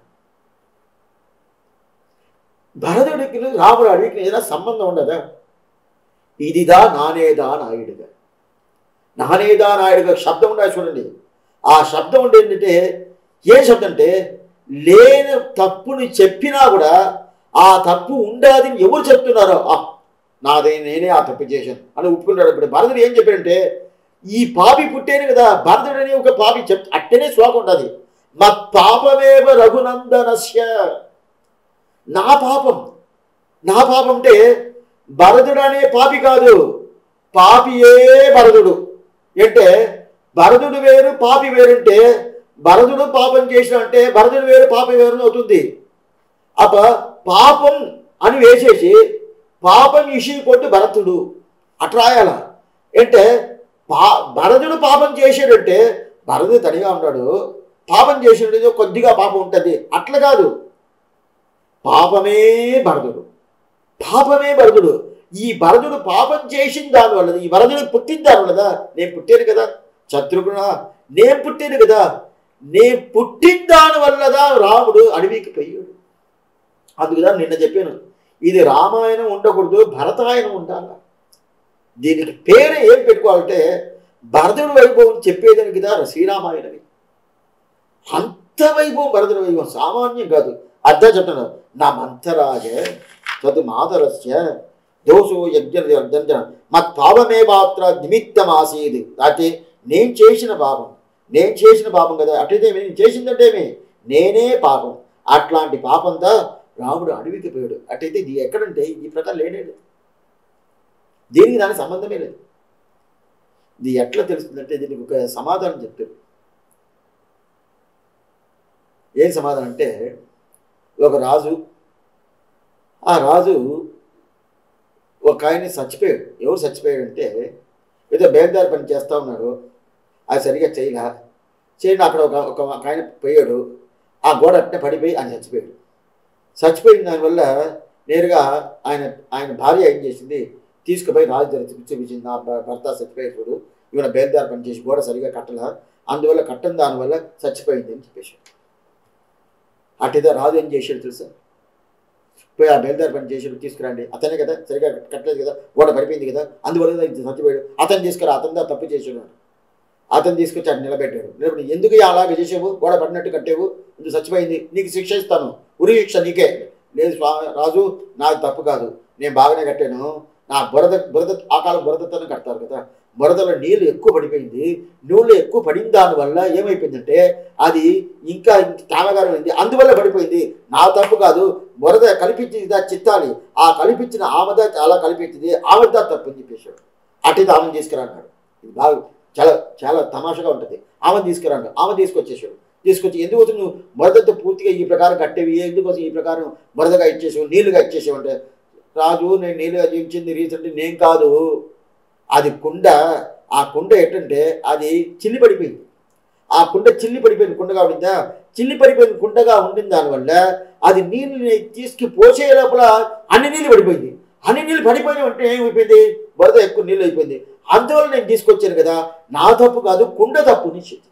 భరతుడికి రాముడు అడవికి ఏదైనా సంబంధం ఉండదా ఇదిదా నానేదా నాయుడుగా నానేదా నాయుడుగా శబ్దం ఉండాలి చూడండి ఆ శబ్దం ఉండే ఏంటంటే ఏ శబ్దం అంటే లేని తప్పుని చెప్పినా కూడా ఆ తప్పు ఉండాదని ఎవరు చెప్తున్నారో ఆ నాదే నేనే ఆ తప్పు చేశాను అని ఒప్పుకుంటాడు ఇప్పుడు భరతుడు ఏం చెప్పాడంటే ఈ పాపి పుట్టేను కదా భరతుడు అనే ఒక పాపి చెప్ అట్టనే శ్లోకం ఉంటుంది మా పాపమేవ రఘునందనస్య నా పాపం నా పాపం అంటే భరతుడు అనే పాపి కాదు పాపియే భరతుడు అంటే భరతుడు వేరు పాపి వేరుంటే భరతుడు పాపం చేసిన అంటే భరతుడు వేరు పాపి వేరు అని అవుతుంది అప్ప పాపం అని వేసేసి పాపం ఇషి కొట్టి భరతుడు అట్రాయాల అంటే పా భరతుడు పాపం చేసాడంటే భరతుడు తనిగా ఉన్నాడు పాపం చేసినట్టు కొద్దిగా పాపం ఉంటుంది అట్లా కాదు పాపమే భరతుడు పాపమే భరతుడు ఈ భరతుడు పాపం చేసిన దాని వల్ల ఈ భరతుడు పుట్టిన దాని వల్ల నేను పుట్టాను కదా శత్రుఘ్న నేను పుట్టాను కదా నేను పుట్టిన దాని వల్లదా రాముడు అడవికి పోయాడు అందుకుదా నిన్న చెప్పాను ఇది రామాయణం ఉండకూడదు భరతాయనం ఉండాలి దీనికి పేరు ఏం పెట్టుకోవాలంటే భరతుడి వైభవం చెప్పేదని కదా శ్రీరామాయణమి అంత వైభవం భరతుడి వైభవం సామాన్యం కాదు అర్థం చెప్తున్నాను నా మంతరాగే తదు మాతరస్య దోషో యజ్ఞ అర్జన మత్ పాపమే మాత్ర నిమిత్తమాసీది అంటే నేను చేసిన పాపం నేను చేసిన పాపం కదా అటైతే నేను చేసిందంటేమి నేనే పాపం అట్లాంటి పాపంతో రాముడు అడవికి పోయాడు అటైతే ఇది ఎక్కడంటే ఈ ప్రకారం లేనే లేదు దీనికి దానికి సంబంధమే లేదు ఇది ఎట్లా తెలుస్తుందంటే దీనికి ఒక సమాధానం చెప్తారు ఏం సమాధానం అంటే ఒక రాజు ఆ రాజు ఒక ఆయన్ని చచ్చిపోయాడు ఎవరు చచ్చిపోయాడంటే ఏదో బేల్దారి పని చేస్తూ ఉన్నాడు అది సరిగ్గా చేయలే చేయండి అక్కడ ఒక ఒక ఒక ఆయన పోయాడు ఆ గోడ అట్నే పడిపోయి ఆయన చచ్చిపోయాడు చచ్చిపోయిన దానివల్ల నేరుగా ఆయన ఆయన భార్య ఏం చేసింది తీసుకుపోయి రాజు దగ్గర చూపించింది నా భ- భర్త చచ్చిపోయాడు చూడు ఈవెన బేల్దారి పని చేసి గోడ సరిగా కట్టలా అందువల్ల కట్టని దానివల్ల చచ్చిపోయింది అని చెప్పేసి అటుదా రాజు ఏం చేశాడు తెలుసా పోయి ఆ బేల్దారి పని చేసాడు తీసుకురండి అతనే కదా సరిగా కట్టలేదు కదా గోడ పడిపోయింది కదా అందువల్ల ఇది చచ్చిపోయాడు అతను తీసుకురా అతను దా తప్పు చేసాడు అతను తీసుకొచ్చి అటు నిలబెట్టాడు నిలబడి ఎందుకు అలాగే చేసావు గోడ పడినట్టు కట్టేవు ఇది చచ్చిపోయింది నీకు శిక్ష ఇస్తాను ఉరి శిక్ష నీకే లేదు స్వామి రాజు నాకు తప్పు కాదు నేను బాగానే కట్టాను నా బురద బురద ఆ కాలం బురదతోనే కడతారు కదా బురదలో నీళ్ళు ఎక్కువ పడిపోయింది నీళ్ళు ఎక్కువ పడిన దానివల్ల ఏమైపోయిందంటే అది ఇంకా తామగారం అయింది అందువల్ల పడిపోయింది నా తప్పు కాదు బురద కల్పించింది చిత్తాలి ఆ కల్పించిన ఆమెద అలా కల్పించింది ఆమెద తప్పు అని చెప్పేశాడు అటు ఆమెను తీసుకురా అన్నాడు ఇది బాగా చాలా చాలా తమాషగా ఉంటుంది ఆమెను తీసుకురా అన్నాడు ఆమె తీసుకొచ్చేసాడు తీసుకొచ్చి ఎందుకోసం నువ్వు బురదతో పూర్తిగా ఈ ప్రకారం కట్టేవి ఎందుకోసం ఈ ప్రకారం బురదగా ఇచ్చేసావు నీళ్లుగా ఇచ్చేసావు అంటే రాజు నేను నీళ్ళుగా ఇచ్చింది రీసెంట్ నేను కాదు అది కుండ ఆ కుండ ఎట్టంటే అది చిల్లి పడిపోయింది ఆ కుండ చిల్లి పడిపోయిన కుండగా ఉండిందా చిల్లి పడిపోయిన కుండగా ఉండిన దానివల్ల అది నీళ్ళని తీసుకు పోసే లోపల అన్ని నీళ్ళు పడిపోయింది అన్ని నీళ్ళు పడిపోయిన అంటే ఏమైపోయింది బురద ఎక్కువ నీళ్ళు అయిపోయింది అందువల్ల నేను తీసుకొచ్చాను కదా నా తప్పు కాదు కుండ తప్పు నిశ్చితి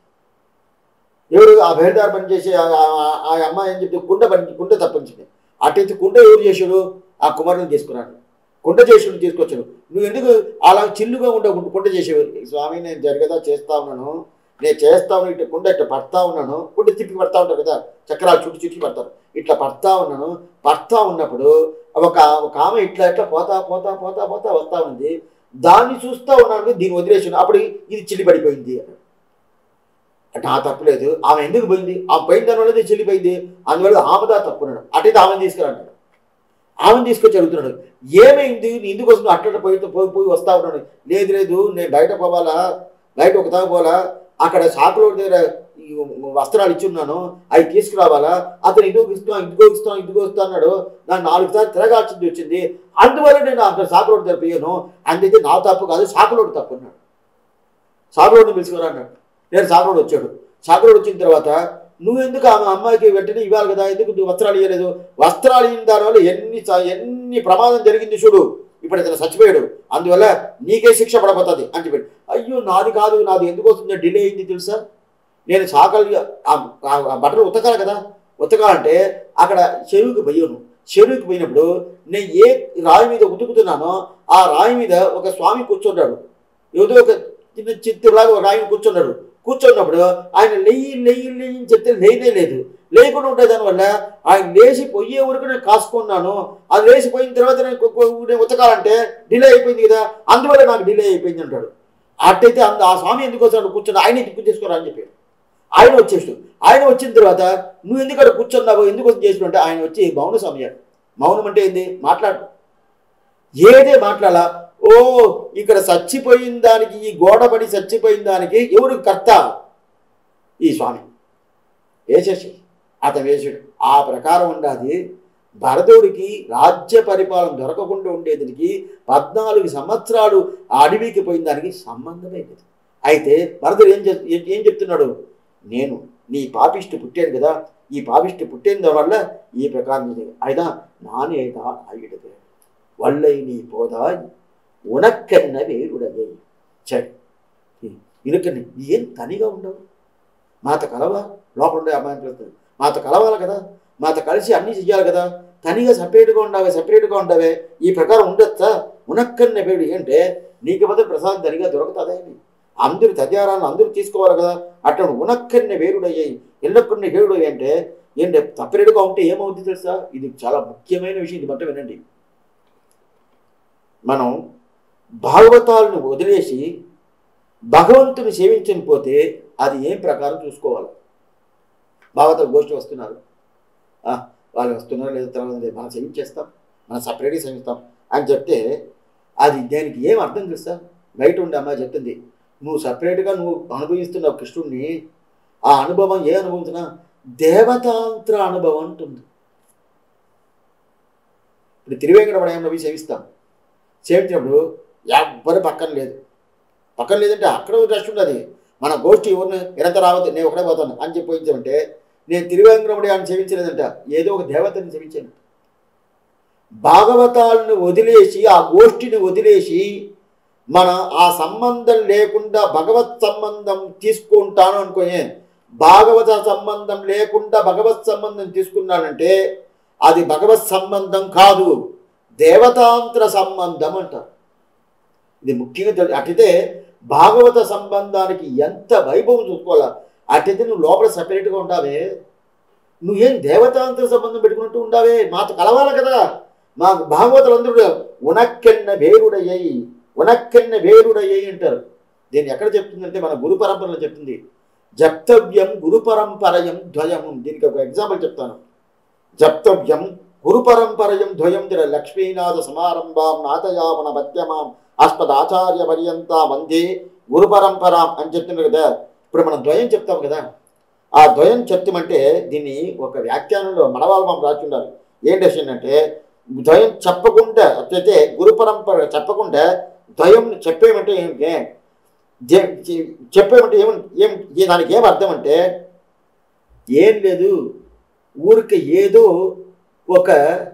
ఎవరు ఆ బేల్దార్ పని చేసే ఆ- ఆ- ఆ అమ్మాయి ఏం చెప్తే కుండ పని కుండ తప్పించింది అటైతే కుండ ఎవరు చేశాడు ఆ కుమారుని తీసుకురాడు కుండ చేసుకుని తీసుకొచ్చాడు నువ్వు ఎందుకు అలా చిల్లుగా ఉండకుండా కుండ చేసేవారు స్వామి నేను జరగదా చేస్తా ఉన్నాను నేను చేస్తా ఉన్నాను ఇట్లా కుండ ఇట్లా పడతా ఉన్నాను కుండ తిప్పి పడతా ఉంటారు కదా చక్రాలు చుట్టూ చుట్టి పడతారు ఇట్లా పడతా ఉన్నాను పడతా ఉన్నప్పుడు ఒక ఒక ఆమె ఇట్లా ఇట్లా పోతా పోతా పోతా పోతా వస్తా ఉంది దాన్ని చూస్తా ఉన్నాను దీన్ని వదిలేసాను అప్పుడు ఇది చిల్లి పడిపోయింది అన్నాడు. అంటే ఆ తప్పు లేదు ఆమె ఎందుకు పోయింది ఆ పోయిన దాని వల్ల ఇది చెల్లిపోయింది అందువల్ల ఆమెదా తప్పున్నాడు అటైతే ఆమెను తీసుకురాడు ఆమెను తీసుకొచ్చి అడుగుతున్నాడు ఏమైంది నీ ఎందుకోసం నువ్వు అట్ట పోయి పోయి పోయి వస్తా ఉన్నాడు లేదు లేదు నేను బయట పోవాలా బయట ఒక తాగు పోవాలా అక్కడ షాపులో దగ్గర ఈ వస్త్రాలు ఇచ్చి ఉన్నాను అవి తీసుకురావాలా అతను ఇదిగో ఇస్తాను ఇదిగో ఇస్తాను ఇదిగో ఇస్తా అన్నాడు నాకు నాలుగు సార్లు తిరగాల్సింది వచ్చింది అందువల్ల నేను అక్కడ సాకులోడు దగ్గర పోయాను అందుకే నా తప్పు కాదు సాకులోడు తప్పు అన్నాడు సాకులోడిని పిలుచుకురా అన్నాడు నేను సాకులోడు వచ్చాడు సాకులోడు వచ్చిన తర్వాత నువ్వు ఎందుకు ఆమె అమ్మాయికి వెంటనే ఇవ్వాలి కదా ఎందుకు నువ్వు వస్త్రాలు ఇవ్వలేదు వస్త్రాలు ఇవ్వని దానివల్ల ఎన్ని స- ఎన్ని ప్రమాదం జరిగింది చూడు ఇప్పుడు ఇతను చచ్చిపోయాడు అందువల్ల నీకే శిక్ష పడబోతుంది అని చెప్పాడు అయ్యో నాది కాదు నాది ఎందుకు వస్తుందో డిలే అయింది తెలుసా నేను చాకలి ఆ- ఆ- ఆ బట్టలు ఉతకాలి కదా ఉతకాలంటే అక్కడ చెరువుకి పోయాను చెరువుకి పోయినప్పుడు నేను ఏ రాయి మీద ఉతుకుతున్నానో ఆ రాయి మీద ఒక స్వామి కూర్చున్నాడు ఏదో ఒక చిన్న చిత్తులాగా ఒక రాయి కూర్చున్నాడు కూర్చున్నప్పుడు ఆయన లేయి లేయి లేయి అని చెప్తే లేనే లేదు లేకుండా ఉండే దానివల్ల ఆయన లేచి పోయే వరకు నేను కాసుకున్నాను అది లేచిపోయిన తర్వాత నేను కొ- కొ- నేను ఉతకాలంటే డిలే అయిపోయింది కదా అందువల్ల నాకు డిలే అయిపోయింది అంటాడు అట్టయితే అంద ఆ స్వామి ఎందుకు వచ్చాడు కూర్చొని ఆయన దిక్కు తీసుకోరా అని చెప్పాడు ఆయన వచ్చేసాడు ఆయన వచ్చిన తర్వాత నువ్వు ఎందుకు అక్కడ కూర్చున్నావు ఎందుకు వచ్చి చేసిన అంటే ఆయన వచ్చి మౌన సమయాడు మౌనం అంటే ఏంది మాట్లాడు ఏదే మాట్లాడాలా ఓ ఇక్కడ చచ్చిపోయిన దానికి ఈ గోడపడి చచ్చిపోయిన దానికి ఎవరు కర్త ఈ స్వామి వేసేసి అతను వేసాడు ఆ ప్రకారం ఉండాది భరతుడికి రాజ్య పరిపాలన దొరకకుండా ఉండేదానికి పద్నాలుగు సంవత్సరాలు ఆ అడవికి పోయిన దానికి సంబంధమే లేదు అయితే భరతుడు ఏం చెప్ ఏం- ఏం చెప్తున్నాడు నేను నీ పాపిష్టి పుట్టాను కదా ఈ పాపిష్టి పుట్టిన వల్ల ఈ ప్రకారం జరిగింది. అయినా నానేదా ఆయుడదే వల్లై నీ పోదాయ్ ఉనక్కన్న వేరుడదే సరే ఇనుకని ఏం తనిగా ఉండవు మాత కలవా లోపల ఉండే అమ్మాయిని పిలుస్తుంది మాత కలవాలి కదా మాత కలిసి అన్నీ చెయ్యాలి కదా తనిగా సపరేట్గా ఉండవే సపరేట్గా ఉండవే ఈ ప్రకారం ఉండొచ్చా ఉనక్కన్న వేడి అంటే నీకు బదులు ప్రసాదం తనిగా దొరుకుతుందేమి అందరు తద్యారాలను అందరూ తీసుకోవాలి కదా అట్లా ఉనక్కన్న వేరుడయ్యాయి ఎల్లక్కన్న వేరుడు అంటే ఏంటి సపరేట్గా ఉంటే ఏమవుతుంది తెలుసా ఇది చాలా ముఖ్యమైన విషయం ఇది మొత్తం వినండి మనం భాగవతాలను వదిలేసి భగవంతుని సేవించకపోతే అది ఏం ప్రకారం చూసుకోవాలి భాగవత గోష్ఠి వస్తున్నారు ఆ, వాళ్ళు వస్తున్నారు లేదా తర్వాత లేదు, మనం సేవించేస్తాం మనం సపరేట్గా సేవిస్తాం అని చెప్తే అది దానికి ఏం అర్థం తెలుసా బయట ఉండే అమ్మాయి చెప్తుంది నువ్వు సపరేట్గా నువ్వు అనుభవిస్తున్నావు కృష్ణుడిని ఆ అనుభవం ఏ అనుభవించినా దేవతాంత్ర అనుభవం ఉంటుంది ఇప్పుడు తిరువేంకటపడయంలో పోయి సేవిస్తాం సేవించినప్పుడు ఎవ్వరు పక్కన లేదు పక్కన లేదంటే అక్కడ రష్ ఉండదు మన గోష్ఠి ఎవరిని ఎంత రావద్దు నేను ఒకటే పోతాను అని చెప్పి పోయించామంటే నేను తిరువేంకటపడయాన్ని సేవించలేదంట ఏదో ఒక దేవతని సేవించాను భాగవతాలను వదిలేసి ఆ గోష్ఠిని వదిలేసి మన ఆ సంబంధం లేకుండా భగవత్ సంబంధం తీసుకుంటాను అనుకోయే భాగవత సంబంధం లేకుండా భగవత్ సంబంధం తీసుకున్నానంటే అది భగవత్ సంబంధం కాదు దేవతాంతర సంబంధం అంటారు ఇది ముఖ్యంగా తెలి అటితే భాగవత సంబంధానికి ఎంత వైభవం చూసుకోవాలా అటైతే నువ్వు లోపల సపరేట్గా ఉంటావే నువ్వేం దేవతాంతర సంబంధం పెట్టుకున్నట్టు ఉండావే మాతో కలవాలి కదా మా భాగవతులందరూ ఉనక్కెన్న వేరుడయ్యాయి ఉనక్కెన్న వేరుడయ్యాయి అంటారు దీన్ని ఎక్కడ చెప్తుందంటే మన గురు పరంపరలో చెప్తుంది జప్తవ్యం గురు పరంపరయం ద్వయం దీనికి ఒక ఎగ్జాంపుల్ చెప్తాను జప్తవ్యం గురు పరంపరయం ద్వయం జర లక్ష్మీనాథ సమారంభాం నాథయామన మధ్యమాం ఆస్పదాచార్య పర్యంత వందే గురు పరంపరాం అని చెప్తున్నారు కదా ఇప్పుడు మనం ద్వయం చెప్తాం కదా ఆ ద్వయం చెప్తామంటే దీన్ని ఒక వ్యాఖ్యానంలో మనవాళ్ళు మనం రాచుండాలి ఏం డెసిషన్ అంటే ద్వయం చెప్పకుండా అయితే గురు పరంపర చెప్పకుండా ద్వయం చెప్పేమంటే ఏమిటి జే- చె- చెప్పేమంటే ఏమ ఏం ఏ- దానికి ఏం అర్థం అంటే ఏం లేదు ఊరికి ఏదో ఒక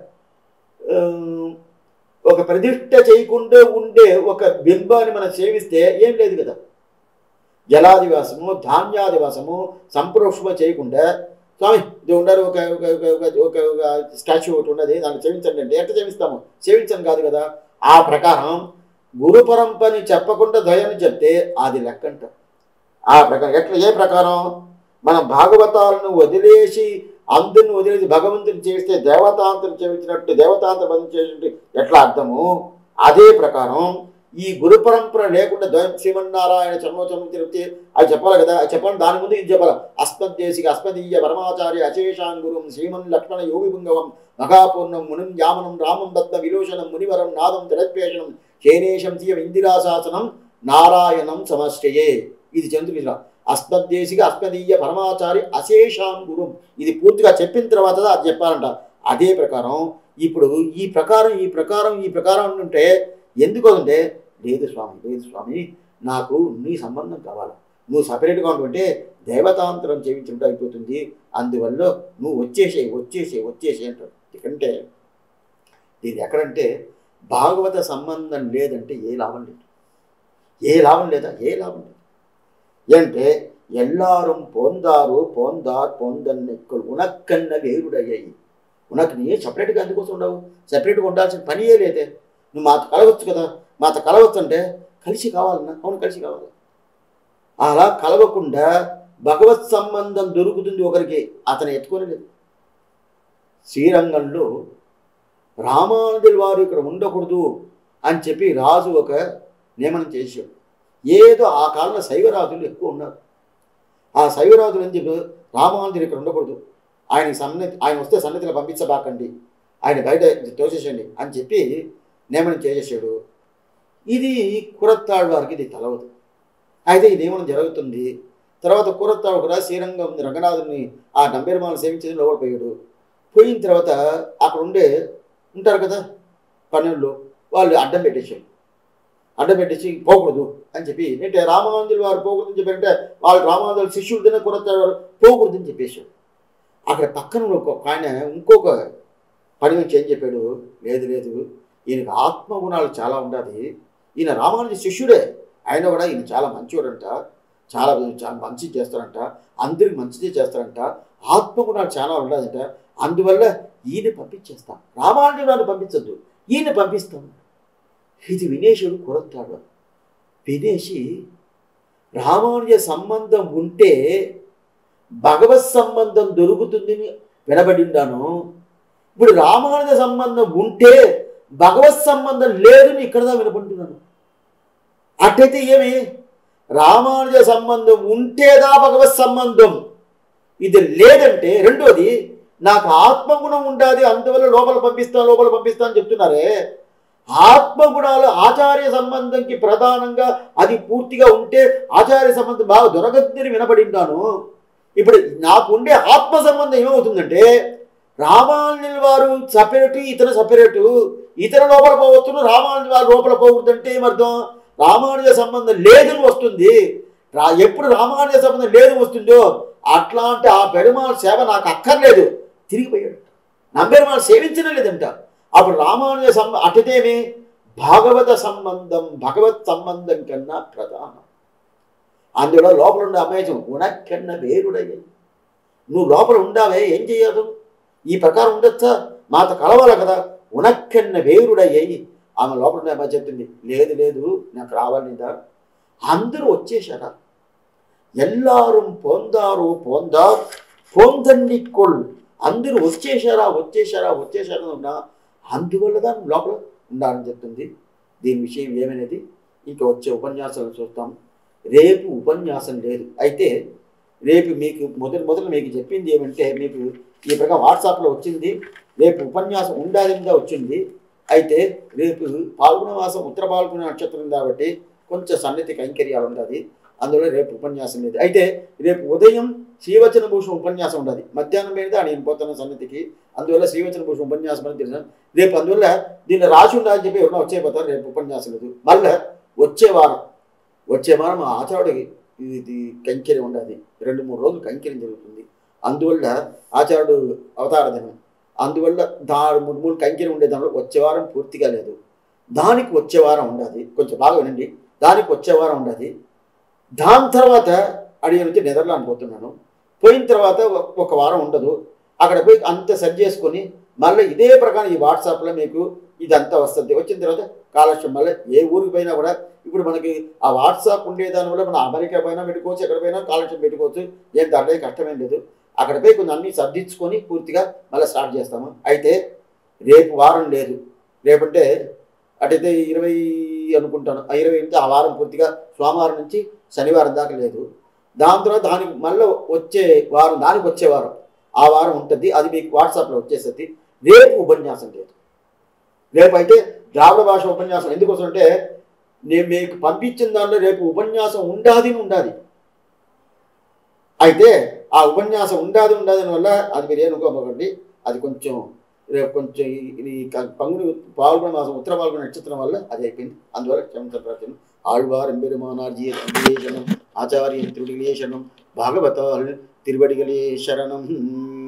ఆ, ఒక ప్రతిష్ట చేయకుండా ఉండే ఒక బింబాన్ని మనం సేవిస్తే ఏం లేదు కదా జలాదివాసము ధాన్యాదివాసము సంప్రోక్షమ చేయకుండా స్వామి ఇది ఉండరు ఒక ఒక ఒక- ఒక ఒక ఒక స్టాచ్యూ ఒకటి ఉన్నది దాన్ని సేవించండి అంటే ఎట్లా సేవిస్తాము సేవించం కాదు కదా ఆ ప్రకారం గురు పరంపరని చెప్పకుండా ద్వయాన్ని చెప్తే అది లెక్కంట ఆ ప్రకారం ఎట్లా ఏ ప్రకారం మన భాగవతాలను వదిలేసి అందరిని వదిలేసి భగవంతుని చేస్తే దేవతాంతరం చేయించినట్టు దేవతాంతరం బంధం చేసినట్టు ఎట్లా అర్థము అదే ప్రకారం ఈ గురు పరంపర లేకుండా ద్వయం శ్రీమన్నారాయణ చర్మోచరం తిరుపతి అది చెప్పాలి కదా అది చెప్పాలి దాని ముందు ఇది చెప్పాలి అస్మద్దేశిక అస్మదీయ పరమాచార్య అశేషాం గురుం శ్రీమన్ లక్ష్మణ యోగి పుంగవం మహాపూర్ణం మునిం యామనం రామం దత్త విలోచనం మునివరం నాదం జగద్వేషణం శేనేశం సీయం ఇందిరాశాసనం నారాయణం సమశ్రయే ఇది చంద్రుడి అస్మద్దేశిక అస్మదీయ పరమాచారి అశేషాం గురుం ఇది పూర్తిగా చెప్పిన తర్వాత అది చెప్పాలంట అదే ప్రకారం ఇప్పుడు ఈ ప్రకారం ఈ ప్రకారం ఈ ప్రకారం ఉంటే ఎందుకు అంటే లేదు స్వామి లేదు స్వామి నాకు నీ సంబంధం కావాలి నువ్వు సపరేట్గా ఉంటుంటే దేవతాంతరం చేయించడం అయిపోతుంది అందువల్ల నువ్వు వచ్చేసే వచ్చేసే వచ్చేసే అంటాడు ఎందుకంటే ఇది ఎక్కడంటే భాగవత సంబంధం లేదంటే ఏ లాభం లేదు ఏ లాభం లేదా ఏ లాభం లేదు అంటే ఎల్లారం పోందారు పోందార్ పోందన్నెక్కడు ఉనక్కన్న వేరుడయ్యాయి ఉనకు నీ సపరేట్గా అందుకోసం ఉండవు సపరేట్గా ఉండాల్సిన పనియే లేదే నువ్వు మాతో కలవచ్చు కదా మాతో కలవచ్చు అంటే కలిసి కావాలన్నా అవును కలిసి కావాలి అలా కలవకుండా భగవత్ సంబంధం దొరుకుతుంది ఒకరికి అతను ఎత్తుకోలేదు శ్రీరంగంలో రామానుజుల వారు ఇక్కడ ఉండకూడదు అని చెప్పి రాజు ఒక నియమనం చేశాడు ఏదో ఆ కాలంలో శైవరాజులు ఎక్కువ ఉన్నారు ఆ శైవరాజులు అని చెప్పి రామానుజులు ఇక్కడ ఉండకూడదు ఆయన సన్నతి ఆయన వస్తే సన్నతిలో పంపించబాకండి ఆయన బయట తోసేసండి అని చెప్పి నియమనం చేసేసాడు ఇది కురత్తాడు వారికి ఇది తెలవదు అయితే ఈ నియమనం జరుగుతుంది తర్వాత కురత్తాడు కూడా శ్రీరంగం రంగనాథుని ఆ నంబెరుమాలను సేవించేది లోపల పోయాడు పోయిన తర్వాత అక్కడ ఉండే ఉంటారు కదా పనుల్లో వాళ్ళు అడ్డం పెట్టేసాడు అడ్డం పెట్టేసి పోకూడదు అని చెప్పి అంటే రామానందులు వారు పోకూడదు అని చెప్పారంటే వాళ్ళు రామానందుల శిష్యుడు తిన కురత్తాడు వారు పోకూడదు అని చెప్పేశాడు అక్కడ పక్కన ఒక ఆయన ఇంకొక పని నుంచి ఏం చెప్పాడు లేదు లేదు ఈయనకు ఆత్మగుణాలు చాలా ఉండాలి ఈయన రామానుజ శిష్యుడే ఆయన కూడా ఈయన చాలా మంచివాడంట చాలా చాలా మంచి చేస్తారంట అందరికి మంచిదే చేస్తారంట ఆత్మగుణాలు చాలా ఉండదంట అందువల్ల ఈయన పంపించేస్తా రామానుజుడు పంపించద్దు ఈయన పంపిస్తాం ఇది వినేశుడు కొరతాడు వినేసి రామానుజ సంబంధం ఉంటే భగవత్ సంబంధం దొరుకుతుందని వినబడిండాను ఇప్పుడు రామానుజ సంబంధం ఉంటే భగవత్ సంబంధం లేదని ఇక్కడదా వినపడుతున్నాను అట్టయితే ఏమి రామానుజ సంబంధం ఉంటేదా భగవత్ సంబంధం ఇది లేదంటే రెండోది నాకు ఆత్మగుణం ఉండాలి అందువల్ల లోపల పంపిస్తా లోపల పంపిస్తా అని చెప్తున్నారే ఆత్మగుణాలు ఆచార్య సంబంధంకి ప్రధానంగా అది పూర్తిగా ఉంటే ఆచార్య సంబంధం బాగా దొరకద్దని వినపడింటాను ఇప్పుడు నాకు ఉండే ఆత్మ సంబంధం ఏమవుతుందంటే రామానుజుల వారు సపరేటు ఇతను సపరేటు ఇతర లోపల పోవచ్చును రామానుజుల వారు లోపల పోకూడదంటే ఏమర్థం రామానుజ సంబంధం లేదని వస్తుంది రా ఎప్పుడు రామానుజ సంబంధం లేదని వస్తుందో అట్లాంటి ఆ పెరుమాళ సేవ నాకు అక్కర్లేదు తిరిగిపోయాడు నా పెరుమాళ సేవించడం లేదంట అప్పుడు రామానుజ సంబ అటుతేమి భాగవత సంబంధం భగవత్ సంబంధం కన్నా ప్రధానం అందులో లోపల ఉండే అమేజం ఉనక్కన్న వేరుడయ్యాయి నువ్వు లోపల ఉండావే ఏం చేయదు ఈ ప్రకారం ఉండొచ్చా మాత కలవాలి కదా ఉనక్కన్న వేరుడయ్యాయి ఆమె లోపల ఉండే అమ్మాయి చెప్తుంది లేదు లేదు నాకు రావాలిదా అందరూ వచ్చేసారా ఎల్లాரும் పోందారు పోందార్ పోందన్నికొల్ అందరూ వచ్చేసారా వచ్చేసారా వచ్చేసారా ఉన్నా అందువల్ల దాని లోపల ఉండాలని చెప్తుంది దీని విషయం ఏమనేది ఇంకా వచ్చే ఉపన్యాసాలు చూస్తాం రేపు ఉపన్యాసం లేదు అయితే రేపు మీకు మొదటి మొదలు మీకు చెప్పింది ఏమంటే మీకు ఈ ప్రకారం వాట్సాప్లో వచ్చింది రేపు ఉపన్యాసం ఉండాలిగా వచ్చింది అయితే రేపు పాల్గొన మాసం ఉత్తర పాల్గొన నక్షత్రం కాబట్టి కొంచెం సన్నిధి కైంకర్యాలు ఉంటుంది అందులో రేపు ఉపన్యాసం లేదు అయితే రేపు ఉదయం శ్రీవచన భూషణం ఉపన్యాసం ఉండదు మధ్యాహ్నం మీద నేను పోతున్న సన్నిధికి అందువల్ల శ్రీవచన భూషణం ఉపన్యాసం అని తెలిసిన రేపు అందువల్ల దీన్ని రాసి ఉండాలని చెప్పి ఎవరైనా వచ్చేపోతారు రేపు ఉపన్యాసం లేదు మళ్ళీ వచ్చే వారం వచ్చే వారం మా ఆచార్యుడికి ఇది కైంకర్యం ఉండదు రెండు మూడు రోజులు కైంకర్యం జరుగుతుంది అందువల్ల ఆచార్యుడు అవతార దినం అందువల్ల దా మూడు మూడు కైంకర్యం ఉండే దానిలో వచ్చే వారం పూర్తిగా లేదు దానికి వచ్చే వారం ఉండదు కొంచెం బాగా వినండి దానికి వచ్చే వారం ఉండదు దాని తర్వాత అడిగి నుంచి నెదర్లాండ్ పోతున్నాను పోయిన తర్వాత ఒక- ఒక వారం ఉండదు అక్కడ పోయి అంత సెట్ చేసుకొని మళ్ళీ ఇదే ప్రకారం ఈ వాట్సాప్లో మీకు ఇదంతా వస్తుంది వచ్చిన తర్వాత కాలక్షేపం మళ్ళీ ఏ ఊరికి పోయినా కూడా ఇప్పుడు మనకి ఆ వాట్సాప్ ఉండే దాని వల్ల మనం అమెరికా పోయినా పెట్టుకోవచ్చు ఎక్కడ పోయినా కాలక్షేపం పెట్టుకోవచ్చు ఏం దాంట్లో కష్టమేం లేదు అక్కడ పోయి కొన్ని అన్ని సర్దించుకొని పూర్తిగా మళ్ళీ స్టార్ట్ చేస్తాము అయితే రేపు వారం లేదు రేపంటే అటైతే ఇరవై అనుకుంటాను ఆ ఇరవై నుంచి ఆ వారం పూర్తిగా సోమవారం నుంచి శనివారం దాకా లేదు దాని తర్వాత దానికి మళ్ళీ వచ్చే వారం దానికి వచ్చే వారం ఆ వారం ఉంటుంది అది మీకు వాట్సాప్లో వచ్చేస్తుంది రేపు ఉపన్యాసం లేదు రేపు అయితే ద్రావిడ భాష ఉపన్యాసం ఎందుకోసం అంటే నేను మీకు పంపించిన దాంట్లో రేపు ఉపన్యాసం ఉండాది ఉండాలి అయితే ఆ ఉపన్యాసం ఉండాది ఉండాది వల్ల అది మీరు ఏనుకోకండి అది కొంచెం రేపు కొంచెం ఈ- ఈ క- పంగుని పాల్గొన మాసం ఉత్తర పాల్గొన నక్షత్రం వల్ల అది అయిపోయింది అందువల్ల క్షమించడం ఆళ్వార్ ఎంబెరుమానార్జీ శరణం ఆచార్య తిరుడిలే శరణం భాగవత తిరువడిగలే శరణం